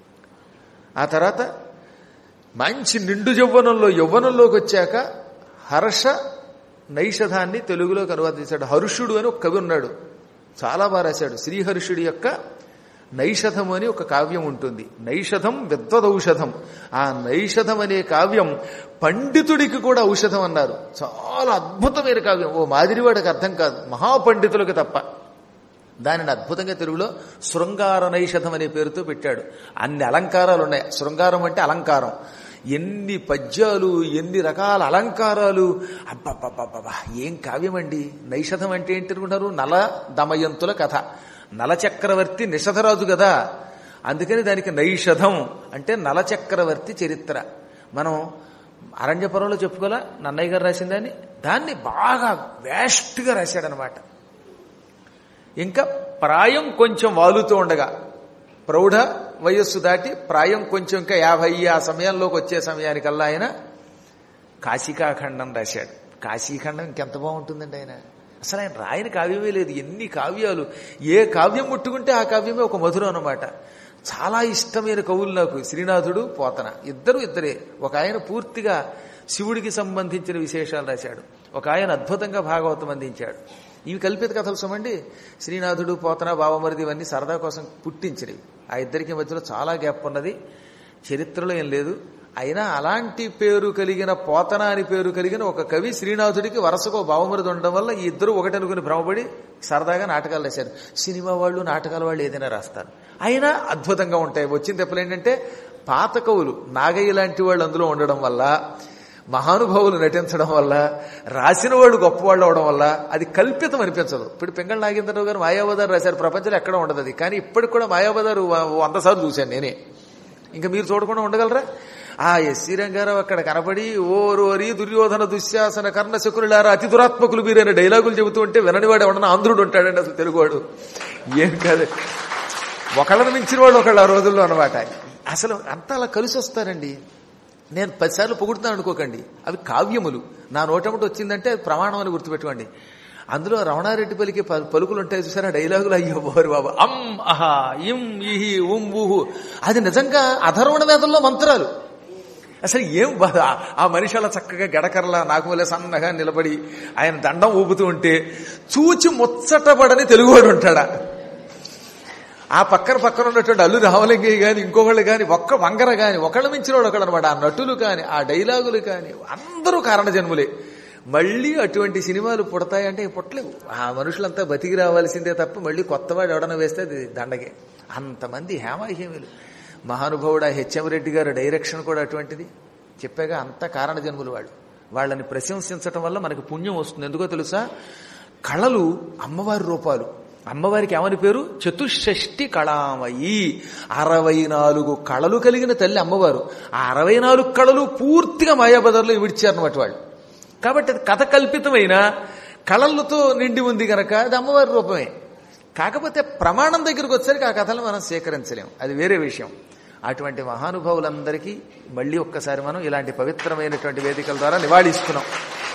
ఆ తర్వాత మంచి నిండు యవ్వనంలో యవ్వనంలోకి వచ్చాక హర్ష నైషధాన్ని తెలుగులోకి అనువాదించాడు హర్షుడు అని ఒక కవి ఉన్నాడు చాలా బాగా రాశాడు శ్రీహర్షుడి యొక్క నైషధం అని ఒక కావ్యం ఉంటుంది నైషధం విద్వదౌషధం ఆ నైషధం అనే కావ్యం పండితుడికి కూడా ఔషధం అన్నారు చాలా అద్భుతమైన కావ్యం ఓ మాదిరివాడికి అర్థం కాదు మహాపండితులకు తప్ప దానిని అద్భుతంగా తెలుగులో శృంగార నైషధం అనే పేరుతో పెట్టాడు అన్ని అలంకారాలు ఉన్నాయి శృంగారం అంటే అలంకారం ఎన్ని పద్యాలు ఎన్ని రకాల అలంకారాలు అబ్బబ్బబ్బబ్బా ఏం కావ్యమండి నైషధం అంటే ఏంటి అనుకుంటారు నల దమయంతుల కథ నలచక్రవర్తి నిషధరాజు కదా అందుకని దానికి నైషధం అంటే నలచక్రవర్తి చరిత్ర మనం అరణ్యపురంలో చెప్పుకోలే నన్నయ్య గారు రాసిందని దాన్ని బాగా వేస్ట్గా రాశాడనమాట ఇంకా ప్రాయం కొంచెం వాలుతూ ఉండగా ప్రౌఢ వయస్సు దాటి ప్రాయం కొంచెం ఇంకా యాభై ఆ సమయంలోకి వచ్చే సమయానికల్లా ఆయన కాశికాఖండం రాశాడు కాశీఖండం ఇంకెంత బాగుంటుందండి ఆయన అసలు ఆయన రాయని కావ్యమే లేదు ఎన్ని కావ్యాలు ఏ కావ్యం ముట్టుకుంటే ఆ కావ్యమే ఒక మధురం అనమాట చాలా ఇష్టమైన కవులు నాకు శ్రీనాథుడు పోతన ఇద్దరు ఇద్దరే ఒక ఆయన పూర్తిగా శివుడికి సంబంధించిన విశేషాలు రాశాడు ఒక ఆయన అద్భుతంగా భాగవతం అందించాడు ఇవి కల్పిత కథలు సమండి శ్రీనాథుడు పోతన బావమరిది ఇవన్నీ సరదా కోసం పుట్టించినవి ఆ ఇద్దరికి మధ్యలో చాలా గ్యాప్ ఉన్నది చరిత్రలో ఏం లేదు అయినా అలాంటి పేరు కలిగిన పోతన అని పేరు కలిగిన ఒక కవి శ్రీనాథుడికి వరుసగా బావమరిది ఉండడం వల్ల ఈ ఇద్దరు ఒకటనుకుని భ్రమపడి సరదాగా నాటకాలు రాశారు సినిమా వాళ్ళు నాటకాల వాళ్ళు ఏదైనా రాస్తారు అయినా అద్భుతంగా ఉంటాయి వచ్చిన తెప్పలు ఏంటంటే పాత కవులు నాగయ్య లాంటి వాళ్ళు అందులో ఉండడం వల్ల మహానుభావులు నటించడం వల్ల రాసిన వాళ్ళు గొప్పవాళ్ళు అవడం వల్ల అది కల్పితం అనిపించదు ఇప్పుడు పింగళ నాగేంద్రరావు గారు మాయాబజార్ రాశారు ప్రపంచంలో ఎక్కడ ఉండదు అది కానీ ఇప్పటికి కూడా మాయాబజారు వంద సార్లు చూశాను నేనే ఇంకా మీరు చూడకుండా ఉండగలరా ఆ ఎస్సీ రంగారావు అక్కడ కనపడి ఓరోరి దుర్యోధన దుశ్శాసన కర్ణ శకులారా అతి దురాత్మకులు మీరైన డైలాగులు చెబుతూ ఉంటే విననివాడు ఎవడన్నా ఆంధ్రుడు ఉంటాడండి అసలు తెలుగువాడు ఏం కాదు ఒకళ్ళని మించిన వాళ్ళు ఒకళ్ళు ఆ రోజుల్లో అనమాట అసలు అంతా అలా కలిసి వస్తారండి నేను పదిసార్లు పొగుడుతాను అనుకోకండి అవి కావ్యములు నా నోటముట వచ్చిందంటే అది ప్రమాణం అని గుర్తుపెట్టుకోండి అందులో రమణారెడ్డి పలికి పలుకులు ఉంటాయి చూసారా డైలాగులు అయ్యో బోరు బాబు అమ్ అహా ఇం ఇహి ఉం ఊహు అది నిజంగా అధర్వణ వేదంలో మంత్రాలు అసలు ఏం బాధ ఆ మనిషి అలా చక్కగా గడకరలా నాకు వల్ల సన్నగా నిలబడి ఆయన దండం ఊపుతూ ఉంటే చూచి ముచ్చటపడని తెలుగువాడు ఉంటాడా ఆ పక్కన పక్కన ఉన్నటువంటి అల్లు రామలింగయ్య గాని ఇంకొకళ్ళు గాని ఒక్క వంగర గాని ఒకళ్ళ మించిన వాడు ఒకడు అనమాట ఆ నటులు కాని ఆ డైలాగులు కాని అందరూ కారణ జన్ములే మళ్ళీ అటువంటి సినిమాలు పుడతాయంటే పుట్టలేవు ఆ మనుషులంతా బతికి రావాల్సిందే తప్ప మళ్ళీ కొత్తవాడు ఎవడన వేస్తే అది దండగే అంతమంది హేమాహేమిలు మహానుభావుడు ఆ హెచ్ఎం రెడ్డి గారు డైరెక్షన్ కూడా అటువంటిది చెప్పాగా అంత కారణ జన్ములు వాళ్ళు వాళ్ళని ప్రశంసించటం వల్ల మనకి పుణ్యం వస్తుంది ఎందుకో తెలుసా కళలు అమ్మవారి రూపాలు అమ్మవారికి ఏమని పేరు చతుషష్ఠి కళామయి అరవై నాలుగు కళలు కలిగిన తల్లి అమ్మవారు ఆ అరవై నాలుగు కళలు పూర్తిగా మాయాబజార్లో విడిచారన్నమాట వాళ్ళు కాబట్టి అది కథ కల్పితమైన కళలతో నిండి ఉంది గనక అది అమ్మవారి రూపమే కాకపోతే ప్రమాణం దగ్గరికి వచ్చేసరికి ఆ కథలు మనం స్వీకరించలేం అది వేరే విషయం అటువంటి మహానుభావులందరికీ మళ్ళీ ఒక్కసారి మనం ఇలాంటి పవిత్రమైనటువంటి వేదికల ద్వారా నివాళిస్తున్నాం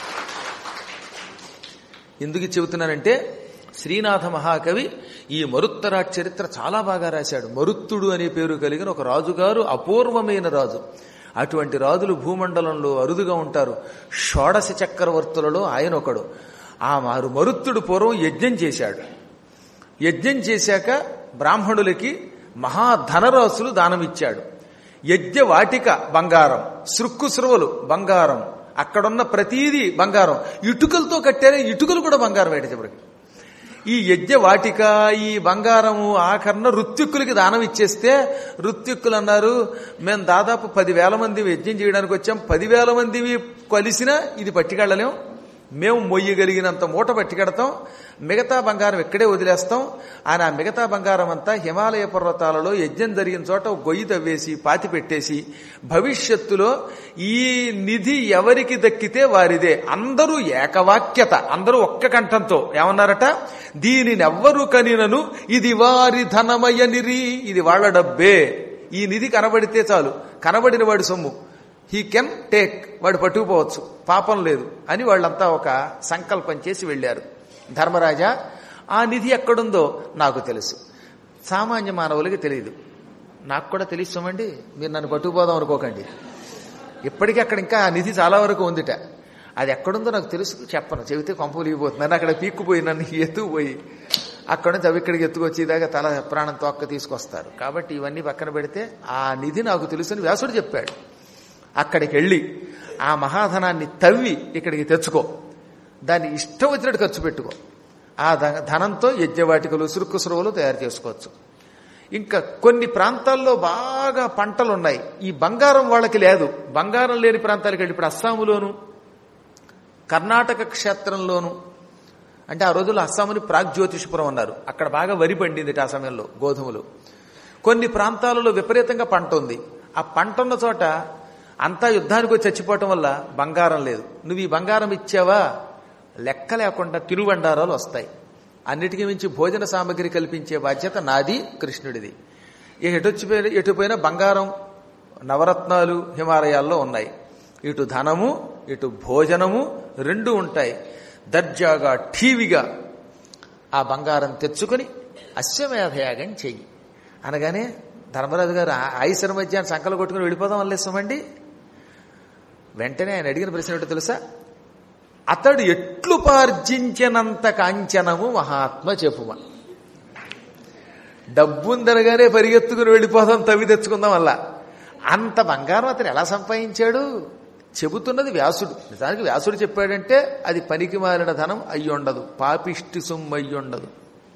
ఎందుకు చెబుతున్నానంటే శ్రీనాథ మహాకవి ఈ మరుత్తరా చరిత్ర చాలా బాగా రాశాడు మరుత్తుడు అనే పేరు కలిగిన ఒక రాజుగారు అపూర్వమైన రాజు అటువంటి రాజులు భూమండలంలో అరుదుగా ఉంటారు షోడశ చక్రవర్తులలో ఆయన ఒకడు ఆ మారు మరుత్తుడు పూర్వం యజ్ఞం చేశాడు యజ్ఞం చేశాక బ్రాహ్మణులకి మహాధనరాశులు దానమిచ్చాడు యజ్ఞ వాటిక బంగారం సృక్కు సృవలు బంగారం అక్కడున్న ప్రతీది బంగారం ఇటుకలతో కట్టారే ఇటుకలు కూడా బంగారం వేట చివరికి ఈ యజ్ఞ వాటిక ఈ బంగారము ఆఖరణ ఋత్విక్కులకి దానం ఇచ్చేస్తే ఋత్విక్కులు అన్నారు మేము దాదాపు పదివేల మంది యజ్ఞం చేయడానికి వచ్చాం పదివేల మందివి కలిసినా ఇది పట్టుకెళ్ళలేం మేము మొయ్యగలిగినంత మూట పట్టుకెడతాం మిగతా బంగారం ఇక్కడే వదిలేస్తాం ఆయన ఆ మిగతా బంగారం అంతా హిమాలయ పర్వతాలలో యజ్ఞం జరిగిన చోట ఒక గొయ్యి తవ్వేసి పాతి పెట్టేసి భవిష్యత్తులో ఈ నిధి ఎవరికి దక్కితే వారిదే అందరూ ఏకవాక్యత అందరూ ఒక్క కంఠంతో ఏమన్నారట దీనినెవ్వరు కనినను ఇది వారి ధనమయ నిరి ఇది వాళ్ళ డబ్బే ఈ నిధి కనబడితే చాలు కనబడిన వాడి సొమ్ము హీ కెన్ టేక్ వాడు పట్టుకుపోవచ్చు పాపం లేదు అని వాళ్ళంతా ఒక సంకల్పం చేసి వెళ్ళారు ధర్మరాజా ఆ నిధి ఎక్కడుందో నాకు తెలుసు సామాన్య మానవులకి తెలియదు నాకు కూడా తెలుస్తామండి మీరు నన్ను పట్టుకుపోదాం అనుకోకండి ఇప్పటికీ అక్కడ ఇంకా ఆ నిధి చాలా వరకు ఉందిట అది ఎక్కడుందో నాకు తెలుసు చెప్పను చెబితే కొంపలిగిపోతుంది నన్ను అక్కడ పీక్కుపోయి నన్ను ఎత్తుకుపోయి అక్కడ నుంచి అవి ఇక్కడికి ఎత్తుకొచ్చేదాకా తల ప్రాణం తొక్క తీసుకొస్తారు కాబట్టి ఇవన్నీ పక్కన పెడితే ఆ నిధి నాకు తెలుసని వ్యాసుడు చెప్పాడు అక్కడికి వెళ్ళి ఆ మహాధనాన్ని తవ్వి ఇక్కడికి తెచ్చుకో దాన్ని ఇష్టం వచ్చినట్టు ఖర్చు పెట్టుకో ఆ ధ- ధనంతో యజ్ఞవాటికలు సురుక్కు సురువులు తయారు చేసుకోవచ్చు ఇంకా కొన్ని ప్రాంతాల్లో బాగా పంటలు ఉన్నాయి ఈ బంగారం వాళ్ళకి లేదు బంగారం లేని ప్రాంతాలకు వెళ్ళి ఇప్పుడు అస్సాములోను కర్ణాటక క్షేత్రంలోను అంటే ఆ రోజుల్లో అస్సాముని ప్రాగ్జ్యోతిషపురం అన్నారు అక్కడ బాగా వరి పండింది ఆ సమయంలో గోధుమలు కొన్ని ప్రాంతాలలో విపరీతంగా పంట ఉంది ఆ పంట ఉన్న చోట అంతా యుద్ధానికి వచ్చి చచ్చిపోవటం వల్ల బంగారం లేదు నువ్వు ఈ బంగారం ఇచ్చావా లెక్క లేకుండా తిరువండారాలు వస్తాయి అన్నిటికీ మించి భోజన సామగ్రి కల్పించే బాధ్యత నాది కృష్ణుడిది ఇక ఎటొచ్చిపోయిన ఎటుపోయినా బంగారం నవరత్నాలు హిమాలయాల్లో ఉన్నాయి ఇటు ధనము ఇటు భోజనము రెండు ఉంటాయి దర్జాగా ఠీవిగా ఆ తెచ్చుకొని అశ్వమేధయాగం చెయ్యి అనగానే ధర్మరాజు గారు ఆ- ఆయుసర మధ్యాహ్నం సంకలు కొట్టుకుని వెళ్ళిపోదాం వల్లేస్తామండి వెంటనే ఆయన అడిగిన ప్రశ్న ఏంటో తెలుసా అతడు ఎట్లు పార్జించినంత కాంచనము మహాత్మ చెప్పుమ డబ్బుందనగానే పరిగెత్తుకుని వెళ్ళిపోదాం తవ్వి తెచ్చుకుందాం వల్ల అంత బంగారం అతను ఎలా సంపాదించాడు చెబుతున్నది వ్యాసుడు నిజానికి వ్యాసుడు చెప్పాడంటే అది పనికి మారిన ధనం అయ్యుండదు పాపిష్టి సొమ్ము అయ్యుండదు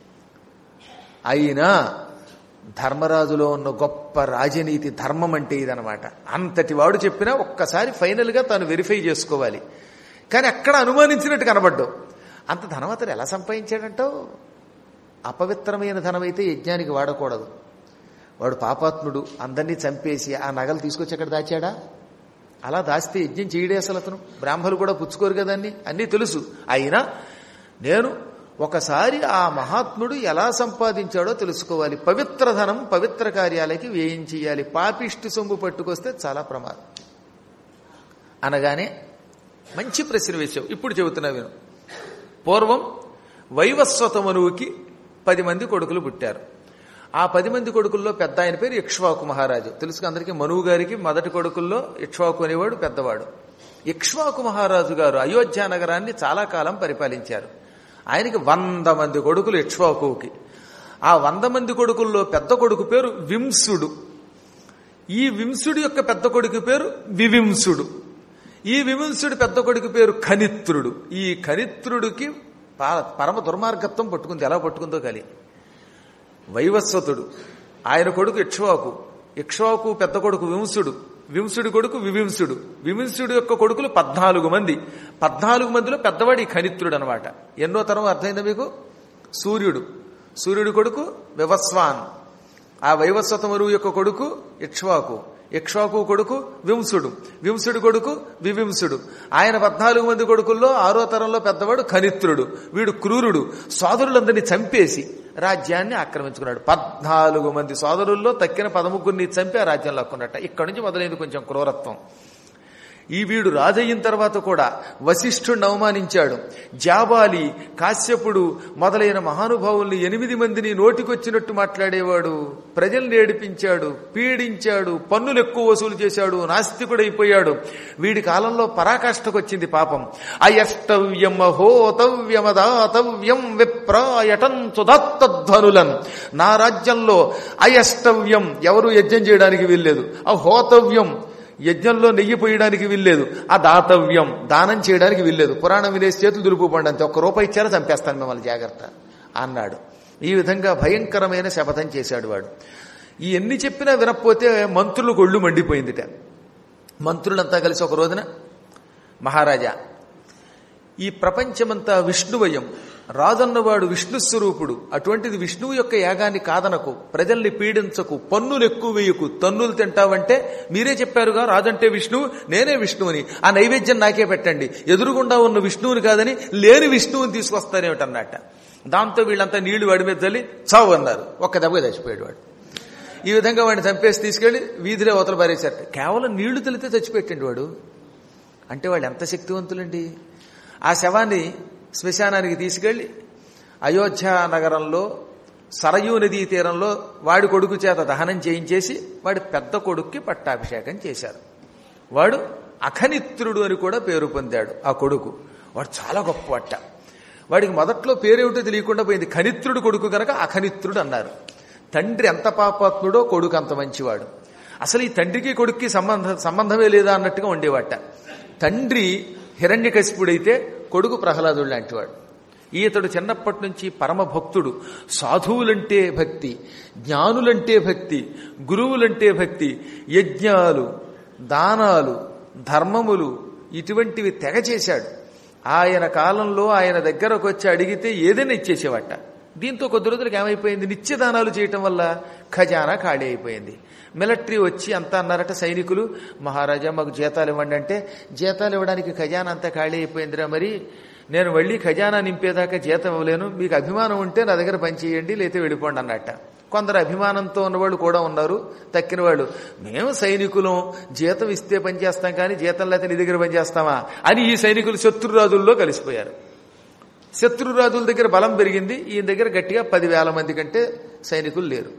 అయినా ధర్మరాజులో ఉన్న గొప్ప రాజనీతి ధర్మం అంటే ఇదనమాట అంతటి వాడు చెప్పినా ఒక్కసారి ఫైనల్గా తాను వెరిఫై చేసుకోవాలి కానీ అక్కడ అనుమానించినట్టు కనబడ్డావు అంత ధనం అతను ఎలా సంపాదించాడంటావు అపవిత్రమైన ధనం అయితే యజ్ఞానికి వాడకూడదు వాడు పాపాత్ముడు అందరినీ చంపేసి ఆ నగలు తీసుకొచ్చి అక్కడ దాచాడా అలా దాస్తే యజ్ఞం చేయడే అసలు అతను బ్రాహ్మలు కూడా పుచ్చుకోరు కదండి అన్నీ తెలుసు అయినా నేను ఒకసారి ఆ మహాత్ముడు ఎలా సంపాదించాడో తెలుసుకోవాలి పవిత్ర ధనం పవిత్ర కార్యాలకి వ్యయం చేయాలి పాపిష్టి సొమ్ము పట్టుకొస్తే చాలా ప్రమాదం అనగానే మంచి ప్రశ్న వేశావు ఇప్పుడు చెబుతున్నా విను పూర్వం వైవస్వతమనువుకి పది మంది కొడుకులు పుట్టారు ఆ పది మంది కొడుకుల్లో పెద్ద ఆయన పేరు ఇక్ష్వాకు మహారాజు తెలుసు అందరికీ మనువు గారికి మొదటి కొడుకుల్లో ఇక్ష్వాకు అనేవాడు పెద్దవాడు ఇక్ష్వాకు మహారాజు గారు అయోధ్య నగరాన్ని చాలా కాలం పరిపాలించారు ఆయనకి వంద మంది కొడుకులు ఇక్ష్వాకుకి ఆ వంద మంది కొడుకుల్లో పెద్ద కొడుకు పేరు వింసుడు ఈ వింసుడి యొక్క పెద్ద కొడుకు పేరు వివింసుడు ఈ వివింసుడి పెద్ద కొడుకు పేరు ఖనిత్రుడు ఈ ఖనిత్రుడికి ప- పరమ దుర్మార్గత్వం పట్టుకుంది ఎలా పట్టుకుందో కలి వైవస్వతుడు ఆయన కొడుకు ఇక్ష్వాకు ఇక్ష్వాకు పెద్ద కొడుకు వింసుడు వింసుడి కొడుకు వివింసుడు వివింసుడి యొక్క కొడుకులు పద్నాలుగు మంది పద్నాలుగు మందిలో పెద్దవాడి ఖనిత్రుడు అనమాట ఎన్నో తరం అర్థమైందా మీకు సూర్యుడు సూర్యుడి కొడుకు వివస్వాన్ ఆ వైవస్వతమరువు యొక్క కొడుకు ఇక్ష్వాకు ఇక్ష్వాకు కొడుకు వింసుడు వింసుడి కొడుకు వివింసుడు ఆయన పద్నాలుగు మంది కొడుకుల్లో ఆరో తరంలో పెద్దవాడు ఖనిత్రుడు వీడు క్రూరుడు సోదరులందరినీ చంపేసి రాజ్యాన్ని ఆక్రమించుకున్నాడు పద్నాలుగు మంది సోదరుల్లో తక్కిన పదముగ్గురిని చంపి ఆ రాజ్యం లాక్కున్నట్ట ఇక్కడి నుంచి మొదలైంది కొంచెం క్రూరత్వం ఈ వీడు రాజయిన తర్వాత కూడా వశిష్ఠుడిని అవమానించాడు జాబాలి కాశ్యపుడు మొదలైన మహానుభావుల్ని ఎనిమిది మందిని నోటికొచ్చినట్టు మాట్లాడేవాడు ప్రజల్ని ఏడిపించాడు పీడించాడు పన్నులు ఎక్కువ వసూలు చేశాడు నాస్తికుడైపోయాడు వీడి కాలంలో పరాకాష్ఠకొచ్చింది పాపం అయష్టవ్యం అహోతవ్యమదాతవ్యం విప్రాయటం సుదత్తధ్వనులన్ నా రాజ్యంలో అయష్టవ్యం ఎవరు యజ్ఞం చేయడానికి వీల్లేదు అహోతవ్యం యజ్ఞంలో నెయ్యి పోయడానికి వీల్లేదు ఆ దాతవ్యం దానం చేయడానికి వీల్లేదు పురాణం వినేసి చేతులు దులుపుపండి అంతే ఒక్క రూపాయి ఇచ్చారా చంపేస్తాను మిమ్మల్ని జాగ్రత్త అన్నాడు ఈ విధంగా భయంకరమైన శపథం చేశాడు వాడు ఈ ఎన్ని చెప్పినా వినకపోతే మంత్రులు గొళ్ళు మండిపోయిందిట మంత్రులంతా కలిసి ఒక రోజున మహారాజా ఈ ప్రపంచమంతా విష్ణువయం రాజన్నవాడు విష్ణు స్వరూపుడు అటువంటిది విష్ణువు యొక్క యాగాన్ని కాదనకు ప్రజల్ని పీడించకు పన్నులు ఎక్కువ వేయకు తన్నులు తింటావంటే మీరే చెప్పారుగా రాజంటే విష్ణువు నేనే విష్ణువుని ఆ నైవేద్యం నాకే పెట్టండి ఎదురుగుండా ఉన్న విష్ణువుని కాదని లేని విష్ణువుని తీసుకొస్తానేమిటన్నట్ట దాంతో వీళ్ళంతా నీళ్లు వాడి మీద తల్లి చావు అన్నారు ఒక్క దెబ్బగా చచ్చిపోయాడు వాడు ఈ విధంగా వాడిని చంపేసి తీసుకెళ్లి వీధిలో అవతల పారేశారు కేవలం నీళ్లు తెలితే చచ్చిపెట్టండి వాడు అంటే వాళ్ళు ఎంత శక్తివంతులండి ఆ శవాన్ని శ్మశానానికి తీసుకెళ్లి అయోధ్య నగరంలో సరయూ నదీ తీరంలో వాడి కొడుకు చేత దహనం చేయించేసి వాడి పెద్ద కొడుక్కి పట్టాభిషేకం చేశారు వాడు అఖనిత్రుడు అని కూడా పేరు పొందాడు ఆ కొడుకు వాడు చాలా గొప్ప వట్ట వాడికి మొదట్లో పేరేమిటో తెలియకుండా పోయింది ఖనిత్రుడు కొడుకు గనక అఖనిత్రుడు అన్నారు తండ్రి ఎంత పాపాత్ముడో కొడుకు అంత మంచివాడు అసలు ఈ తండ్రికి కొడుక్కి సంబంధ సంబంధమే లేదా అన్నట్టుగా ఉండేవాట తండ్రి హిరణ్యకశిపుడైతే కొడుకు ప్రహ్లాదుడు లాంటివాడు ఈతడు చిన్నప్పటి నుంచి పరమ భక్తుడు సాధువులంటే భక్తి జ్ఞానులంటే భక్తి గురువులంటే భక్తి యజ్ఞాలు దానాలు ధర్మములు ఇటువంటివి తెగ చేశాడు ఆయన కాలంలో ఆయన దగ్గరకు వచ్చి అడిగితే ఏదైనా ఇచ్చేసేవాట దీంతో కొద్ది రోజులకు ఏమైపోయింది నిత్యదానాలు చేయటం వల్ల ఖజానా ఖాళీ అయిపోయింది మిలిటరీ వచ్చి అంతా అన్నారట సైనికులు మహారాజా మాకు జీతాలు ఇవ్వండి అంటే జీతాలు ఇవ్వడానికి ఖజానా అంతా ఖాళీ అయిపోయిందిరా మరి నేను మళ్ళీ ఖజానా నింపేదాకా జీతం ఇవ్వలేను మీకు అభిమానం ఉంటే నా దగ్గర పనిచేయండి లేతే వెళ్ళిపోండి అన్నట్ట కొందరు అభిమానంతో ఉన్నవాళ్ళు కూడా ఉన్నారు తక్కిన వాళ్ళు మేము సైనికులం జీతం ఇస్తే పనిచేస్తాం కానీ జీతం లేకపోతే నీ దగ్గర పనిచేస్తామా అని ఈ సైనికులు శత్రురాజుల్లో కలిసిపోయారు శత్రురాజుల దగ్గర బలం పెరిగింది ఈయన దగ్గర గట్టిగా పదివేల మంది కంటే సైనికులు లేరు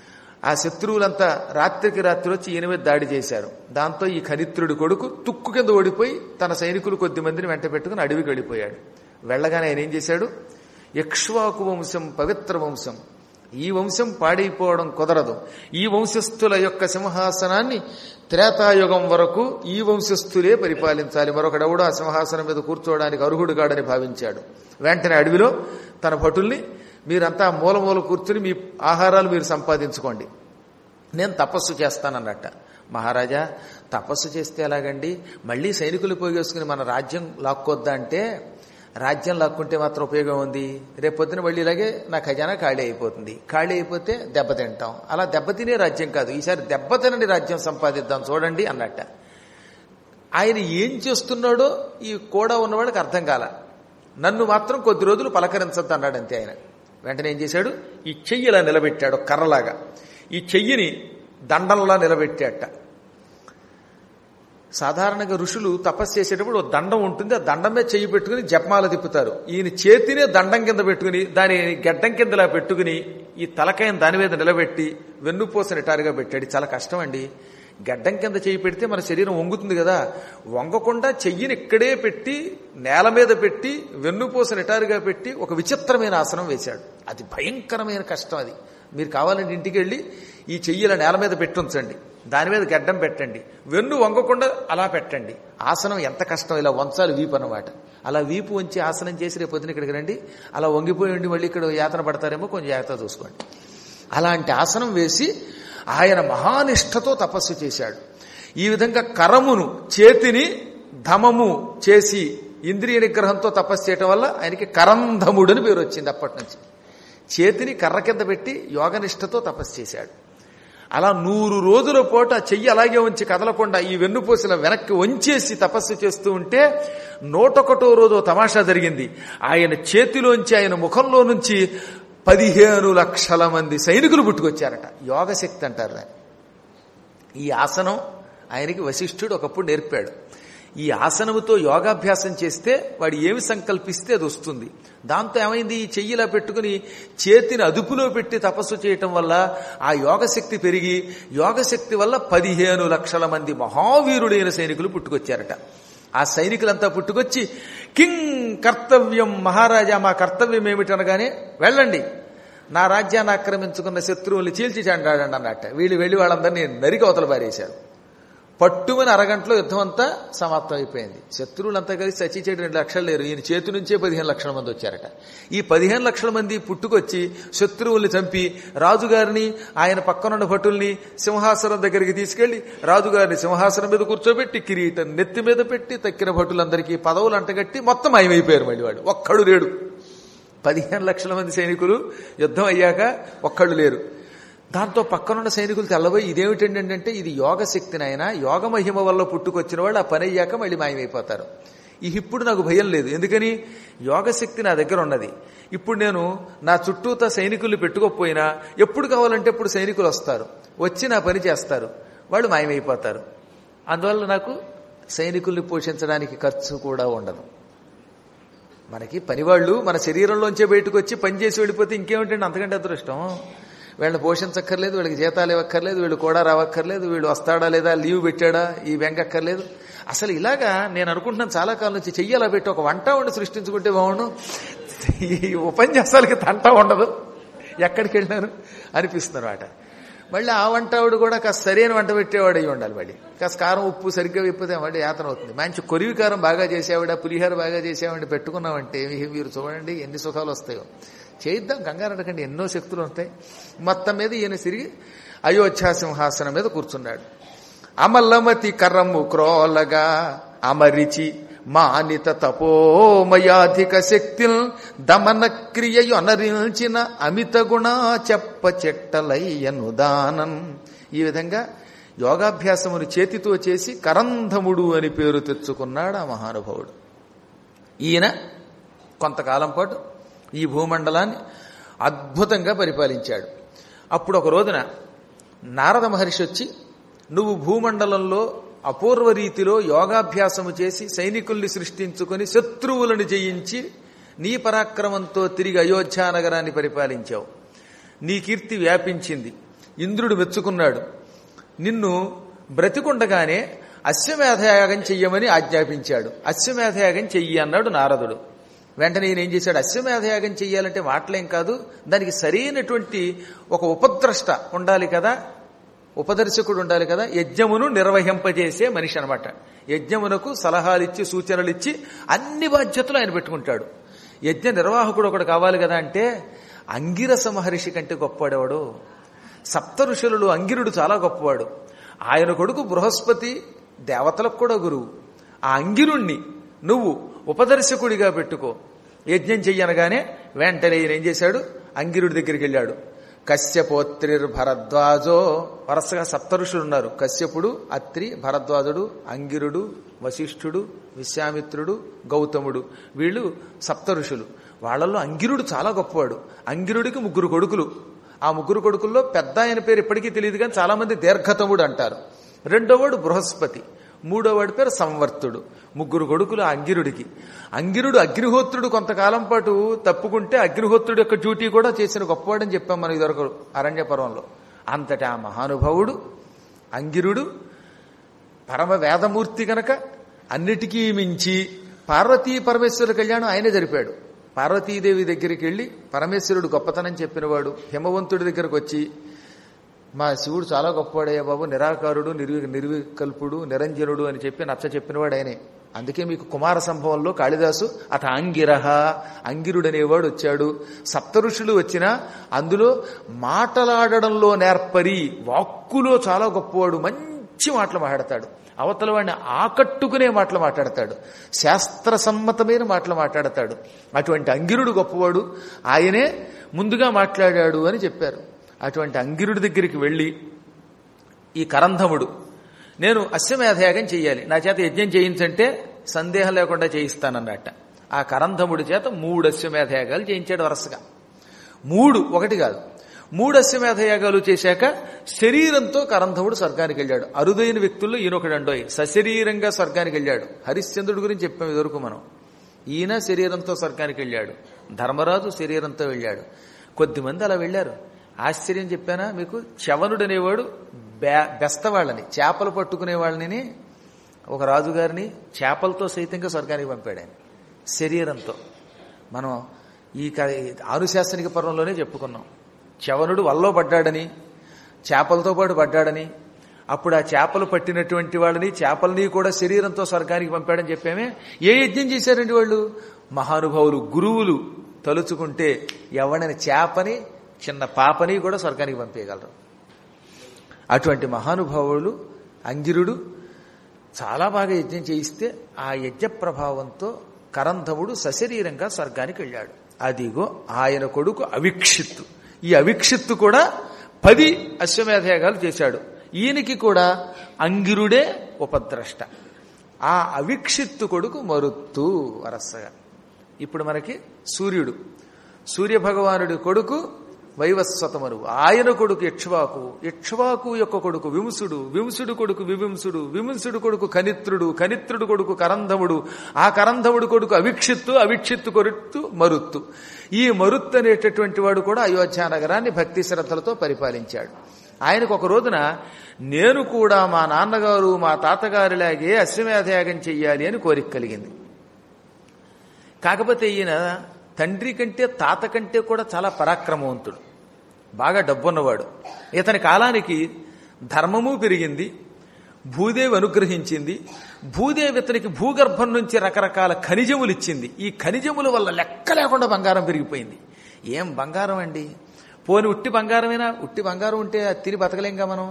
ఆ శత్రువులంతా రాత్రికి రాత్రి వచ్చి ఈయన మీద దాడి చేశారు దాంతో ఈ ఖనిత్రుడి కొడుకు తుక్కు కింద ఓడిపోయి తన సైనికులు కొద్ది మందిని వెంట పెట్టుకుని అడవికి వెళ్ళిపోయాడు వెళ్ళగానే ఆయన ఏం చేశాడు యక్ష్వాకు వంశం పవిత్ర వంశం ఈ వంశం పాడైపోవడం కుదరదు ఈ వంశస్థుల యొక్క సింహాసనాన్ని త్రేతాయుగం వరకు ఈ వంశస్థులే పరిపాలించాలి మరొకడెవడో ఆ సింహాసనం మీద కూర్చోవడానికి అర్హుడుగాడని భావించాడు వెంటనే అడవిలో తన భటుల్ని మీరంతా మూల మూల కూర్చుని మీ ఆహారాలు మీరు సంపాదించుకోండి నేను తపస్సు చేస్తానన్నట్ట మహారాజా తపస్సు చేస్తే ఎలాగండి మళ్ళీ సైనికులు పోగేసుకుని మన రాజ్యం లాక్కొద్దా అంటే రాజ్యం లాక్కుంటే మాత్రం ఉపయోగం ఉంది రేపొద్దున మళ్ళీ ఇలాగే నా ఖజానా ఖాళీ అయిపోతుంది ఖాళీ అయిపోతే దెబ్బతింటాం అలా దెబ్బతినే రాజ్యం కాదు ఈసారి దెబ్బతినని రాజ్యం సంపాదిద్దాం చూడండి అన్నట్ట ఆయన ఏం చేస్తున్నాడో ఈ కూడా ఉన్నవాడికి అర్థం కాల నన్ను మాత్రం కొద్ది రోజులు పలకరించద్దు అన్నాడు అంతే ఆయన వెంటనే ఏం చేశాడు ఈ చెయ్యి ఇలా నిలబెట్టాడు కర్రలాగా ఈ చెయ్యిని దండంలా నిలబెట్టాట సాధారణంగా ఋషులు తపస్సు చేసేటప్పుడు ఓ దండం ఉంటుంది ఆ దండం మీద చెయ్యి పెట్టుకుని జపమాల తిప్పుతారు ఈయన చేతినే దండం కింద పెట్టుకుని దాని గడ్డం కిందలా పెట్టుకుని ఈ తలకాయను దాని మీద నిలబెట్టి వెన్నుపూస నిటారుగా పెట్టాడు చాలా కష్టం అండి గడ్డం కింద చెయ్యి పెడితే మన శరీరం వంగుతుంది కదా వంగకుండా చెయ్యిని ఇక్కడే పెట్టి నేల మీద పెట్టి వెన్నుపూస నిటారుగా పెట్టి ఒక విచిత్రమైన ఆసనం వేశాడు అది భయంకరమైన కష్టం అది మీరు కావాలంటే ఇంటికి వెళ్ళి ఈ చెయ్యిల నేల మీద పెట్టి ఉంచండి దాని మీద గడ్డం పెట్టండి వెన్ను వంగకుండా అలా పెట్టండి ఆసనం ఎంత కష్టం ఇలా వంచాలి వీపు అన్నమాట అలా వీపు వంచి ఆసనం చేసి రేపు పొద్దున ఇక్కడికి రండి అలా వంగిపోయి ఉండి మళ్ళీ ఇక్కడ యాతన పడతారేమో కొంచెం జాగ్రత్త చూసుకోండి అలాంటి ఆసనం వేసి ఆయన మహానిష్టతో తపస్సు చేశాడు ఈ విధంగా కరమును చేతిని ధమము చేసి ఇంద్రియ నిగ్రహంతో తపస్సు చేయటం వల్ల ఆయనకి కరంధముడు అని పేరు వచ్చింది అప్పటి నుంచి చేతిని కర్ర కింద పెట్టి యోగనిష్టతో తపస్సు చేశాడు అలా నూరు రోజుల పూట చెయ్యి అలాగే ఉంచి కదలకుండా ఈ వెన్నుపూసల వెనక్కి వంచేసి తపస్సు చేస్తూ ఉంటే నూటొకటో రోజు తమాషా జరిగింది ఆయన చేతిలోంచి ఆయన ముఖంలో నుంచి పదిహేను లక్షల మంది సైనికులు పుట్టుకొచ్చారట యోగశక్తి అంటారు దాన్ని ఈ ఆసనం ఆయనకి వశిష్ఠుడు ఒకప్పుడు నేర్పాడు ఈ ఆసనముతో యోగాభ్యాసం చేస్తే వాడు ఏమి సంకల్పిస్తే అది వస్తుంది దాంతో ఏమైంది ఈ చెయ్యిలా పెట్టుకుని చేతిని అదుపులో పెట్టి తపస్సు చేయటం వల్ల ఆ యోగశక్తి పెరిగి యోగశక్తి వల్ల పదిహేను లక్షల మంది మహావీరుడైన సైనికులు పుట్టుకొచ్చారట ఆ సైనికులంతా పుట్టుకొచ్చి కింగ్ కర్తవ్యం మహారాజా మా కర్తవ్యం ఏమిటనగానే వెళ్ళండి నా రాజ్యాన్ని ఆక్రమించుకున్న శత్రువుల్ని చీల్చి చెండాడండి అన్నట్ట వీళ్ళు వెళ్ళి వాళ్ళందరినీ నరికి అవతల పారేశారు పట్టుమని అరగంటలో యుద్ధం అంతా సమాప్తం అయిపోయింది శత్రువులంతా కలిసి చచ్చి చేయడం రెండు లక్షలు లేరు ఈయన చేతి నుంచే పదిహేను లక్షల మంది వచ్చారట ఈ పదిహేను లక్షల మంది పుట్టుకొచ్చి శత్రువుల్ని చంపి రాజుగారిని ఆయన పక్కనున్న భటుల్ని సింహాసనం దగ్గరికి తీసుకెళ్లి రాజుగారిని సింహాసనం మీద కూర్చోబెట్టి కిరీటం నెత్తి మీద పెట్టి తక్కిన భటులందరికీ పదవులు అంటగట్టి మొత్తం మాయమైపోయారు మళ్ళీ వాడు ఒక్కడు లేడు పదిహేను లక్షల మంది సైనికులు యుద్ధం అయ్యాక ఒక్కళ్ళు లేరు దాంతో పక్కనున్న సైనికులు తెల్లబోయి ఇదేమిటండి అంటే ఇది యోగ శక్తిని ఆయన యోగ మహిమ వల్ల పుట్టుకొచ్చిన వాళ్ళు ఆ పని అయ్యాక మళ్ళీ మాయమైపోతారు ఈ ఇప్పుడు నాకు భయం లేదు ఎందుకని యోగశక్తి నా దగ్గర ఉన్నది ఇప్పుడు నేను నా చుట్టూతా సైనికుల్ని పెట్టుకోకపోయినా ఎప్పుడు కావాలంటే ఇప్పుడు సైనికులు వస్తారు వచ్చి నా పని చేస్తారు వాళ్ళు మాయమైపోతారు అందువల్ల నాకు సైనికుల్ని పోషించడానికి ఖర్చు కూడా ఉండదు మనకి పనివాళ్ళు మన శరీరంలోంచే బయటకు వచ్చి పనిచేసి వెళ్ళిపోతే ఇంకేమిటండి అంతకంటే అదృష్టం వీళ్ళని పోషించక్కర్లేదు వీళ్ళకి జీతాలు ఇవ్వక్కర్లేదు వీళ్ళు కూడా రావక్కర్లేదు వీళ్ళు వస్తాడా లేదా లీవ్ పెట్టాడా ఈ వెంకక్కర్లేదు అసలు ఇలాగా నేను అనుకుంటున్నాను చాలా కాలం నుంచి చెయ్యాలా పెట్టి ఒక వంట వండి సృష్టించుకుంటే బాగుండు ఈ ఉపన్యాసాలకి తంట ఉండదు ఎక్కడికి వెళ్ళాను అనిపిస్తున్నారు అట మళ్ళీ ఆ వంటవాడు కూడా కాస్త సరైన వంట పెట్టేవాడు అయి ఉండాలి మళ్ళీ కాస్త కారం ఉప్పు సరిగ్గా విప్పితే మళ్ళీ యాతన అవుతుంది మంచి కొరివి కారం బాగా చేసేవాడ పులిహార బాగా చేసేవాడిని పెట్టుకున్నామంటే మీరు చూడండి ఎన్ని సుఖాలు వస్తాయో చేయిద్దాం కంగారు అడగండి ఎన్నో శక్తులు ఉంటాయి మొత్తం మీద ఈయన తిరిగి అయోధ్యా సింహాసనం మీద కూర్చున్నాడు అమల్లమతి కర్రము క్రోలగా అమరిచి మానిత తపోమయాధిక శక్తిల్ దమన క్రియయు అనరించిన అమిత గుణ చెప్ప చెట్టలయ్యను దానన్ ఈ విధంగా యోగాభ్యాసమును చేతితో చేసి కరంధముడు అని పేరు తెచ్చుకున్నాడు ఆ మహానుభావుడు ఈయన కొంతకాలం పాటు ఈ భూమండలాన్ని అద్భుతంగా పరిపాలించాడు అప్పుడు ఒక రోజున నారద మహర్షి వచ్చి నువ్వు భూమండలంలో అపూర్వ రీతిలో యోగాభ్యాసము చేసి సైనికుల్ని సృష్టించుకొని శత్రువులను జయించి నీ పరాక్రమంతో తిరిగి అయోధ్యా నగరాన్ని పరిపాలించావు నీ కీర్తి వ్యాపించింది ఇంద్రుడు మెచ్చుకున్నాడు నిన్ను బ్రతికుండగానే అశ్వమేధయాగం చెయ్యమని ఆజ్ఞాపించాడు అశ్వమేధయాగం చెయ్యి అన్నాడు నారదుడు వెంటనే ఈయన ఏం చేశాడు అశ్వమేధయాగం చెయ్యాలంటే మాటలేం కాదు దానికి సరైనటువంటి ఒక ఉపద్రష్ట ఉండాలి కదా ఉపదర్శకుడు ఉండాలి కదా యజ్ఞమును నిర్వహింపజేసే మనిషి అనమాట యజ్ఞమునకు సలహాలిచ్చి సూచనలిచ్చి అన్ని బాధ్యతలు ఆయన పెట్టుకుంటాడు యజ్ఞ నిర్వాహకుడు ఒకడు కావాలి కదా అంటే అంగిరస మహర్షి కంటే గొప్పవాడేవాడు సప్త ఋషులలో అంగిరుడు చాలా గొప్పవాడు ఆయన కొడుకు బృహస్పతి దేవతలకు కూడా గురువు ఆ అంగిరుణ్ణి నువ్వు ఉపదర్శకుడిగా పెట్టుకో యజ్ఞం చెయ్యనగానే వెంటనే ఈయన ఏం చేశాడు అంగిరుడి దగ్గరికి వెళ్ళాడు కశ్యపోత్రిర్ భరద్వాజో వరుసగా సప్తఋషులు ఉన్నారు కశ్యపుడు అత్రి భరద్వాజుడు అంగిరుడు వశిష్ఠుడు విశ్వామిత్రుడు గౌతముడు వీళ్ళు సప్తఋషులు వాళ్ళల్లో అంగిరుడు చాలా గొప్పవాడు అంగిరుడికి ముగ్గురు కొడుకులు ఆ ముగ్గురు కొడుకుల్లో పెద్ద ఆయన పేరు ఇప్పటికీ తెలియదు కానీ చాలా మంది దీర్ఘతముడు అంటారు రెండోవాడు బృహస్పతి మూడోవాడి పేరు సంవర్తుడు ముగ్గురు కొడుకులు అంగిరుడికి అంగిరుడు అగ్నిహోత్రుడు కొంతకాలం పాటు తప్పుకుంటే అగ్నిహోత్రుడు యొక్క డ్యూటీ కూడా చేసిన గొప్పవాడని చెప్పాం మనం ఇదివరకు అరణ్య పర్వంలో అంతటి ఆ మహానుభావుడు అంగిరుడు పరమ వేదమూర్తి గనక అన్నిటికీ మించి పార్వతీ పరమేశ్వర కళ్యాణం ఆయనే జరిపాడు పార్వతీదేవి దగ్గరికి వెళ్ళి పరమేశ్వరుడు గొప్పతనం చెప్పినవాడు హిమవంతుడి దగ్గరకు వచ్చి మా శివుడు చాలా గొప్పవాడయ్యా బాబు నిరాకారుడు నిర్వి నిర్వికల్పుడు నిరంజనుడు అని చెప్పి నచ్చ చెప్పినవాడు ఆయనే అందుకే మీకు కుమార సంభవంలో కాళిదాసు అత అంగిరహ అంగిరుడు అనేవాడు వచ్చాడు సప్తఋషులు వచ్చినా అందులో మాటలాడడంలో నేర్పరి వాక్కులో చాలా గొప్పవాడు మంచి మాటలు మాట్లాడతాడు అవతల వాడిని ఆకట్టుకునే మాటలు మాట్లాడతాడు శాస్త్ర సమ్మతమైన మాటలు మాట్లాడతాడు అటువంటి అంగిరుడు గొప్పవాడు ఆయనే ముందుగా మాట్లాడాడు అని చెప్పారు అటువంటి అంగిరుడి దగ్గరికి వెళ్ళి ఈ కరంధముడు నేను అశ్వమేధయాగం చెయ్యాలి నా చేత యజ్ఞం చేయించంటే సందేహం లేకుండా చేయిస్తానన్నట్ట ఆ కరంధముడి చేత మూడు అశ్వమేధయాగాలు చేయించాడు వరుసగా మూడు ఒకటి కాదు మూడు అశ్వమేధ యాగాలు చేశాక శరీరంతో కరంధవుడు స్వర్గానికి వెళ్ళాడు అరుదైన వ్యక్తుల్లో ఈయనొకడు అండోయ్ సశరీరంగా స్వర్గానికి వెళ్ళాడు హరిశ్చంద్రుడి గురించి చెప్పాం ఇదివరకు మనం ఈయన శరీరంతో స్వర్గానికి వెళ్ళాడు ధర్మరాజు శరీరంతో వెళ్ళాడు కొద్దిమంది అలా వెళ్ళారు ఆశ్చర్యం చెప్పానా మీకు చవనుడు అనేవాడు బె- బెస్తవాళ్ళని చేపలు పట్టుకునే వాళ్ళని ఒక రాజుగారిని చేపలతో సైతంగా స్వర్గానికి పంపాడు ఆయన శరీరంతో మనం ఈ క- ఆనుశాసనిక పర్వంలోనే చెప్పుకున్నాం చవనుడు వల్లో పడ్డాడని చేపలతో పాటు పడ్డాడని అప్పుడు ఆ చేపలు పట్టినటువంటి వాళ్ళని చేపలని కూడా శరీరంతో స్వర్గానికి పంపాడని చెప్పామే ఏ యజ్ఞం చేశారండి వాళ్ళు మహానుభావులు గురువులు తలుచుకుంటే ఎవడని చేపని చిన్న పాపని కూడా స్వర్గానికి పంపేయగలరు అటువంటి మహానుభావులు అంగిరుడు చాలా బాగా యజ్ఞం చేయిస్తే ఆ యజ్ఞ ప్రభావంతో కరంధవుడు సశరీరంగా స్వర్గానికి వెళ్ళాడు అదిగో ఆయన కొడుకు అవిక్షిత్తు ఈ అవిక్షిత్తు కూడా పది అశ్వమేధయాగాలు చేశాడు ఈయనకి కూడా అంగిరుడే ఉపద్రష్ట ఆ అవిక్షిత్తు కొడుకు మరుత్తు వరసగా ఇప్పుడు మనకి సూర్యుడు సూర్య భగవానుడి కొడుకు వైవస్వతమరువు ఆయన కొడుకు ఇక్ష్వాకు ఇక్ష్వాకు యొక్క కొడుకు వింసుడు వింసుడు కొడుకు వివింసుడు వివింసుడు కొడుకు కనిత్రుడు కనిత్రుడు కొడుకు కరంధముడు ఆ కరంధముడు కొడుకు అవిక్షిత్తు అవిక్షిత్తు కొడుతు మరుత్తు ఈ మరుత్తు అనేటటువంటి వాడు కూడా అయోధ్య నగరాన్ని భక్తి శ్రద్ధలతో పరిపాలించాడు ఆయనకు ఒక రోజున నేను కూడా మా నాన్నగారు మా తాతగారిలాగే అశ్వమేధయాగం చెయ్యాలి అని కోరిక కలిగింది కాకపోతే ఈయన తండ్రి కంటే తాత కంటే కూడా చాలా పరాక్రమవంతుడు బాగా డబ్బున్నవాడు ఇతని కాలానికి ధర్మము పెరిగింది భూదేవి అనుగ్రహించింది భూదేవి ఇతనికి భూగర్భం నుంచి రకరకాల ఖనిజములు ఇచ్చింది ఈ ఖనిజముల వల్ల లెక్క లేకుండా బంగారం పెరిగిపోయింది ఏం బంగారం అండి పోని ఉట్టి బంగారమేనా ఉట్టి బంగారం ఉంటే అది తిని బతకలేంగా మనం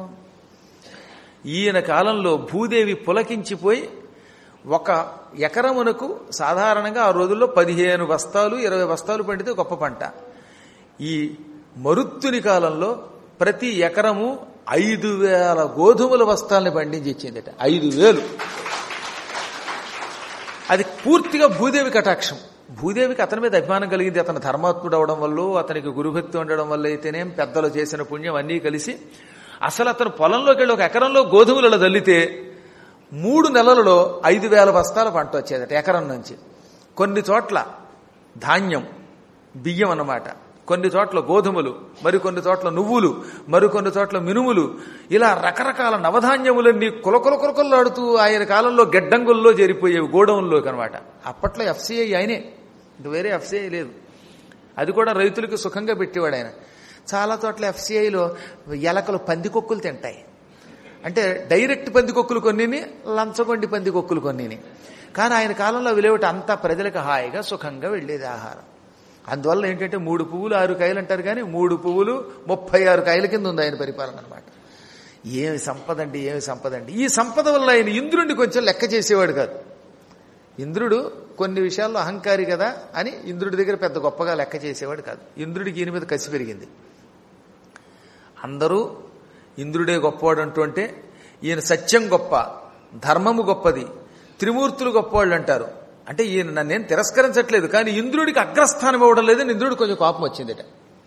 ఈయన కాలంలో భూదేవి పులకించిపోయి ఒక ఎకరమునకు సాధారణంగా ఆ రోజుల్లో పదిహేను బస్తాలు ఇరవై బస్తాలు పండితే గొప్ప పంట ఈ మరుత్తుని కాలంలో ప్రతి ఎకరము ఐదు వేల గోధుమల బస్తాలని పండించి ఇచ్చిందట ఐదు వేలు అది పూర్తిగా భూదేవి కటాక్షం భూదేవికి అతని మీద అభిమానం కలిగింది అతను ధర్మాత్ముడు అవడం వల్ల అతనికి గురుభక్తి ఉండడం వల్ల అయితేనేం పెద్దలు చేసిన పుణ్యం అన్నీ కలిసి అసలు అతను పొలంలోకి వెళ్ళి ఒక ఎకరంలో గోధుమలలో దల్లితే మూడు నెలలలో ఐదు వేల బస్తాల పంట వచ్చేదట ఎకరం నుంచి కొన్ని చోట్ల ధాన్యం బియ్యం అన్నమాట కొన్ని చోట్ల గోధుమలు మరికొన్ని చోట్ల నువ్వులు మరికొన్ని చోట్ల మినుములు ఇలా రకరకాల నవధాన్యములన్నీ కులకుల కులకులాడుతూ ఆయన కాలంలో గెడ్డంగుల్లో చేరిపోయేవి గోడౌన్లోకి అనమాట అప్పట్లో ఎఫ్సిఐ ఆయనే ఇంక వేరే ఎఫ్సిఐ లేదు అది కూడా రైతులకు సుఖంగా పెట్టేవాడు ఆయన చాలా చోట్ల ఎఫ్సిఐలో ఎలకలు పందికొక్కులు తింటాయి అంటే డైరెక్ట్ పందికొక్కులు కొన్నిని లంచగొండి పందికొక్కులు కొన్నిని కానీ ఆయన కాలంలో విలేవటి అంతా ప్రజలకు హాయిగా సుఖంగా వెళ్ళేది ఆహారం అందువల్ల ఏంటంటే మూడు పువ్వులు ఆరు కాయలు అంటారు కానీ మూడు పువ్వులు ముప్పై ఆరు కాయల కింద ఉంది ఆయన పరిపాలన అనమాట ఏమి సంపద అండి ఏమి సంపద అండి ఈ సంపద వల్ల ఆయన ఇంద్రుడిని కొంచెం లెక్క చేసేవాడు కాదు ఇంద్రుడు కొన్ని విషయాల్లో అహంకారి కదా అని ఇంద్రుడి దగ్గర పెద్ద గొప్పగా లెక్క చేసేవాడు కాదు ఇంద్రుడికి ఈయన మీద కసి పెరిగింది అందరూ ఇంద్రుడే గొప్పవాడు అంటూ అంటే ఈయన సత్యం గొప్ప ధర్మము గొప్పది త్రిమూర్తులు గొప్పవాళ్ళు అంటారు అంటే ఈయన నన్నేం తిరస్కరించట్లేదు కానీ ఇంద్రుడికి అగ్రస్థానం ఇవ్వడం లేదని ఇంద్రుడికి కొంచెం కోపం వచ్చిందట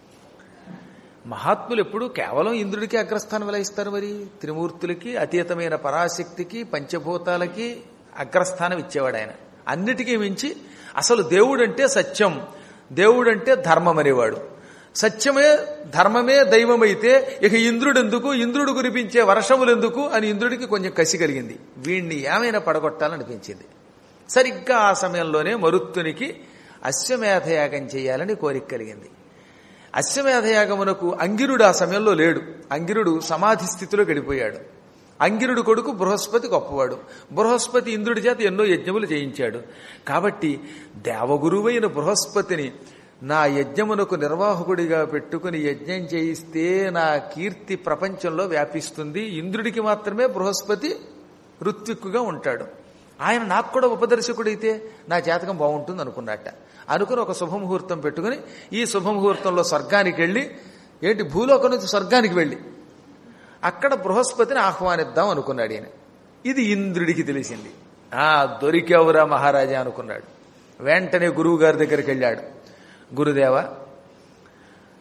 మహాత్ములు ఎప్పుడు కేవలం ఇంద్రుడికి అగ్రస్థానం ఎలా ఇస్తారు మరి త్రిమూర్తులకి అతీతమైన పరాశక్తికి పంచభూతాలకి అగ్రస్థానం ఇచ్చేవాడు ఆయన అన్నిటికీ మించి అసలు దేవుడంటే సత్యం దేవుడంటే ధర్మం అనేవాడు సత్యమే ధర్మమే దైవమైతే ఇక ఇంద్రుడెందుకు ఇంద్రుడు కురిపించే వర్షములెందుకు అని ఇంద్రుడికి కొంచెం కసి కలిగింది వీణ్ణి ఏమైనా పడగొట్టాలనిపించింది సరిగ్గా ఆ సమయంలోనే మరుత్తునికి అశ్వమేధయాగం చేయాలని కోరిక కలిగింది అశ్వమేధయాగమునకు అంగిరుడు ఆ సమయంలో లేడు అంగిరుడు సమాధి స్థితిలో గడిపోయాడు అంగిరుడు కొడుకు బృహస్పతి గొప్పవాడు బృహస్పతి ఇంద్రుడి చేత ఎన్నో యజ్ఞములు చేయించాడు కాబట్టి దేవగురువైన బృహస్పతిని నా యజ్ఞమునకు నిర్వాహకుడిగా పెట్టుకుని యజ్ఞం చేయిస్తే నా కీర్తి ప్రపంచంలో వ్యాపిస్తుంది ఇంద్రుడికి మాత్రమే బృహస్పతి ఋత్విక్కుగా ఉంటాడు ఆయన నాకు కూడా ఉపదర్శకుడైతే నా జాతకం బాగుంటుంది అనుకున్నట్ట అనుకుని ఒక శుభముహూర్తం పెట్టుకుని ఈ శుభముహూర్తంలో స్వర్గానికి వెళ్ళి ఏంటి భూలోకం నుంచి స్వర్గానికి వెళ్ళి అక్కడ బృహస్పతిని ఆహ్వానిద్దాం అనుకున్నాడు ఈయన ఇది ఇంద్రుడికి తెలిసింది ఆ దొరికావురా మహారాజా అనుకున్నాడు వెంటనే గురువు గారి దగ్గరికి వెళ్ళాడు గురుదేవ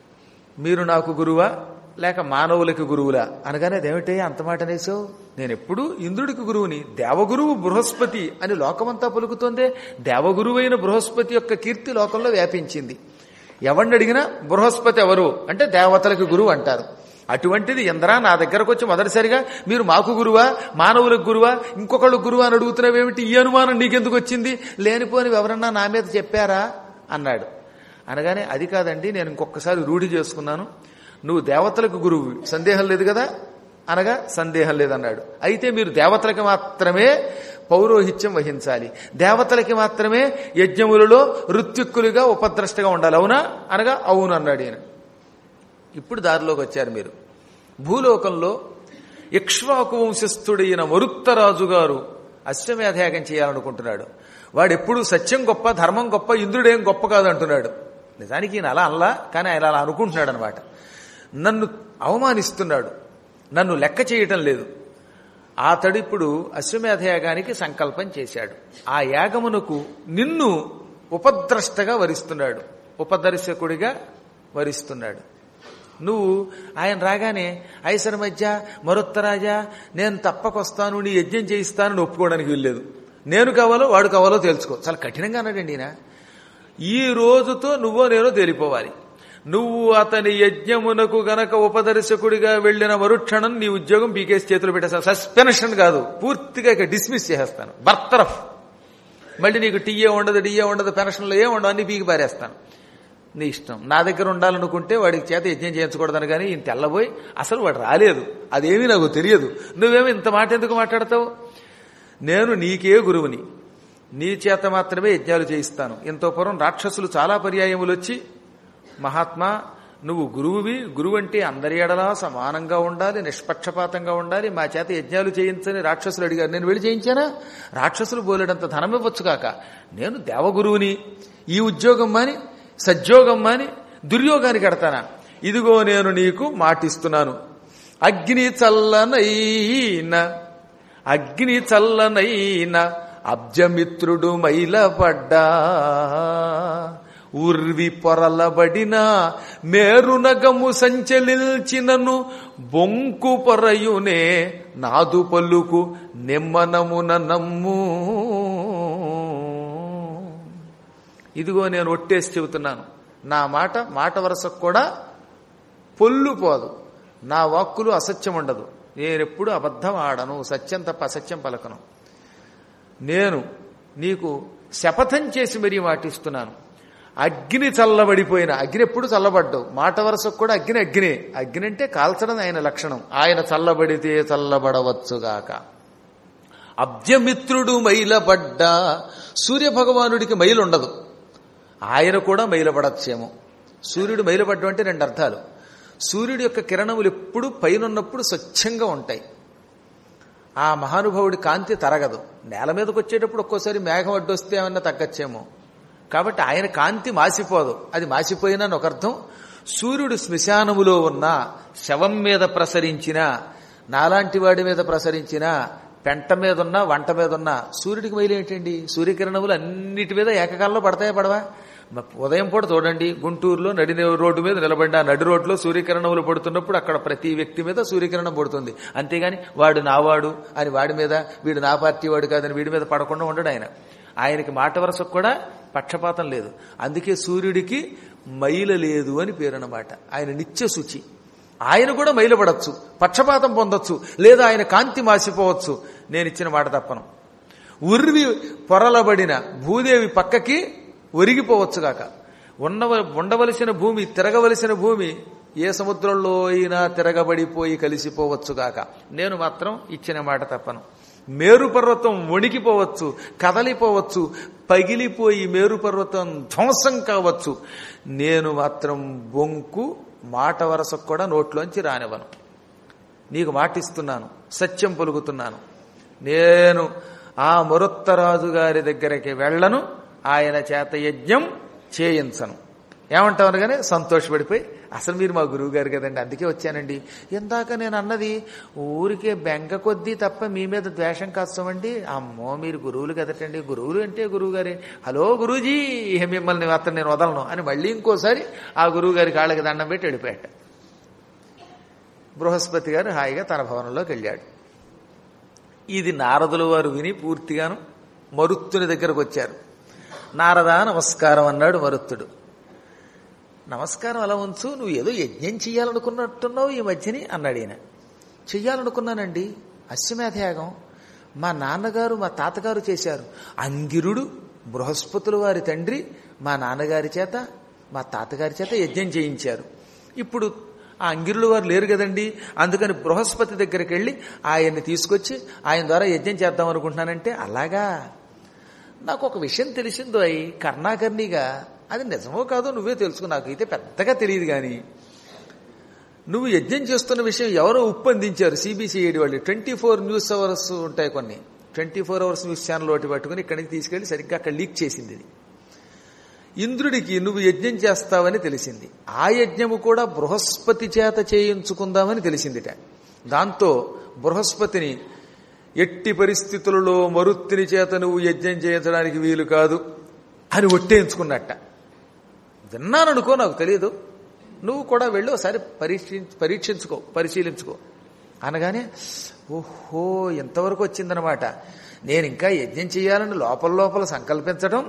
మీరు నాకు గురువా లేక మానవులకి గురువులా అనగానే అదేమిటే అంత మాట అనేసావు నేను ఎప్పుడు ఇంద్రుడికి గురువుని దేవగురువు బృహస్పతి అని లోకమంతా పలుకుతోందే దేవగురువైన బృహస్పతి యొక్క కీర్తి లోకంలో వ్యాపించింది ఎవరిని అడిగినా బృహస్పతి ఎవరు అంటే దేవతలకు గురువు అంటారు అటువంటిది ఇంద్రా నా దగ్గరకు వచ్చి మొదటిసారిగా మీరు మాకు గురువా మానవులకు గురువా ఇంకొకళ్ళు గురువా అని అడుగుతున్నావేమిటి ఈ అనుమానం నీకెందుకు వచ్చింది లేనిపోని ఎవరన్నా నా మీద చెప్పారా అన్నాడు అనగానే అది కాదండి నేను ఇంకొకసారి రూఢి చేసుకున్నాను నువ్వు దేవతలకు గురువు సందేహం లేదు కదా అనగా సందేహం లేదన్నాడు అయితే మీరు దేవతలకి మాత్రమే పౌరోహిత్యం వహించాలి దేవతలకి మాత్రమే యజ్ఞములలో ఋత్విక్కులుగా ఉపద్రష్టగా ఉండాలి అవునా అనగా అవును అన్నాడు ఈయన ఇప్పుడు దారిలోకి వచ్చారు మీరు భూలోకంలో ఇక్ష్వాకు వంశస్థుడైన మరుత్తరాజు గారు అశ్వమేధయాగం చేయాలనుకుంటున్నాడు వాడు ఎప్పుడు సత్యం గొప్ప ధర్మం గొప్ప ఇంద్రుడేం గొప్ప కాదు అంటున్నాడు నిజానికి ఈయన అలా అల్లా కానీ ఆయన అలా అనుకుంటున్నాడు అనమాట నన్ను అవమానిస్తున్నాడు నన్ను లెక్క చేయటం లేదు అతడు ఇప్పుడు అశ్వమేధయాగానికి సంకల్పం చేశాడు ఆ యాగమునకు నిన్ను ఉపద్రష్టగా వరిస్తున్నాడు ఉపదర్శకుడిగా వరిస్తున్నాడు నువ్వు ఆయన రాగానే ఐసర మధ్య మరొత్తరాజా నేను తప్పకొస్తాను నీ యజ్ఞం చేయిస్తాను అని ఒప్పుకోవడానికి వీల్లేదు నేను కావాలో వాడు కావాలో తెలుసుకో చాలా కఠినంగా అన్నాడండి ఈయన ఈ రోజుతో నువ్వో నేనో తేలిపోవాలి నువ్వు అతని యజ్ఞమునకు గనక ఉపదర్శకుడిగా వెళ్లిన మరుక్షణం నీ ఉద్యోగం పీకేసి చేతులు పెట్టేస్తాను సస్పెన్షన్ కాదు పూర్తిగా ఇక డిస్మిస్ చేసేస్తాను బర్తరఫ్ మళ్ళీ నీకు టీఏ ఉండదు డిఏ ఉండదు పెన్షన్లో ఏ ఉండదు అన్ని పీకి పారేస్తాను నీ ఇష్టం నా దగ్గర ఉండాలనుకుంటే వాడికి చేత యజ్ఞం చేయించకూడదని కానీ ఈయన తెల్లబోయి అసలు వాడు రాలేదు అదేమీ నాకు తెలియదు నువ్వేమో ఇంత మాట ఎందుకు మాట్లాడతావు నేను నీకే గురువుని నీ చేత మాత్రమే యజ్ఞాలు చేయిస్తాను ఇంతో పూర్వం రాక్షసులు చాలా పర్యాయములు వచ్చి మహాత్మా నువ్వు గురువువి గురువు అంటే అందరి ఎడలా సమానంగా ఉండాలి నిష్పక్షపాతంగా ఉండాలి మా చేత యజ్ఞాలు చేయించని రాక్షసులు అడిగారు నేను వెళ్ళి చేయించానా రాక్షసులు బోలేడంత ధనం ఇవ్వచ్చు కాక నేను దేవగురువుని ఈ ఉద్యోగం మాని సజ్జోగం మాని దుర్యోగానికి కడతానా ఇదిగో నేను నీకు మాటిస్తున్నాను అగ్ని చల్లనైన అగ్ని చల్లనైన అబ్జమిత్రుడు మైలపడ్డా ఉర్వి పొరలబడిన మేరునగము సంచలిల్చినను బొంకు పొరయునే నాదు పలుకు నిమ్మనమున నమ్ము ఇదిగో నేను ఒట్టేసి చెబుతున్నాను నా మాట మాట వరసకు కూడా పొల్లు పోదు నా వాక్కులు అసత్యం ఉండదు నేనెప్పుడు అబద్ధం ఆడను సత్యం తప్ప అసత్యం పలకను నేను నీకు శపథం చేసి మరీ మాటిస్తున్నాను అగ్ని చల్లబడిపోయిన అగ్ని ఎప్పుడు చల్లబడ్డావు మాట వరసకు కూడా అగ్ని అగ్ని అగ్ని అంటే కాల్చడం ఆయన లక్షణం ఆయన చల్లబడితే చల్లబడవచ్చుగాక అబ్జమిత్రుడు మైలబడ్డా సూర్య భగవానుడికి మైలు ఉండదు ఆయన కూడా మైలపడచ్చేమో సూర్యుడు మైలపడ్డం అంటే రెండు అర్థాలు సూర్యుడి యొక్క కిరణములు ఎప్పుడు పైనున్నప్పుడు స్వచ్ఛంగా ఉంటాయి ఆ మహానుభావుడి కాంతి తరగదు నేల మీదకి వచ్చేటప్పుడు ఒక్కోసారి మేఘం అడ్డొస్తే ఏమన్నా తగ్గచ్చేమో కాబట్టి ఆయన కాంతి మాసిపోదు అది మాసిపోయినా ఒక అర్థం సూర్యుడు శ్మశానములో ఉన్న శవం మీద ప్రసరించిన నాలాంటి వాడి మీద ప్రసరించిన పెంట మీద ఉన్న వంట మీద ఉన్న సూర్యుడికి మైలు ఏంటండి సూర్యకిరణములు అన్నిటి మీద ఏకకాలంలో పడతాయా పడవా ఉదయం పూట చూడండి గుంటూరులో నడి రోడ్డు మీద నిలబడి ఆ నడి రోడ్లో సూర్యకిరణములు పడుతున్నప్పుడు అక్కడ ప్రతి వ్యక్తి మీద సూర్యకిరణం పడుతుంది అంతేగాని వాడు నావాడు అని వాడి మీద వీడు నా పార్టీ వాడు కాదని వీడి మీద పడకుండా ఉండడు ఆయన ఆయనకి మాట వరసకు కూడా పక్షపాతం లేదు అందుకే సూర్యుడికి మైల లేదు అని పేరన్నమాట ఆయన నిత్య శుచి ఆయన కూడా మైలపడచ్చు పక్షపాతం పొందొచ్చు లేదా ఆయన కాంతి మాసిపోవచ్చు నేను ఇచ్చిన మాట తప్పను ఉర్వి పొరలబడిన భూదేవి పక్కకి ఒరిగిపోవచ్చు కాక ఉన్నవ ఉండవలసిన భూమి తిరగవలసిన భూమి ఏ సముద్రంలో అయినా తిరగబడిపోయి కలిసిపోవచ్చు గాక నేను మాత్రం ఇచ్చిన మాట తప్పను మేరు పర్వతం వణికిపోవచ్చు కదలిపోవచ్చు పగిలిపోయి మేరు పర్వతం ధ్వంసం కావచ్చు నేను మాత్రం బొంకు మాట వరసకు కూడా నోట్లోంచి రానివ్వను నీకు మాటిస్తున్నాను సత్యం పలుకుతున్నాను నేను ఆ మరుత్తరాజు గారి దగ్గరికి వెళ్ళను ఆయన చేత యజ్ఞం చేయించను ఏమంటావు అనగానే సంతోషపడిపోయి అసలు మీరు మా గురువు గారు కదండి అందుకే వచ్చానండి ఇందాక నేను అన్నది ఊరికే బెంగ కొద్దీ తప్ప మీ మీద ద్వేషం కాస్తామండి అమ్మో మీరు గురువులు కదటండి గురువులు అంటే గురువు గారే హలో గురూజీ ఇహ మిమ్మల్ని మాత్రం నేను వదలను అని మళ్ళీ ఇంకోసారి ఆ గురువు గారి కాళ్ళకి దండం పెట్టి వెళ్ళిపోయాట బృహస్పతి గారు హాయిగా తన భవనంలోకి వెళ్ళాడు ఇది నారదుల వారు విని పూర్తిగాను మరుత్తుని దగ్గరకు వచ్చారు నారదా నమస్కారం అన్నాడు మరుత్తుడు నమస్కారం అలా ఉంచు నువ్వు ఏదో యజ్ఞం చెయ్యాలనుకున్నట్టున్నావు ఈ మధ్యని అన్నాడు ఈయన చెయ్యాలనుకున్నానండి అశ్వమేధయాగం మా నాన్నగారు మా తాతగారు చేశారు అంగిరుడు బృహస్పతుల వారి తండ్రి మా నాన్నగారి చేత మా తాతగారి చేత యజ్ఞం చేయించారు ఇప్పుడు ఆ అంగిరులు వారు లేరు కదండి అందుకని బృహస్పతి దగ్గరికి వెళ్ళి ఆయన్ని తీసుకొచ్చి ఆయన ద్వారా యజ్ఞం చేద్దాం అనుకుంటున్నానంటే అలాగా నాకు ఒక విషయం తెలిసిందో అయి కర్ణాకర్ణిగా అది నిజమో కాదో నువ్వే తెలుసుకో నాకైతే పెద్దగా తెలియదు కానీ నువ్వు యజ్ఞం చేస్తున్న విషయం ఎవరో ఉప్పందించారు సిబిసిఐడి వాళ్ళు ట్వంటీ ఫోర్ న్యూస్ అవర్స్ ఉంటాయి కొన్ని twenty four hours news channel ఒకటి పట్టుకుని ఇక్కడికి తీసుకెళ్లి సరిగ్గా అక్కడ లీక్ చేసింది ఇది ఇంద్రుడికి నువ్వు యజ్ఞం చేస్తావని తెలిసింది ఆ యజ్ఞము కూడా బృహస్పతి చేత చేయించుకుందామని తెలిసిందిట దాంతో బృహస్పతిని ఎట్టి పరిస్థితులలో మరుత్తిని చేత నువ్వు యజ్ఞం చేయించడానికి వీలు కాదు అని ఒట్టేయించుకున్నట్ట విన్నాననుకో నాకు తెలియదు నువ్వు కూడా వెళ్ళి ఒకసారి పరీక్ష పరీక్షించుకో పరిశీలించుకో అనగానే ఓహో ఎంతవరకు వచ్చిందనమాట నేను ఇంకా యజ్ఞం చేయాలని లోపల లోపల సంకల్పించడం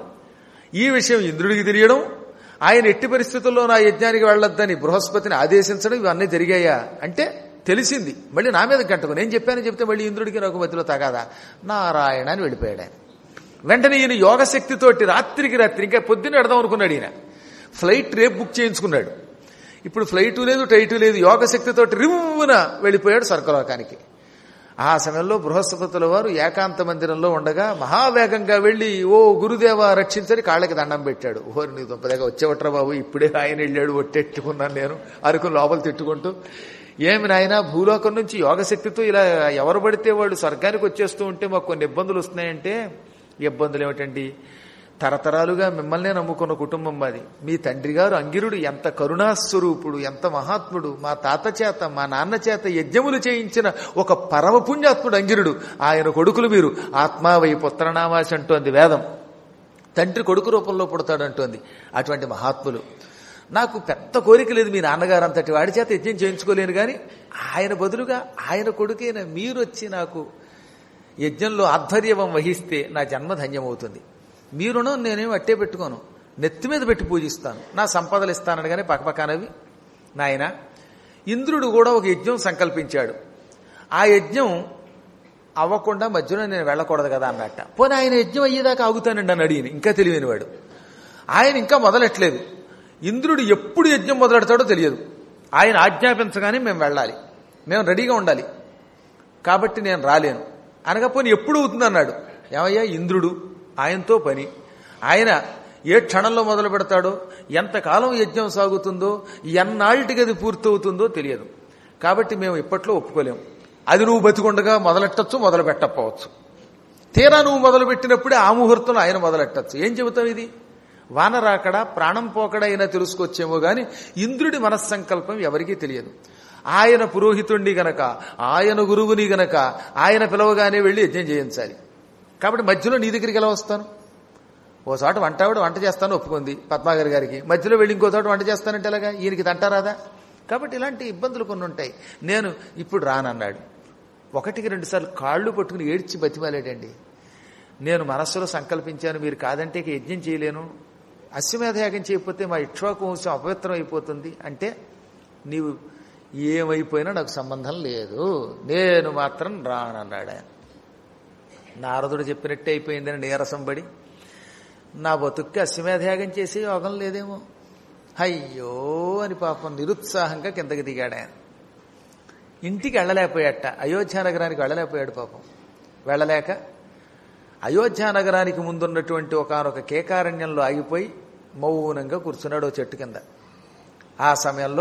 ఈ విషయం ఇంద్రుడికి తెలియడం ఆయన ఎట్టి పరిస్థితుల్లో నా యజ్ఞానికి వెళ్ళొద్దని బృహస్పతిని ఆదేశించడం ఇవన్నీ జరిగాయా అంటే తెలిసింది మళ్ళీ నా మీద గంటకు నేను చెప్పానని చెప్తే మళ్ళీ ఇంద్రుడికి నాకు మధ్యలో తగాదా నారాయణ అని వెళ్ళిపోయాడు ఆయన వెంటనే ఈయన యోగశక్తితోటి రాత్రికి రాత్రి ఇంకా పొద్దున్న పెడదాం అనుకున్నాడు ఈయన ఫ్లైట్ రేపు బుక్ చేయించుకున్నాడు ఇప్పుడు ఫ్లైటు లేదు టైటు లేదు యోగశక్తితోటి రివ్వున వెళ్ళిపోయాడు స్వర్గలోకానికి ఆ సమయంలో బృహస్పతుల వారు ఏకాంత మందిరంలో ఉండగా మహావేగంగా వెళ్లి ఓ గురుదేవ రక్షించని కాళ్ళకి దండం పెట్టాడు ఓరి నీ దుంపదగా వచ్చేవట్రా బాబు ఇప్పుడే ఆయన వెళ్ళాడు ఒట్టెట్టుకున్నాను నేను అరకు లోపల తిట్టుకుంటూ ఏమి నాయన భూలోకం నుంచి యోగశక్తితో ఇలా ఎవరు పడితే వాళ్ళు స్వర్గానికి వచ్చేస్తూ ఉంటే మాకు కొన్ని ఇబ్బందులు వస్తున్నాయంటే ఇబ్బందులు ఏమిటండి తరతరాలుగా మిమ్మల్నే నమ్ముకున్న కుటుంబం మాది మీ తండ్రి గారు అంగిరుడు ఎంత కరుణాస్వరూపుడు ఎంత మహాత్ముడు మా తాత చేత మా నాన్న చేత యజ్ఞములు చేయించిన ఒక పరమ పుణ్యాత్ముడు అంగిరుడు ఆయన కొడుకులు మీరు ఆత్మావై పుత్రనామాసి అంటోంది వేదం తండ్రి కొడుకు రూపంలో పుడతాడంటోంది అటువంటి మహాత్ములు నాకు పెద్ద కోరిక లేదు మీ నాన్నగారు అంతటి వాడి చేత యజ్ఞం చేయించుకోలేను కానీ ఆయన బదులుగా ఆయన కొడుకైన మీరు వచ్చి నాకు యజ్ఞంలో ఆధ్వర్యం వహిస్తే నా జన్మ ధన్యమవుతుంది మీరును నేనేం అట్టే పెట్టుకోను నెత్తి మీద పెట్టి పూజిస్తాను నా సంపదలు ఇస్తానని పక్కపక్కనవి నాయన ఇంద్రుడు కూడా ఒక యజ్ఞం సంకల్పించాడు ఆ యజ్ఞం అవ్వకుండా మధ్యలో నేను వెళ్ళకూడదు కదా అన్నట్ట పోనీ ఆయన యజ్ఞం అయ్యేదాకా ఆగుతానండి అని అడిగిన ఇంకా తెలియనివాడు ఆయన ఇంకా మొదలెట్లేదు ఇంద్రుడు ఎప్పుడు యజ్ఞం మొదలెడతాడో తెలియదు ఆయన ఆజ్ఞాపించగానే మేము వెళ్ళాలి మేము రెడీగా ఉండాలి కాబట్టి నేను రాలేను అనగా పోనీ ఎప్పుడు అవుతుంది అన్నాడు ఏమయ్యా ఇంద్రుడు ఆయనతో పని ఆయన ఏ క్షణంలో మొదలు పెడతాడో ఎంతకాలం యజ్ఞం సాగుతుందో ఎన్నాళ్ళకి అది పూర్తవుతుందో తెలియదు కాబట్టి మేము ఇప్పట్లో ఒప్పుకోలేము అది నువ్వు బతికొండగా మొదలెట్టచ్చు మొదలు పెట్టకపోవచ్చు తీరా నువ్వు మొదలు పెట్టినప్పుడే ఆ ముహూర్తంలో ఆయన మొదలెట్టచ్చు ఏం చెబుతావు ఇది వాన రాకడా ప్రాణం పోకడా అయినా తెలుసుకొచ్చేమో గాని ఇంద్రుడి మనస్సంకల్పం ఎవరికీ తెలియదు ఆయన పురోహితుణ్ణి గనక ఆయన గురువుని గనక ఆయన పిలవగానే వెళ్ళి యజ్ఞం చేయించాలి కాబట్టి మధ్యలో నీ దగ్గరికి ఎలా వస్తాను ఓ చోట వంట ఆవిడ వంట చేస్తాను ఒప్పుకుంది పద్మాగారి గారికి మధ్యలో వెళ్ళి ఇంకో చోట వంట చేస్తానంటే ఎలాగా ఈయనకి తంటారాదా కాబట్టి ఇలాంటి ఇబ్బందులు కొన్ని ఉంటాయి నేను ఇప్పుడు రానన్నాడు ఒకటికి రెండు సార్లు కాళ్ళు పట్టుకుని ఏడ్చి బతిమాలేడండి నేను మనస్సులో సంకల్పించాను మీరు కాదంటే ఇక యజ్ఞం చేయలేను అశ్వమేధయాగం చేయకపోతే మా ఇక్ష్వాకు వంశం అపవిత్రం అయిపోతుంది అంటే నీవు ఏమైపోయినా నాకు సంబంధం లేదు నేను మాత్రం రానన్నాడు ఆయన నారదుడు చెప్పినట్టే అయిపోయిందని నీరసం పడి నా బతుక్కి అశ్వమేధయాగం చేసే యోగం లేదేమో అయ్యో అని పాపం నిరుత్సాహంగా కిందకి దిగాడు ఆయన ఇంటికి వెళ్ళలేకపోయాట అయోధ్య నగరానికి వెళ్ళలేకపోయాడు పాపం వెళ్ళలేక అయోధ్య నగరానికి ముందున్నటువంటి ఒకనొక కేకారణ్యంలో ఆగిపోయి మౌనంగా కూర్చున్నాడు ఓ చెట్టు కింద ఆ సమయంలో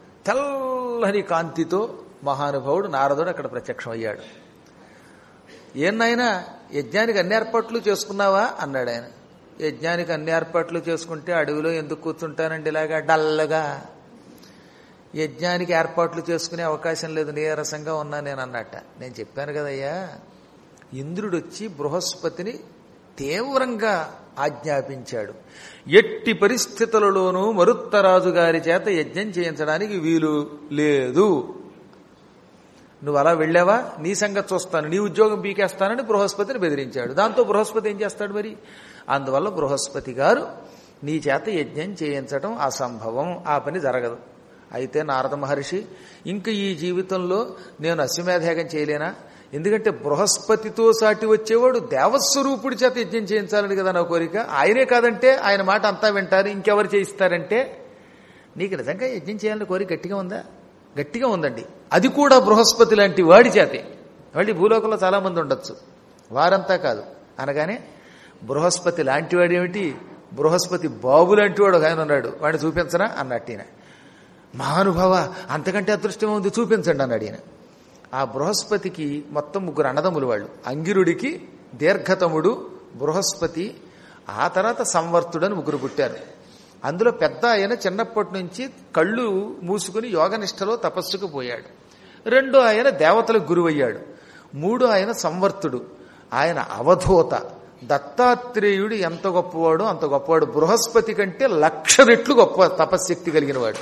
తెల్లని కాంతితో మహానుభావుడు నారదుడు అక్కడ ప్రత్యక్షమయ్యాడు ఏనాయనా యజ్ఞానికి అన్ని ఏర్పాట్లు చేసుకున్నావా అన్నాడు ఆయన యజ్ఞానికి అన్ని ఏర్పాట్లు చేసుకుంటే అడవిలో ఎందుకు కూర్చుంటానండి ఇలాగా డల్లగా యజ్ఞానికి ఏర్పాట్లు చేసుకునే అవకాశం లేదు నీరసంగా ఉన్నా నేను అన్నట్ట నేను చెప్పాను కదయ్యా ఇంద్రుడు వచ్చి బృహస్పతిని తీవ్రంగా ఆజ్ఞాపించాడు ఎట్టి పరిస్థితులలోనూ మరుత్తరాజు గారి చేత యజ్ఞం చేయించడానికి వీలు లేదు నువ్వు అలా వెళ్ళావా నీ సంగతి చూస్తాను నీ ఉద్యోగం పీకేస్తానని బృహస్పతిని బెదిరించాడు దాంతో బృహస్పతి ఏం చేస్తాడు మరి అందువల్ల బృహస్పతి గారు నీ చేత యజ్ఞం చేయించడం అసంభవం ఆ పని జరగదు అయితే నారద మహర్షి ఇంక ఈ జీవితంలో నేను అశ్వమేధయాగం చేయలేనా ఎందుకంటే బృహస్పతితో సాటి వచ్చేవాడు దేవస్వరూపుడి చేత యజ్ఞం చేయించాలని కదా నా కోరిక ఆయనే కాదంటే ఆయన మాట అంతా వింటారు ఇంకెవరు చేయిస్తారంటే నీకు నిజంగా యజ్ఞం చేయాలని కోరిక గట్టిగా ఉందా గట్టిగా ఉందండి అది కూడా బృహస్పతి లాంటి వాడి చేతే మళ్ళీ భూలోకంలో చాలా మంది ఉండొచ్చు వారంతా కాదు అనగానే బృహస్పతి లాంటి వాడు ఏమిటి బృహస్పతి బాబు లాంటి వాడు ఒక ఆయన ఉన్నాడు వాడిని చూపించనా అన్నట్టు ఈయన మహానుభావ అంతకంటే అదృష్టం ఉంది చూపించండి అన్నాడు ఈయన ఆ బృహస్పతికి మొత్తం ముగ్గురు అన్నదమ్ములు వాళ్ళు అంగిరుడికి దీర్ఘతముడు బృహస్పతి ఆ తర్వాత సంవర్తుడని ముగ్గురు పుట్టారు అందులో పెద్ద ఆయన చిన్నప్పటి నుంచి కళ్ళు మూసుకుని యోగనిష్టలో తపస్సుకు పోయాడు రెండో ఆయన దేవతలకు గురువయ్యాడు మూడో ఆయన సంవర్తుడు ఆయన అవధూత దత్తాత్రేయుడు ఎంత గొప్పవాడో అంత గొప్పవాడు బృహస్పతి కంటే లక్ష రెట్లు గొప్ప తపశ్శక్తి కలిగిన వాడు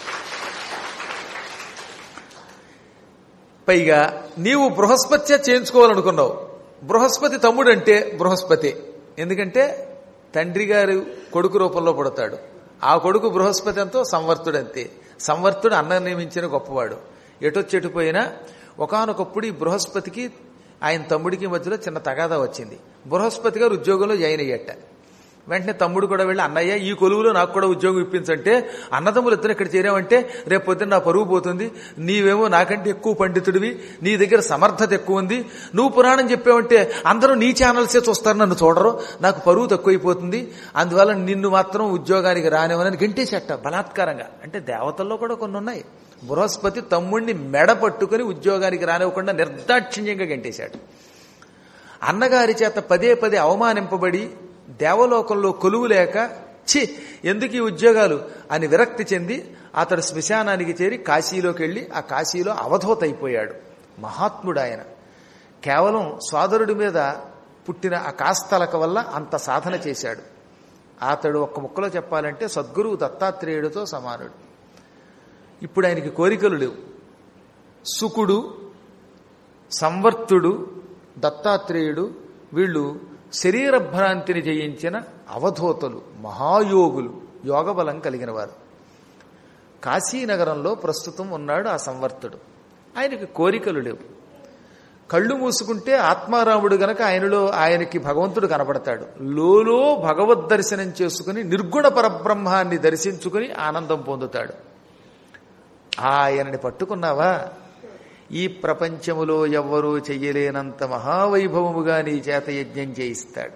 పైగా నీవు బృహస్పత్య చేయించుకోవాలనుకున్నావు బృహస్పతి తమ్ముడు అంటే బృహస్పతి ఎందుకంటే తండ్రి గారు కొడుకు రూపంలో పుడతాడు ఆ కొడుకు బృహస్పతి ఎంతో సంవర్తుడు అంతే సంవర్తుడు అన్న నియమించిన గొప్పవాడు ఎటొచ్చెటుపోయినా ఒకనొకప్పుడు ఈ బృహస్పతికి ఆయన తమ్ముడికి మధ్యలో చిన్న తగాదా వచ్చింది బృహస్పతి గారు ఉద్యోగంలో జాయిన్ అయ్యట వెంటనే తమ్ముడు కూడా వెళ్ళి అన్నయ్య ఈ కొలువులో నాకు కూడా ఉద్యోగం ఇప్పించంటే అన్నదమ్ములు ఇద్దరు ఇక్కడ చేరామంటే రేపు పొద్దున్న నా పరువు పోతుంది నీవేమో నాకంటే ఎక్కువ పండితుడివి నీ దగ్గర సమర్థత ఎక్కువ ఉంది నువ్వు పురాణం చెప్పావంటే అందరూ నీ ఛానల్సే చూస్తారు నన్ను చూడరు నాకు పరువు తక్కువైపోతుంది అందువల్ల నిన్ను మాత్రం ఉద్యోగానికి రానివ్వనని గంటేసేట బలాత్కారంగా అంటే దేవతల్లో కూడా కొన్ని ఉన్నాయి బృహస్పతి తమ్ముడిని మెడ పట్టుకుని ఉద్యోగానికి రానివ్వకుండా నిర్దాక్షిణ్యంగా గంటేశాడు అన్నగారి చేత పదే పదే అవమానింపబడి దేవలోకంలో కొలువు లేక చి ఎందుకు ఈ ఉద్యోగాలు అని విరక్తి చెంది అతడు శ్మశానానికి చేరి కాశీలోకి వెళ్ళి ఆ కాశీలో అవధూత అయిపోయాడు మహాత్ముడు ఆయన కేవలం సోదరుడి మీద పుట్టిన ఆ కాస్తలక వల్ల అంత సాధన చేశాడు అతడు ఒక్క ముక్కలో చెప్పాలంటే సద్గురువు దత్తాత్రేయుడితో సమానుడు ఇప్పుడు ఆయనకి కోరికలు లేవు సుకుడు సంవర్తుడు దత్తాత్రేయుడు వీళ్ళు శరీర భ్రాంతిని జయించిన అవధూతలు మహాయోగులు యోగబలం కలిగిన వారు కాశీనగరంలో ప్రస్తుతం ఉన్నాడు ఆ సంవర్తుడు ఆయనకి కోరికలు లేవు కళ్ళు మూసుకుంటే ఆత్మారాముడు గనక ఆయనలో ఆయనకి భగవంతుడు కనపడతాడు లోలో భగవద్ దర్శనం చేసుకుని నిర్గుణ పరబ్రహ్మాన్ని దర్శించుకుని ఆనందం పొందుతాడు ఆయనని పట్టుకున్నావా ఈ ప్రపంచములో ఎవ్వరూ చెయ్యలేనంత మహావైభవముగా నీ చేత యజ్ఞం చేయిస్తాడు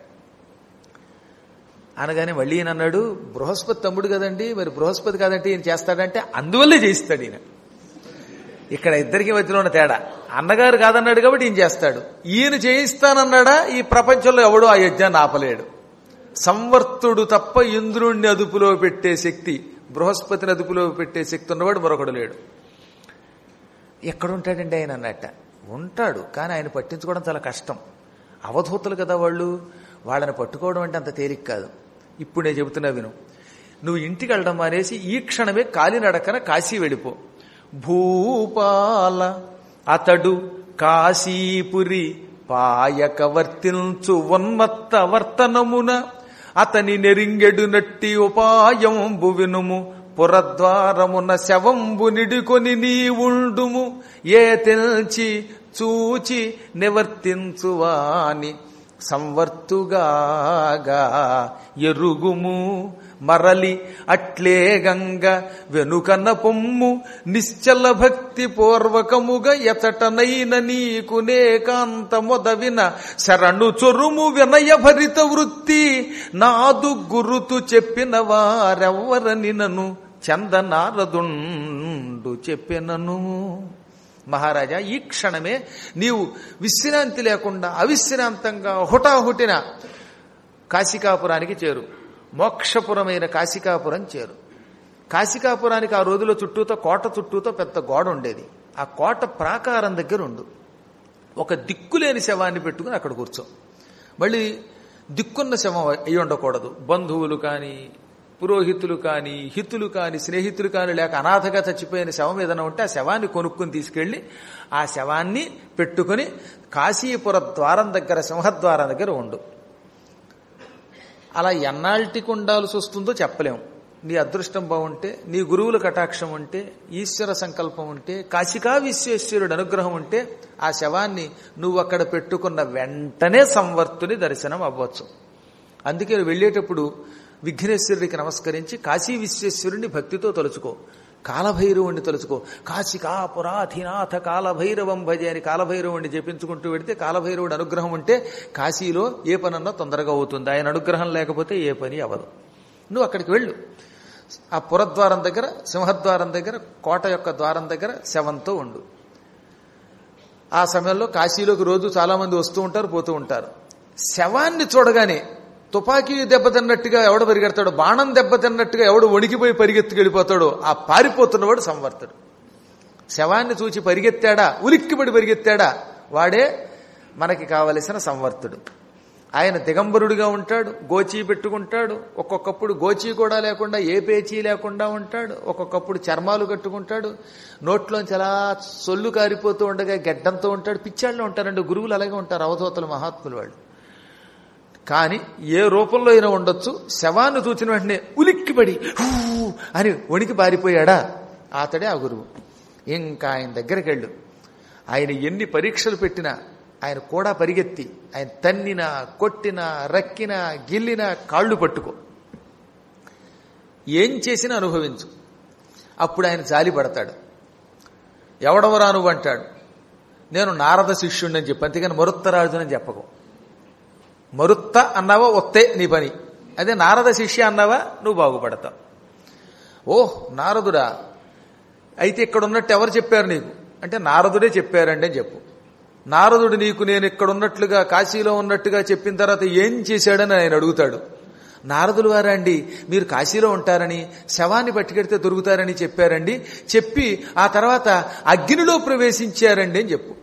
అనగానే మళ్ళీ ఈయన అన్నాడు బృహస్పతి తమ్ముడు కదండి మరి బృహస్పతి కాదంటే ఈయన చేస్తాడంటే అందువల్లే చేయిస్తాడు ఈయన ఇక్కడ ఇద్దరికి మధ్యలో ఉన్న తేడా అన్నగారు కాదన్నాడు కాబట్టి ఈయన చేస్తాడు ఈయన చేయిస్తానన్నాడా ఈ ప్రపంచంలో ఎవడో ఆ యజ్ఞాన్ని ఆపలేడు సంవర్తుడు తప్ప ఇంద్రుణ్ణి అదుపులో పెట్టే శక్తి బృహస్పతిని అదుపులో పెట్టే శక్తి ఉన్నవాడు మరొకడు లేడు ఎక్కడుంటాడండి ఆయన అన్నట్ట ఉంటాడు కానీ ఆయన పట్టించుకోవడం చాలా కష్టం అవధూతలు కదా వాళ్ళు వాళ్ళని పట్టుకోవడం అంటే అంత తేలిక కాదు ఇప్పుడు నేను చెబుతున్నా విను నువ్వు ఇంటికి వెళ్ళడం మానేసి ఈ క్షణమే కాలినడకన కాశీ వెళ్ళిపో భూపాల అతడు కాశీపురి పాయక వర్తించు ఉన్మత్త వర్తనమున అతని నెరింగెడు నట్టి ఉపాయంబు వినుము పురద్వారమున శవంబు నిడుకొని నీవుండుము ఏ తెల్చి చూచి నివర్తించువాని సంవర్తుగాగా ఎరుగుము మరలి అట్లే గంగ వెనుకన పొమ్ము నిశ్చల భక్తి పూర్వకముగా ఎచటనైన నీకు నేకాంత మొదవిన శరణు చొరుము వినయ భరిత వృత్తి నాదు గురుతు చెప్పిన వారెవ్వరని నను చందనారదుండు చెప్పినను మహారాజా ఈ క్షణమే నీవు విశ్రాంతి లేకుండా అవిశ్రాంతంగా హుటాహుటిన కాశికాపురానికి చేరు మోక్షపురమైన కాశికాపురం చేరు కాశికాపురానికి ఆ రోజులో చుట్టూతో కోట చుట్టూతో పెద్ద గోడ ఉండేది ఆ కోట ప్రాకారం దగ్గర ఉండు ఒక దిక్కులేని శవాన్ని పెట్టుకుని అక్కడ కూర్చో మళ్ళీ దిక్కున్న శవం అయి ఉండకూడదు బంధువులు కానీ పురోహితులు కానీ హితులు కానీ స్నేహితులు కానీ లేక అనాథగా చచ్చిపోయిన శవం ఏదైనా ఉంటే ఆ శవాన్ని కొనుక్కుని తీసుకెళ్లి ఆ శవాన్ని పెట్టుకుని కాశీపుర ద్వారం దగ్గర సింహద్వారం దగ్గర ఉండు అలా ఎన్నాళ్ళకి ఉండాల్సి వస్తుందో చెప్పలేం నీ అదృష్టం బాగుంటే నీ గురువుల కటాక్షం ఉంటే ఈశ్వర సంకల్పం ఉంటే కాశికా విశ్వేశ్వరుడు అనుగ్రహం ఉంటే ఆ శవాన్ని నువ్వు అక్కడ పెట్టుకున్న వెంటనే సంవర్తుని దర్శనం అవ్వచ్చు అందుకే వెళ్ళేటప్పుడు విఘ్నేశ్వరుడికి నమస్కరించి కాశీ విశ్వేశ్వరుణ్ణి భక్తితో తలుచుకో కాలభైరవుణ్ణి తలుచుకో కాశికాపురాధినాథ కాలభైరవం భజే అని కాలభైరవుణ్ణి జపించుకుంటూ వెడితే కాలభైరవుడి అనుగ్రహం ఉంటే కాశీలో ఏ పనన్నా తొందరగా అవుతుంది ఆయన అనుగ్రహం లేకపోతే ఏ పని అవ్వదు నువ్వు అక్కడికి వెళ్ళు ఆ పురద్వారం దగ్గర సింహద్వారం దగ్గర కోట యొక్క ద్వారం దగ్గర శవంతో ఉండు ఆ సమయంలో కాశీలోకి రోజు చాలా మంది వస్తూ ఉంటారు పోతూ ఉంటారు శవాన్ని చూడగానే తుపాకీ దెబ్బతిన్నట్టుగా ఎవడు పరిగెడతాడో బాణం దెబ్బతిన్నట్టుగా ఎవడు వణికిపోయి పరిగెత్తుకెళ్ళిపోతాడో ఆ పారిపోతున్నవాడు సంవర్తుడు శవాన్ని చూచి పరిగెత్తాడా ఉలిక్కిపడి పరిగెత్తాడా వాడే మనకి కావలసిన సంవర్తుడు ఆయన దిగంబరుడిగా ఉంటాడు గోచీ పెట్టుకుంటాడు ఒక్కొక్కప్పుడు గోచీ కూడా లేకుండా ఏ పేచీ లేకుండా ఉంటాడు ఒక్కొక్కప్పుడు చర్మాలు కట్టుకుంటాడు నోట్లోంచి అలా సొల్లు కారిపోతూ ఉండగా గెడ్డంతో ఉంటాడు పిచ్చాళ్ళు ఉంటారండి గురువులు అలాగే ఉంటారు అవధూతలు మహాత్ములు వాళ్ళు కానీ ఏ రూపంలో అయినా ఉండొచ్చు శవాన్ని చూచిన వెంటనే ఉలిక్కిపడి "హూ" అని వణికి పారిపోయాడా అతడే ఆ గురువు ఇంకా ఆయన దగ్గరికి వెళ్ళు ఆయన ఎన్ని పరీక్షలు పెట్టినా ఆయన కూడా పరిగెత్తి ఆయన తన్నినా కొట్టినా రక్కినా గిల్లినా కాళ్ళు పట్టుకో ఏం చేసినా అనుభవించు అప్పుడు ఆయన జాలి పడతాడు ఎవడవరా నువ్వు అంటాడు నేను నారద శిష్యుణ్ణని చెప్పి అంతేగాని మరుత్తరాజునని చెప్పకు మరుత్త అన్నావా ఒత్తే నీ పని అదే నారద శిష్య అన్నావా నువ్వు బాగుపడతావు ఓహ్ నారదుడా అయితే ఇక్కడ ఉన్నట్టు ఎవరు చెప్పారు నీకు అంటే నారదుడే చెప్పారండి అని చెప్పు నారదుడు నీకు నేను ఇక్కడ ఉన్నట్లుగా కాశీలో ఉన్నట్టుగా చెప్పిన తర్వాత ఏం చేశాడని ఆయన అడుగుతాడు నారదులు వారండి మీరు కాశీలో ఉంటారని శవాన్ని పట్టుకెడితే దొరుకుతారని చెప్పారండి చెప్పి ఆ తర్వాత అగ్నిలో ప్రవేశించారండి అని చెప్పు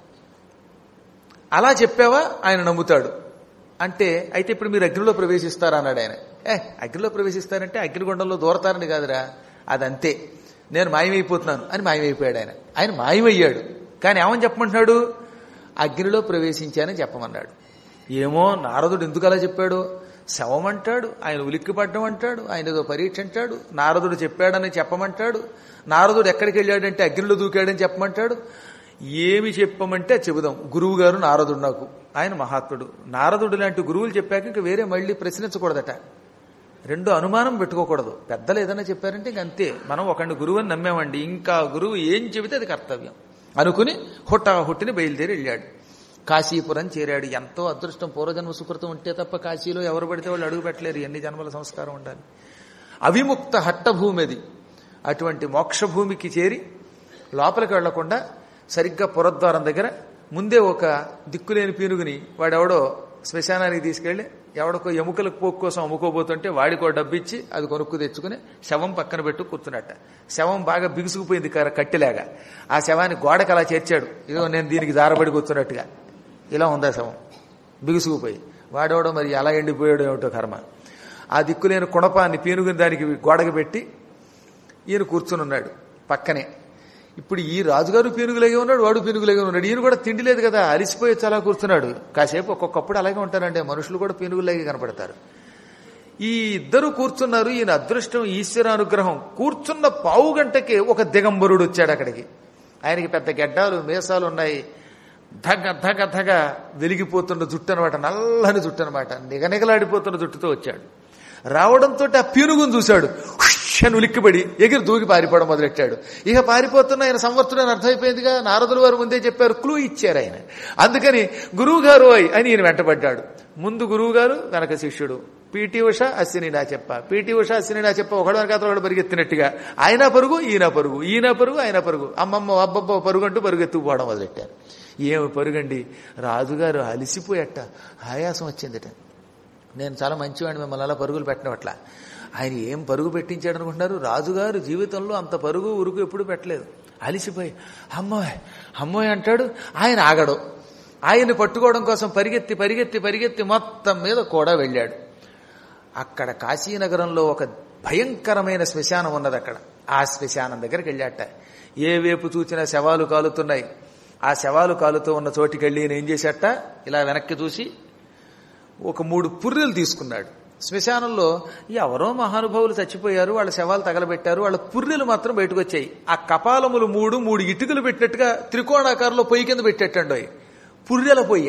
అలా చెప్పావా ఆయన నమ్ముతాడు అంటే అయితే ఇప్పుడు మీరు అగ్నిలో ప్రవేశిస్తారా అన్నాడు ఆయన ఏ అగ్నిలో ప్రవేశిస్తారంటే అగ్నిగుండంలో దూరతారని కాదురా అదంతే నేను మాయమైపోతున్నాను అని మాయమైపోయాడు ఆయన ఆయన మాయమయ్యాడు కానీ ఏమని చెప్పమంటున్నాడు అగ్నిలో ప్రవేశించానని చెప్పమన్నాడు ఏమో నారదుడు ఎందుకు అలా చెప్పాడు శవం అంటాడు ఆయన ఉలిక్కిపడ్డం అంటాడు ఆయన ఏదో పరీక్ష అంటాడు నారదుడు చెప్పాడని చెప్పమంటాడు నారదుడు ఎక్కడికి వెళ్ళాడంటే అగ్నిలో దూకాడని చెప్పమంటాడు ఏమి చెప్పమంటే చెబుదాం గురువు గారు నారదుడు నాకు ఆయన మహాత్ముడు నారదుడు లాంటి గురువులు చెప్పాక ఇంక వేరే మళ్ళీ ప్రశ్నించకూడదట రెండు అనుమానం పెట్టుకోకూడదు పెద్దలు ఏదైనా చెప్పారంటే ఇంక అంతే మనం ఒకడిని గురువు అని నమ్మామండి ఇంకా గురువు ఏం చెబితే అది కర్తవ్యం అనుకుని హుట్టా హుట్టిని బయలుదేరి వెళ్ళాడు కాశీపురం చేరాడు ఎంతో అదృష్టం పూర్వజన్మ సుకృతం ఉంటే తప్ప కాశీలో ఎవరు పడితే వాళ్ళు అడుగు పెట్టలేరు ఎన్ని జన్మల సంస్కారం ఉండాలి అవిముక్త హట్టభూమి అది అటువంటి మోక్షభూమికి చేరి లోపలికి వెళ్లకుండా సరిగ్గా పురద్వారం దగ్గర ముందే ఒక దిక్కులేని పీనుగుని వాడెవడో శ్మశానానికి తీసుకెళ్లి ఎవడికో ఎముకలకు పోకు కోసం అమ్ముకోబోతుంటే వాడికో డబ్బిచ్చి అది కొనుక్కు తెచ్చుకుని శవం పక్కన పెట్టు కూర్చున్నట్ట శవం బాగా బిగుసుకుపోయింది కర- కట్టెలాగా ఆ శవాన్ని గోడకు అలా చేర్చాడు ఇదో నేను దీనికి జారబడి కూర్చున్నట్టుగా ఇలా ఉందా శవం బిగుసుకుపోయి వాడెవడో మరి ఎలా ఎండిపోయాడో ఏమిటో కర్మ ఆ దిక్కులేని కుణపాన్ని పీనుగుని దానికి గోడకు పెట్టి ఈయన కూర్చుని ఉన్నాడు పక్కనే ఇప్పుడు ఈ రాజుగారు పీనుగులాగే ఉన్నాడు వాడు పీనుగులాగే ఉన్నాడు ఈయన కూడా తిండి లేదు కదా అలిసిపోయి చాలా కూర్చున్నాడు కాసేపు ఒక్కొక్కప్పుడు అలాగే ఉంటారండి మనుషులు కూడా పీనుగులాగే కనపడతారు ఈ ఇద్దరు కూర్చున్నారు ఈయన అదృష్టం ఈశ్వర అనుగ్రహం కూర్చున్న పావు గంటకి ఒక దిగంబరుడు వచ్చాడు అక్కడికి ఆయనకి పెద్ద గెడ్డాలు మీసాలు ఉన్నాయి ధగ ధగ ధగ వెలిగిపోతున్న జుట్టు అనమాట నల్లని జుట్టు అనమాట నిగనిగలాడిపోతున్న జుట్టుతో వచ్చాడు రావడంతో ఆ పీనుగును చూశాడు హుష్ అని ఉలిక్కిపడి ఎగిరి దూకి పారిపోవడం మొదలెట్టాడు ఇక పారిపోతున్న ఆయన సంవర్తుడు అని అర్థమైపోయిందిగా నారదుల వారు ముందే చెప్పారు క్లూ ఇచ్చారు ఆయన అందుకని గురువు గారు అయి అని ఈయన వెంటబడ్డాడు ముందు గురువు గారు వెనక శిష్యుడు పీటీ ఉష అశ్విని నా చెప్ప పీటీ ఉష అశ్విని నా చెప్ప ఒకడు వెనక ఒకడు పరిగెత్తినట్టుగా ఆయన పరుగు ఈయన పరుగు ఈయన పరుగు ఆయన పరుగు అమ్మమ్మ అబ్బబ్బ పరుగు అంటూ పరుగెత్తుకుపోవడం మొదలెట్టారు ఏమి పరుగండి రాజుగారు అలిసిపోయట ఆయాసం వచ్చిందిట నేను చాలా మంచివాడిని మిమ్మల్ని అలా పరుగులు పెట్టడం అట్లా ఆయన ఏం పరుగు పెట్టించాడు అనుకుంటున్నారు రాజుగారు జీవితంలో అంత పరుగు ఉరుకు ఎప్పుడు పెట్టలేదు అలిసిపోయి అమ్మోయ్ అమ్మోయ్ అంటాడు ఆయన ఆగడు ఆయన్ని పట్టుకోవడం కోసం పరిగెత్తి పరిగెత్తి పరిగెత్తి మొత్తం మీద కూడా వెళ్ళాడు అక్కడ కాశీనగరంలో ఒక భయంకరమైన శ్మశానం ఉన్నది అక్కడ ఆ శ్మశానం దగ్గరికి వెళ్ళాట ఏ వైపు చూసినా శవాలు కాలుతున్నాయి ఆ శవాలు కాలుతూ ఉన్న చోటికి వెళ్ళి ఈయన ఏం చేశాట ఇలా వెనక్కి చూసి ఒక మూడు పుర్రెలు తీసుకున్నాడు శ్మశానంలో ఎవరో మహానుభావులు చచ్చిపోయారు వాళ్ళ శవాలు తగలబెట్టారు వాళ్ళ పుర్రెలు మాత్రం బయటకు వచ్చాయి ఆ కపాలములు మూడు మూడు ఇటుకలు పెట్టినట్టుగా త్రికోణాకారంలో పొయ్యి కింద పెట్టేటండి పుర్రెల పొయ్య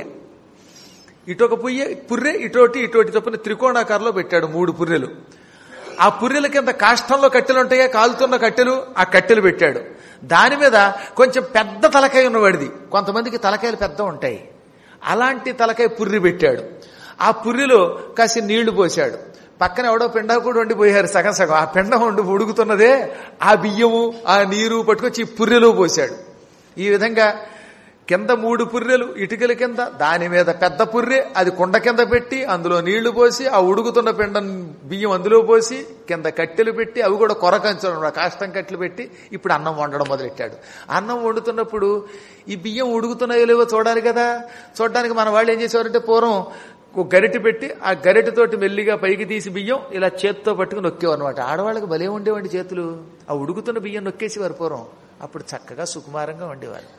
ఇటొక పుయ్య పుర్రె ఇటోటి ఇటోటి చొప్పున త్రికోణాకారంలో పెట్టాడు మూడు పుర్రెలు ఆ పుర్రెల కింద కాష్టంలో కట్టెలు ఉంటాయా కాలుతున్న కట్టెలు ఆ కట్టెలు పెట్టాడు దాని మీద కొంచెం పెద్ద తలకాయ ఉన్నవాడిది కొంతమందికి తలకాయలు పెద్ద ఉంటాయి అలాంటి తలకాయ పుర్రి పెట్టాడు ఆ పుర్రిలో కాసి నీళ్లు పోశాడు పక్కన ఎవడో పిండా కూడా వండిపోయారు సగం సగం ఆ పిండం వండి ఉడుకుతున్నదే ఆ బియ్యము ఆ నీరు పట్టుకొచ్చి ఈ పుర్రెలో పోశాడు ఈ విధంగా కింద మూడు పుర్రెలు ఇటుకల కింద దాని మీద పెద్ద పుర్రె అది కుండ కింద పెట్టి అందులో నీళ్లు పోసి ఆ ఉడుకుతున్న పిండం బియ్యం అందులో పోసి కింద కట్టెలు పెట్టి అవి కూడా కొరకంచడం కాష్టం కట్టెలు పెట్టి ఇప్పుడు అన్నం వండడం మొదలెట్టాడు అన్నం వండుతున్నప్పుడు ఈ బియ్యం ఉడుకుతున్నాయో లేవో చూడాలి కదా చూడడానికి మన వాళ్ళు ఏం చేసేవారంటే పూర్వం ఒక గరిటె పెట్టి ఆ గరిటెతోటి మెల్లిగా పైకి తీసి బియ్యం ఇలా చేత్తో పట్టుకుని నొక్కేవారు అనమాట ఆడవాళ్ళకి భలే ఉండేవండి చేతులు ఆ ఉడుకుతున్న బియ్యం నొక్కేసేవారు పూర్వం అప్పుడు చక్కగా సుకుమారంగా ఉండేవారు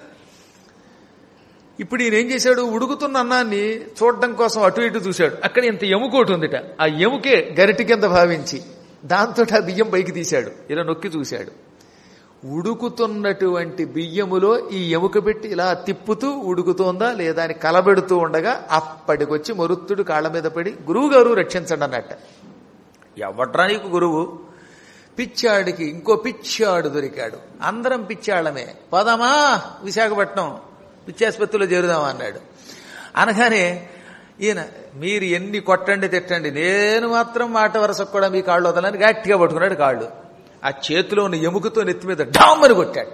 ఇప్పుడు ఈయన ఏం చేశాడు ఉడుకుతున్న అన్నాన్ని చూడడం కోసం అటు ఇటు చూశాడు అక్కడ ఇంత ఎముకోటి ఉందిట ఆ ఎముకే గరిటి కింద భావించి దాంతో ఆ బియ్యం పైకి తీశాడు ఇలా నొక్కి చూశాడు ఉడుకుతున్నటువంటి బియ్యములో ఈ ఎముక పెట్టి ఇలా తిప్పుతూ ఉడుకుతోందా లేదా అని కలబెడుతూ ఉండగా అప్పటికొచ్చి మరుత్తుడు కాళ్ళ మీద పడి గురువు గారు రక్షించండి అన్నట్ట ఎవడ్రా నీకు గురువు పిచ్చాడికి ఇంకో పిచ్చాడు దొరికాడు అందరం పిచ్చాళ్ళమే పదమా విశాఖపట్నం పిచ్చాసుపత్రిలో చేరుదామా అన్నాడు అనగానే ఈయన మీరు ఎన్ని కొట్టండి తిట్టండి నేను మాత్రం మాట వరసకు కూడా మీ కాళ్ళు వదలని గట్టిగా పట్టుకున్నాడు కాళ్ళు ఆ చేతిలో ఉన్న ఎముకతో నెత్తి మీద డామ్మని కొట్టాడు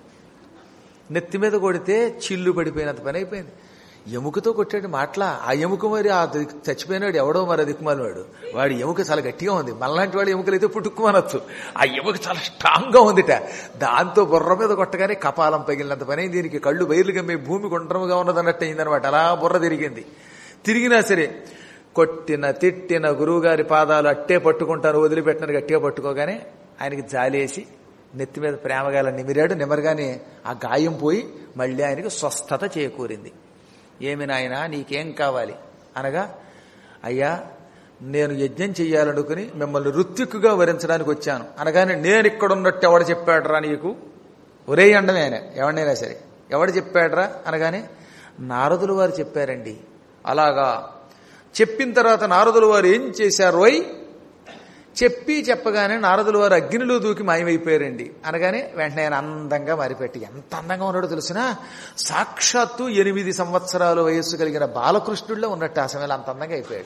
నెత్తి మీద కొడితే చిల్లు పడిపోయినంత పని అయిపోయింది ఎముకతో కొట్టాడు మాటలా ఆ ఎముక మరి ఆ ది- చచ్చిపోయినాడు ఎవడో మరి దిక్కుమాలివాడు వాడి ఎముక చాలా గట్టిగా ఉంది మళ్ళాంటి వాడి ఎముకలైతే పుట్టుకుమనొచ్చు ఆ ఎముక చాలా స్ట్రాంగ్ గా ఉందిట దాంతో బుర్ర మీద కొట్టగానే కపాలం పగిలినంత పని అయింది. దీనికి కళ్ళు బయలు గమ్మే భూమి గుండ్రముగా ఉన్నదన్నట్టు అయిందనమాట అలా బుర్ర తిరిగింది తిరిగినా సరే కొట్టిన తిట్టిన గురువుగారి పాదాలు అట్టే పట్టుకుంటాను వదిలిపెట్టిన గట్టిగా పట్టుకోగానే ఆయనకి జాలేసి నెత్తి మీద ప్రేమగాల నిమిరాడు నిమరగానే ఆ గాయం పోయి మళ్ళీ ఆయనకి స్వస్థత చేకూరింది ఏమి నాయనా నీకేం కావాలి అనగా అయ్యా నేను యజ్ఞం చెయ్యాలనుకుని మిమ్మల్ని రుత్తిక్కుగా వరించడానికి వచ్చాను అనగానే నేను ఇక్కడున్నట్టు ఎవడు చెప్పాడురా నీకు ఒరే అండమే ఆయన ఎవడైనా సరే ఎవడు చెప్పాడురా అనగానే నారదులు వారు చెప్పారండి అలాగా చెప్పిన తర్వాత నారదులు వారు ఏం చేశారోయ్ చెప్పి చెప్పగానే నారదులు వారు అగ్నిలో దూకి మాయమైపోయారండి అనగానే వెంటనే ఆయన అందంగా మారిపెట్టి ఎంత అందంగా ఉన్నాడో తెలిసిన సాక్షాత్తు ఎనిమిది సంవత్సరాల వయస్సు కలిగిన బాలకృష్ణుడిలో ఉన్నట్టు ఆ సమయంలో అంత అందంగా అయిపోయాడు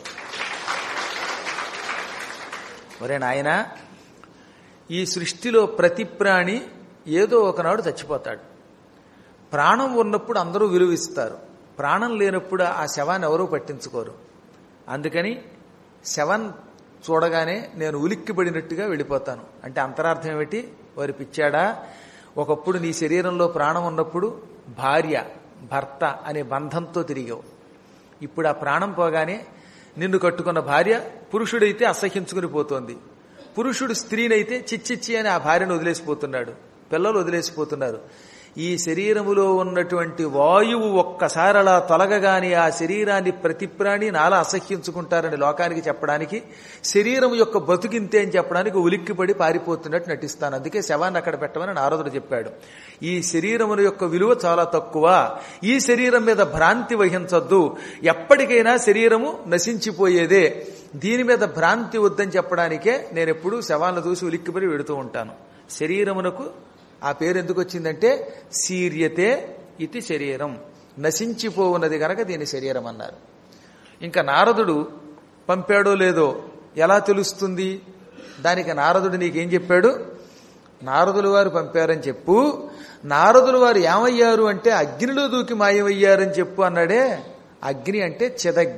ఒరే నాయనా ఈ సృష్టిలో ప్రతి ప్రాణి ఏదో ఒకనాడు చచ్చిపోతాడు ప్రాణం ఉన్నప్పుడు అందరూ విలువిస్తారు ప్రాణం లేనప్పుడు ఆ శవాన్ని ఎవరూ పట్టించుకోరు అందుకని శవం చూడగానే నేను ఉలిక్కిపడినట్టుగా వెళ్ళిపోతాను అంటే అంతరార్థం ఏమిటి వారి పిచ్చాడా ఒకప్పుడు నీ శరీరంలో ప్రాణం ఉన్నప్పుడు భార్య భర్త అనే బంధంతో తిరిగావు ఇప్పుడు ఆ ప్రాణం పోగానే నిన్ను కట్టుకున్న భార్య పురుషుడైతే అసహించుకుని పోతోంది పురుషుడు స్త్రీనైతే చిచ్చిచ్చి అని ఆ భార్యను వదిలేసిపోతున్నాడు పిల్లలు వదిలేసిపోతున్నారు ఈ శరీరములో ఉన్నటువంటి వాయువు ఒక్కసారి అలా తొలగగాని ఆ శరీరాన్ని ప్రతి ప్రాణి నాలా అసహ్యించుకుంటారని లోకానికి చెప్పడానికి శరీరం యొక్క బతుకింతే అని చెప్పడానికి ఉలిక్కిపడి పారిపోతున్నట్టు నటిస్తాను అందుకే శవాన్ని అక్కడ పెట్టమని నారదుడు చెప్పాడు ఈ శరీరముల యొక్క విలువ చాలా తక్కువ ఈ శరీరం మీద భ్రాంతి వహించొద్దు ఎప్పటికైనా శరీరము నశించిపోయేదే దీని మీద భ్రాంతి వద్దని చెప్పడానికే నేను ఎప్పుడూ శవాలను చూసి ఉలిక్కిపడి వెడుతూ ఉంటాను శరీరమునకు ఆ పేరు ఎందుకు వచ్చిందంటే సీర్యతే ఇది శరీరం నశించిపోవున్నది గనక దీని శరీరం అన్నారు ఇంకా నారదుడు పంపాడో లేదో ఎలా తెలుస్తుంది దానికి నారదుడు నీకేం చెప్పాడు నారదులు వారు పంపారని చెప్పు నారదులు వారు ఏమయ్యారు అంటే అగ్నిలో దూకి మాయమయ్యారని చెప్పు అన్నాడే అగ్ని అంటే చిదగ్ని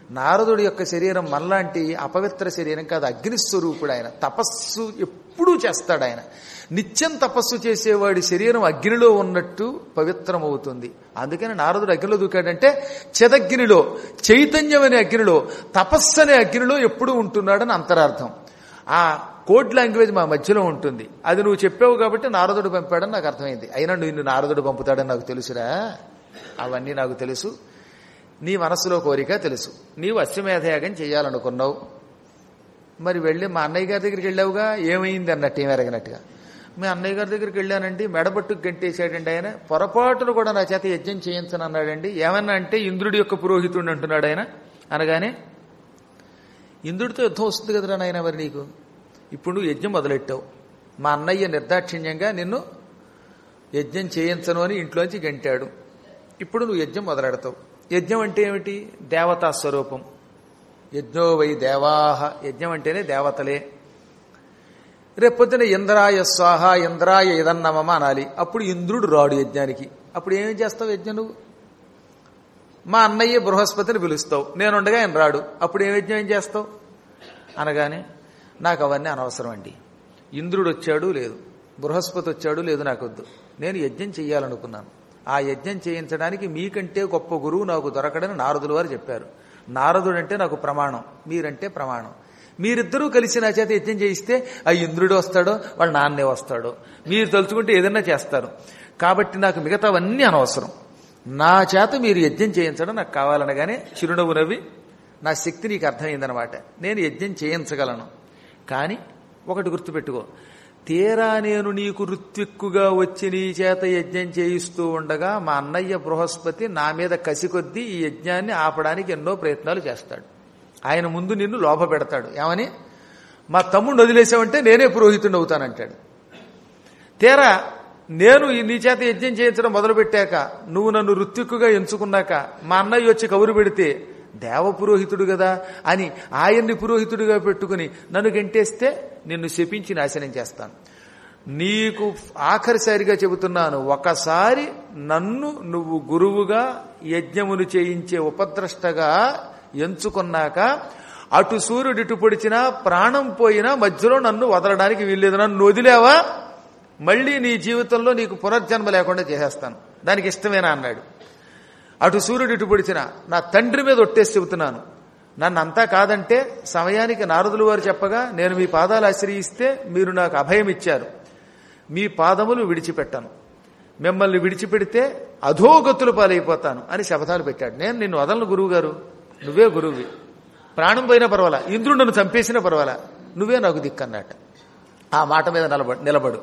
నారదుడి యొక్క శరీరం మనలాంటి అపవిత్ర శరీరం కాదు అగ్నిస్వరూపుడు ఆయన తపస్సు ఎప్పుడూ చేస్తాడు ఆయన నిత్యం తపస్సు చేసేవాడి శరీరం అగ్నిలో ఉన్నట్టు పవిత్రమవుతుంది అందుకని నారదుడు అగ్నిలో దూకాడంటే చెదగ్నిలో చైతన్యం అనే అగ్నిలో తపస్సు అనే అగ్నిలో ఎప్పుడూ ఉంటున్నాడని అంతరార్థం ఆ కోడ్ లాంగ్వేజ్ మా మధ్యలో ఉంటుంది అది నువ్వు చెప్పావు కాబట్టి నారదుడు పంపాడని నాకు అర్థమైంది అయినా నిన్ను నారదుడు పంపుతాడని నాకు తెలుసురా అవన్నీ నాకు తెలుసు నీ మనస్సులో కోరిక తెలుసు నీవు అశ్వమేధయాగం చేయాలనుకున్నావు మరి వెళ్ళి మా అన్నయ్య గారి దగ్గరికి వెళ్ళావుగా ఏమైంది అన్నట్టు ఏం ఎరగనట్టుగా మీ అన్నయ్య గారి దగ్గరికి వెళ్ళానండి మెడబట్టుకు గంటేశాడండి ఆయన పొరపాటును కూడా నా చేత యజ్ఞం చేయించను అన్నాడండి ఏమన్నా అంటే ఇంద్రుడి యొక్క పురోహితుడు అంటున్నాడు ఆయన అనగానే ఇంద్రుడితో యుద్ధం వస్తుంది కదరా నాయన మరి నీకు ఇప్పుడు నువ్వు యజ్ఞం మొదలెట్టావు మా అన్నయ్య నిర్దాక్షిణ్యంగా నిన్ను యజ్ఞం చేయించను అని ఇంట్లోంచి గంటాడు ఇప్పుడు నువ్వు యజ్ఞం మొదలెడతావు యజ్ఞం అంటే ఏమిటి దేవతా స్వరూపం యజ్ఞో వై దేవాహ యజ్ఞం అంటేనే దేవతలే రేపొద్దున ఇంద్రాయ స్వాహ ఇంద్రాయ ఇదన్నమమ అనాలి అప్పుడు ఇంద్రుడు రాడు యజ్ఞానికి అప్పుడు ఏం చేస్తావు యజ్ఞం నువ్వు మా అన్నయ్య బృహస్పతిని పిలుస్తావు నేనుండగా ఆయన రాడు అప్పుడు ఏ యజ్ఞం ఏం చేస్తావు అనగానే నాకు అవన్నీ అనవసరం అండి ఇంద్రుడు వచ్చాడు లేదు బృహస్పతి వచ్చాడు లేదు నాకొద్దు నేను యజ్ఞం చెయ్యాలనుకున్నాను ఆ యజ్ఞం చేయించడానికి మీకంటే గొప్ప గురువు నాకు దొరకడని నారదులు వారు చెప్పారు నారదుడు అంటే నాకు ప్రమాణం మీరంటే ప్రమాణం మీరిద్దరూ కలిసి నా చేత యజ్ఞం చేయిస్తే ఆ ఇంద్రుడు వస్తాడో వాళ్ళ నాన్నే వస్తాడో మీరు తలుచుకుంటే ఏదన్నా చేస్తారు కాబట్టి నాకు మిగతావన్నీ అనవసరం నా చేత మీరు యజ్ఞం చేయించడం నాకు కావాలనగానే చిరునవ్వు నవ్వి నా శక్తి నీకు అర్థమైందనమాట నేను యజ్ఞం చేయించగలను కానీ ఒకటి గుర్తుపెట్టుకో తీరా నేను నీకు ఋత్విక్కుగా వచ్చి నీ చేత యజ్ఞం చేయిస్తూ ఉండగా మా అన్నయ్య బృహస్పతి నా మీద కసి కొద్దీ ఈ యజ్ఞాన్ని ఆపడానికి ఎన్నో ప్రయత్నాలు చేస్తాడు ఆయన ముందు నిన్ను లోప పెడతాడు ఏమని మా తమ్ముడు వదిలేసావంటే నేనే పురోహితుడిని అవుతానంటాడు తీరా నేను ఈ నీ చేత యజ్ఞం చేయించడం మొదలుపెట్టాక నువ్వు నన్ను ఋత్విక్కుగా ఎంచుకున్నాక మా అన్నయ్య వచ్చి కబురు పెడితే దేవ పురోహితుడు కదా అని ఆయన్ని పురోహితుడిగా పెట్టుకుని నన్ను గెంటేస్తే నిన్ను శపించి నాశనం చేస్తాను నీకు ఆఖరిసారిగా చెబుతున్నాను ఒకసారి నన్ను నువ్వు గురువుగా యజ్ఞమును చేయించే ఉపద్రష్టగా ఎంచుకున్నాక అటు సూర్యుడు ఇటు పొడిచినా ప్రాణం పోయినా మధ్యలో నన్ను వదలడానికి వీల్లేదు నన్ను వదిలేవా మళ్ళీ నీ జీవితంలో నీకు పునర్జన్మ లేకుండా చేసేస్తాను దానికి ఇష్టమేనా అన్నాడు అటు సూర్యుడు ఇటు పొడిచిన నా తండ్రి మీద ఒట్టేసి చెబుతున్నాను నన్ను అంతా కాదంటే సమయానికి నారదులు వారు చెప్పగా నేను మీ పాదాలు ఆశ్రయిస్తే మీరు నాకు అభయం ఇచ్చారు మీ పాదములు విడిచిపెట్టాను మిమ్మల్ని విడిచిపెడితే అధోగతులు పాలైపోతాను అని శపథాలు పెట్టాడు నేను నిన్ను వదలను గురువు గారు నువ్వే గురువువి ప్రాణం పోయినా పర్వాలా ఇంద్రుడు నన్ను చంపేసినా పర్వాలా నువ్వే నాకు దిక్కన్నట్ట ఆ మాట మీద నిలబడు నిలబడు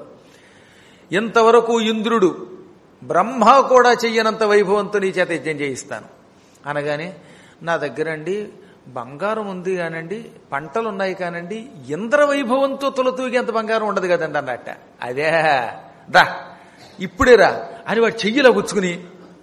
ఇంతవరకు ఇంద్రుడు బ్రహ్మ కూడా చెయ్యనంత వైభవంతో నీ చేత యజ్ఞం చేయిస్తాను అనగానే నా దగ్గరండి బంగారం ఉంది కానండి పంటలు ఉన్నాయి కానండి ఇంద్ర వైభవంతో తొలతూగేంత బంగారం ఉండదు కదండి అన్నట్ట అదే రా ఇప్పుడే రా అని వాడు చెయ్యిలా గుచ్చుకుని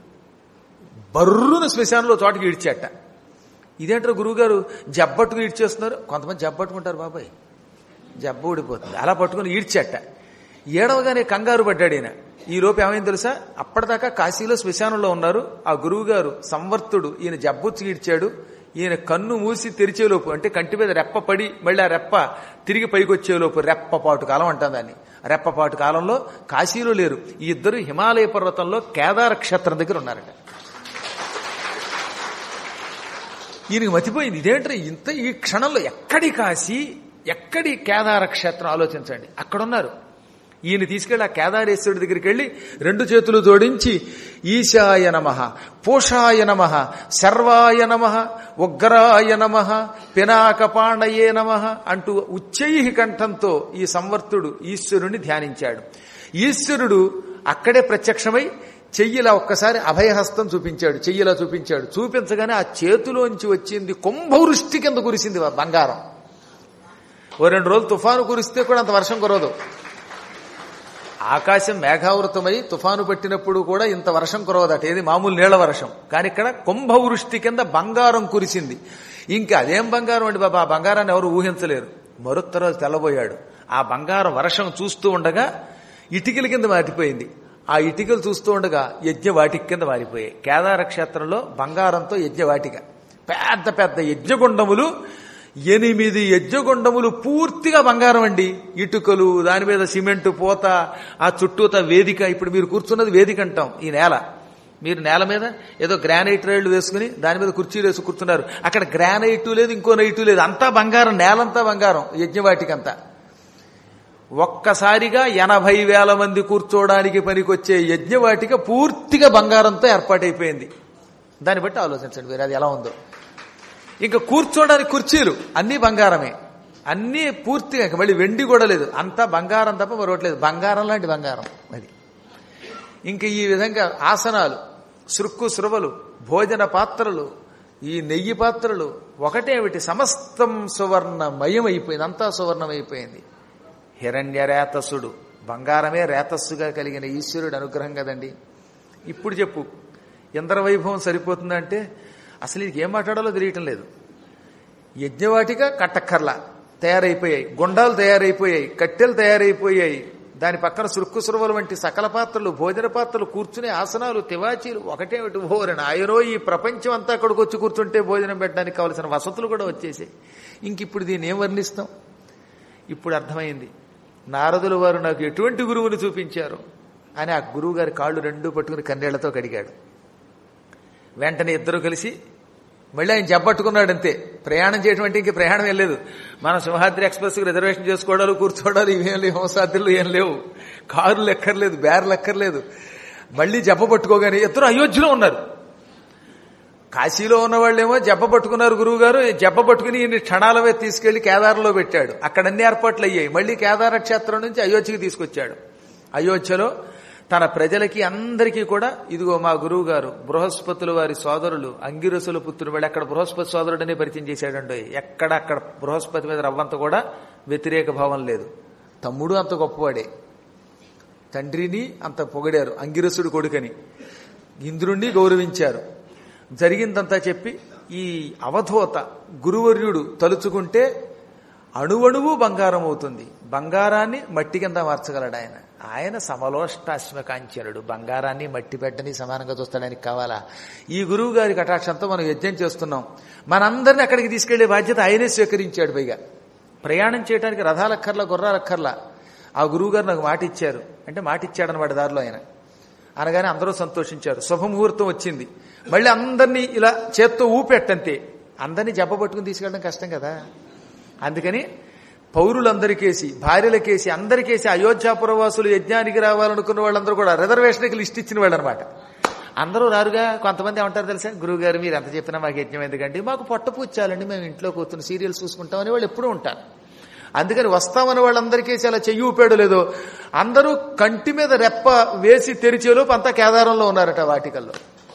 బర్రున శ్మశానంలో చోటకి ఇడ్చాట ఇదేంటారు గురువుగారు జబ్బట్టుకుని ఇడ్చేస్తున్నారు కొంతమంది జబ్బట్టుకుంటారు బాబాయ్ జబ్బ ఊడిపోతుంది అలా పట్టుకుని ఈడ్చట ఏడవగానే కంగారు పడ్డాడు ఈయన ఈ లోపు ఏమైంది తెలుసా అప్పటిదాకా కాశీలో శ్మశానంలో ఉన్నారు ఆ గురువు గారు సంవర్తుడు ఈయన జబ్బుచ్చి ఈడ్చాడు ఈయన కన్ను మూసి తెరిచేలోపు అంటే కంటి మీద రెప్ప పడి మళ్ళీ ఆ రెప్ప తిరిగి పైకి వచ్చేలోపు రెప్పపాటు కాలం అంటాం దాన్ని రెప్పపాటు కాలంలో కాశీలో లేరు ఈ ఇద్దరు హిమాలయ పర్వతంలో కేదార క్షేత్రం దగ్గర ఉన్నారట ఈయనకి మతిపోయింది ఇదేంటే ఇంత ఈ క్షణంలో ఎక్కడి కాశీ ఎక్కడి కేదార క్షేత్రం ఆలోచించండి అక్కడున్నారు ఈయన తీసుకెళ్లి ఆ కేదారేశ్వరుడి దగ్గరికి వెళ్ళి రెండు చేతులు జోడించి ఈశాయ నమ పూషాయ నమ శర్వాయ నమ ఉగ్రాయ నమ పినాకపాణయే నమ అంటూ ఉచ్చై కంఠంతో ఈ సంవర్తుడు ఈశ్వరుణ్ణి ధ్యానించాడు ఈశ్వరుడు అక్కడే ప్రత్యక్షమై చెయ్యిలా ఒక్కసారి అభయహస్తం చూపించాడు చెయ్యిలా చూపించాడు చూపించగానే ఆ చేతిలోంచి వచ్చింది కుంభవృష్టి కింద కురిసింది బంగారం ఓ రెండు రోజులు తుఫాను కురిస్తే కూడా అంత వర్షం కురవదు ఆకాశం మేఘావృతమై తుఫాను పట్టినప్పుడు కూడా ఇంత వర్షం కురవదట ఏది మామూలు నీళ్ల వర్షం కానీ ఇక్కడ కుంభవృష్టి కింద బంగారం కురిసింది ఇంకా అదేం బంగారం అండి బాబా ఆ బంగారాన్ని ఎవరు ఊహించలేరు మరొత్త రోజు తెల్లబోయాడు ఆ బంగారం వర్షం చూస్తూ ఉండగా ఇటికల కింద మారిపోయింది ఆ ఇటికలు చూస్తూ ఉండగా యజ్ఞవాటిక కింద మారిపోయాయి కేదార క్షేత్రంలో బంగారంతో యజ్ఞవాటిక పెద్ద పెద్ద యజ్ఞగుండములు ఎనిమిది యజ్ఞగుండములు పూర్తిగా బంగారం అండి ఇటుకలు దాని మీద సిమెంట్ పోత ఆ చుట్టూత వేదిక ఇప్పుడు మీరు కూర్చున్నది వేదిక అంటాం ఈ నేల మీరు నేల మీద ఏదో గ్రానైట్ రైళ్లు వేసుకుని దాని మీద కుర్చీలు వేసి కూర్చున్నారు అక్కడ గ్రానైట్ లేదు ఇంకో నైటు లేదు అంతా బంగారం నేలంతా బంగారం యజ్ఞవాటికంతా ఒక్కసారిగా ఎనభై వేల మంది కూర్చోవడానికి పనికొచ్చే యజ్ఞవాటిక పూర్తిగా బంగారంతో ఏర్పాటైపోయింది దాన్ని బట్టి ఆలోచించండి మీరు అది ఎలా ఉందో ఇంకా కూర్చోడానికి కుర్చీలు అన్నీ బంగారమే అన్నీ పూర్తిగా ఇంక మళ్ళీ వెండి కూడా లేదు అంతా బంగారం తప్ప మరొకట్లేదు బంగారం లాంటి బంగారం అది ఇంక ఈ విధంగా ఆసనాలు సృక్కు సృవలు భోజన పాత్రలు ఈ నెయ్యి పాత్రలు ఒకటేమిటి సమస్తం సువర్ణమయం అయిపోయింది అంతా సువర్ణమైపోయింది హిరణ్య రేతసుడు బంగారమే రేతస్సుగా కలిగిన ఈశ్వరుడు అనుగ్రహం కదండి ఇప్పుడు చెప్పు ఇంద్రవైభవం సరిపోతుందంటే అసలు ఇది ఏం మాట్లాడాలో తెలియటం లేదు యజ్ఞవాటిక కట్టక్కర్ల తయారైపోయాయి గుండాలు తయారైపోయాయి కట్టెలు తయారైపోయాయి దాని పక్కన సురుక్కు సురవలు వంటి సకల పాత్రలు భోజన పాత్రలు కూర్చునే ఆసనాలు తివాచీలు ఒకటేమిటి ఓరణ ఆయనో ఈ ప్రపంచం అంతా అక్కడికి వచ్చి కూర్చుంటే భోజనం పెట్టడానికి కావలసిన వసతులు కూడా వచ్చేసాయి ఇంక ఇప్పుడు దీన్ని ఏం వర్ణిస్తాం ఇప్పుడు అర్థమైంది నారదుల వారు నాకు ఎటువంటి గురువుని చూపించారు అని ఆ గురువు గారి కాళ్ళు రెండూ పట్టుకుని కన్నీళ్లతో కడిగాడు వెంటనే ఇద్దరు కలిసి మళ్ళీ ఆయన జబ్బట్టుకున్నాడు అంతే ప్రయాణం చేయడం అంటే ఇంక ప్రయాణం ఏం లేదు మన సింహాద్రి ఎక్స్ప్రెస్కి రిజర్వేషన్ చేసుకోవడాలు కూర్చోవడాలు ఇవేం లేవు హంసాద్రులు ఏం లేవు కారులు ఎక్కర్లేదు బ్యార్లు ఎక్కర్లేదు మళ్ళీ జబ్బ పట్టుకోగానే ఇద్దరు అయోధ్యలో ఉన్నారు కాశీలో ఉన్న వాళ్ళేమో జబ్బ పట్టుకున్నారు గురువు గారు జబ్బ పట్టుకుని ఈయన క్షణాలవే తీసుకెళ్లి కేదార్లో పెట్టాడు అక్కడ అన్ని ఏర్పాట్లు అయ్యాయి మళ్ళీ కేదార క్షేత్రం నుంచి అయోధ్యకి తీసుకొచ్చాడు అయోధ్యలో తన ప్రజలకి అందరికీ కూడా ఇదిగో మా గురువు గారు బృహస్పతుల వారి సోదరులు అంగిరసుల పుత్రుడు వాళ్ళు అక్కడ బృహస్పతి సోదరుడనే పరిచయం చేశాడండి ఎక్కడ అక్కడ బృహస్పతి మీద రవ్వంత కూడా వ్యతిరేక భావం లేదు తమ్ముడు అంత గొప్పవాడే తండ్రిని అంత పొగిడారు అంగిరసుడు కొడుకని ఇంద్రుణ్ణి గౌరవించారు జరిగిందంతా చెప్పి ఈ అవధూత గురువర్యుడు తలుచుకుంటే అణువణువు బంగారం అవుతుంది బంగారాన్ని మట్టి కింద మార్చగలడు ఆయన ఆయన సమలోష్టాశ్మ కాంచనుడు బంగారాన్ని మట్టి పెట్టని సమానంగా చూస్తాడానికి కావాలా ఈ గురువు గారి కటాక్షంతో మనం యజ్ఞం చేస్తున్నాం మనందరిని అక్కడికి తీసుకెళ్లే బాధ్యత ఆయనే స్వీకరించాడు పైగా ప్రయాణం చేయడానికి రథాలక్కర్లా గుర్రాలక్కర్లా ఆ గురువు గారు నాకు మాట ఇచ్చారు అంటే మాట ఇచ్చాడనమాట దారిలో ఆయన అనగానే అందరూ సంతోషించారు శుభముహూర్తం వచ్చింది మళ్ళీ అందరినీ ఇలా చేత్తో ఊపెట్టంతే అందరినీ జబ్బ పట్టుకుని తీసుకెళ్ళడం కష్టం కదా అందుకని పౌరులందరికేసి భార్యలకేసి అందరికేసి అయోధ్యాపురవాసులు యజ్ఞానికి రావాలనుకున్న వాళ్ళందరూ కూడా రిజర్వేషన్కి లిస్ట్ ఇచ్చిన వాళ్ళు అనమాట అందరూ రారుగా కొంతమంది ఏమంటారు తెలుసా గురువు గారు మీరు ఎంత చెప్పినా మాకు యజ్ఞం ఎందుకంటే మాకు పొట్ట పూచాలండి మేము ఇంట్లో కూర్చుని సీరియల్స్ చూసుకుంటామని వాళ్ళు ఎప్పుడూ ఉంటారు అందుకని వస్తామని వాళ్ళందరికేసి అలా చెయ్యి ఊపాడు లేదో అందరూ కంటి మీద రెప్ప వేసి తెరిచేలోపు అంతా కేదారంలో ఉన్నారట వాటికల్లో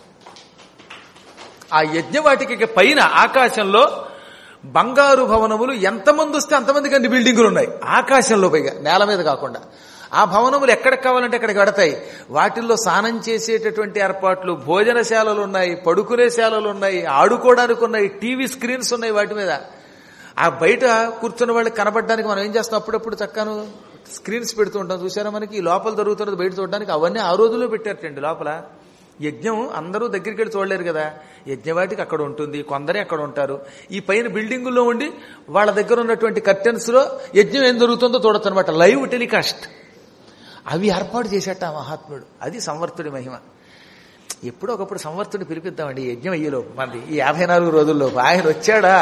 ఆ యజ్ఞవాటికి పైన ఆకాశంలో బంగారు భవనములు ఎంతమంది వస్తే అంతమందికి అన్ని బిల్డింగులు ఉన్నాయి ఆకాశంలో పైగా నేల మీద కాకుండా ఆ భవనములు ఎక్కడికి కావాలంటే అక్కడికి పెడతాయి వాటిల్లో స్నానం చేసేటటువంటి ఏర్పాట్లు భోజనశాలలు ఉన్నాయి పడుకునే శాలలు ఉన్నాయి ఆడుకోవడానికి ఉన్నాయి టీవీ స్క్రీన్స్ ఉన్నాయి వాటి మీద ఆ బయట కూర్చున్న వాళ్ళకి కనబడడానికి మనం ఏం చేస్తాం అప్పుడప్పుడు చక్కను స్క్రీన్స్ పెడుతూ ఉంటాం చూసారా మనకి ఈ లోపల జరుగుతున్నది బయట చూడడానికి అవన్నీ ఆ రోజుల్లో పెట్టారటండి లోపల యజ్ఞం అందరూ దగ్గరికి వెళ్ళి చూడలేరు కదా యజ్ఞవాటికి అక్కడ ఉంటుంది కొందరే అక్కడ ఉంటారు ఈ పైన బిల్డింగుల్లో ఉండి వాళ్ళ దగ్గర ఉన్నటువంటి కర్టెన్స్ లో యజ్ఞం ఏం జరుగుతుందో చూడొచ్చు అనమాట లైవ్ టెలికాస్ట్ అవి ఏర్పాటు చేసేట ఆ మహాత్ముడు అది సంవర్తుడి మహిమ ఎప్పుడో ఒకప్పుడు సంవర్తుడిని పిలిపిద్దామండి ఈ యజ్ఞం అయ్యేలోపు మనది ఈ యాభై నాలుగు రోజుల్లోపు ఆయన వచ్చాడా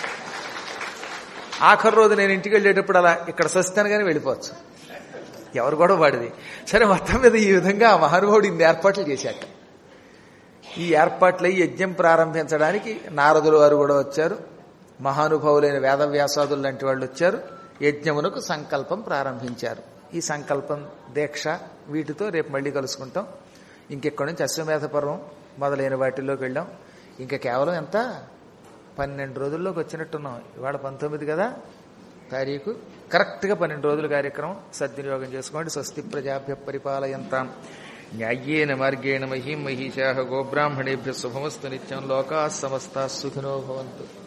ఆఖరి రోజు నేను ఇంటికి వెళ్ళేటప్పుడు అలా ఇక్కడ స్వస్థాను కానీ వెళ్ళిపోవచ్చు ఎవరు కూడా వాడిది సరే మొత్తం మీద ఈ విధంగా ఆ మహానుభావుడు ఇన్ని ఏర్పాట్లు చేశాక ఈ ఏర్పాట్లై యజ్ఞం ప్రారంభించడానికి నారదుల వారు కూడా వచ్చారు మహానుభావులైన వేదవ్యాసాదులు లాంటి వాళ్ళు వచ్చారు యజ్ఞమునకు సంకల్పం ప్రారంభించారు ఈ సంకల్పం దీక్ష వీటితో రేపు మళ్ళీ కలుసుకుంటాం ఇంకెక్కడి నుంచి అశ్వమేధ పర్వం మొదలైన వాటిల్లోకి వెళ్ళాం ఇంకా కేవలం ఎంత పన్నెండు రోజుల్లోకి వచ్చినట్టున్నాం ఇవాళ పంతొమ్మిది కదా తారీఖు కరెక్ట్గా పన్నెండు రోజుల కార్యక్రమం సద్వినియోగం చేసుకోండి స్వస్తి ప్రజాభ్య పరిపాలయంతాం న్యాయేన మార్గేణ మహీం మహిషా గోబ్రాహ్మణేభ్య శుభమస్తు నిత్యం లోకా సమస్త సుఖినో భవంతు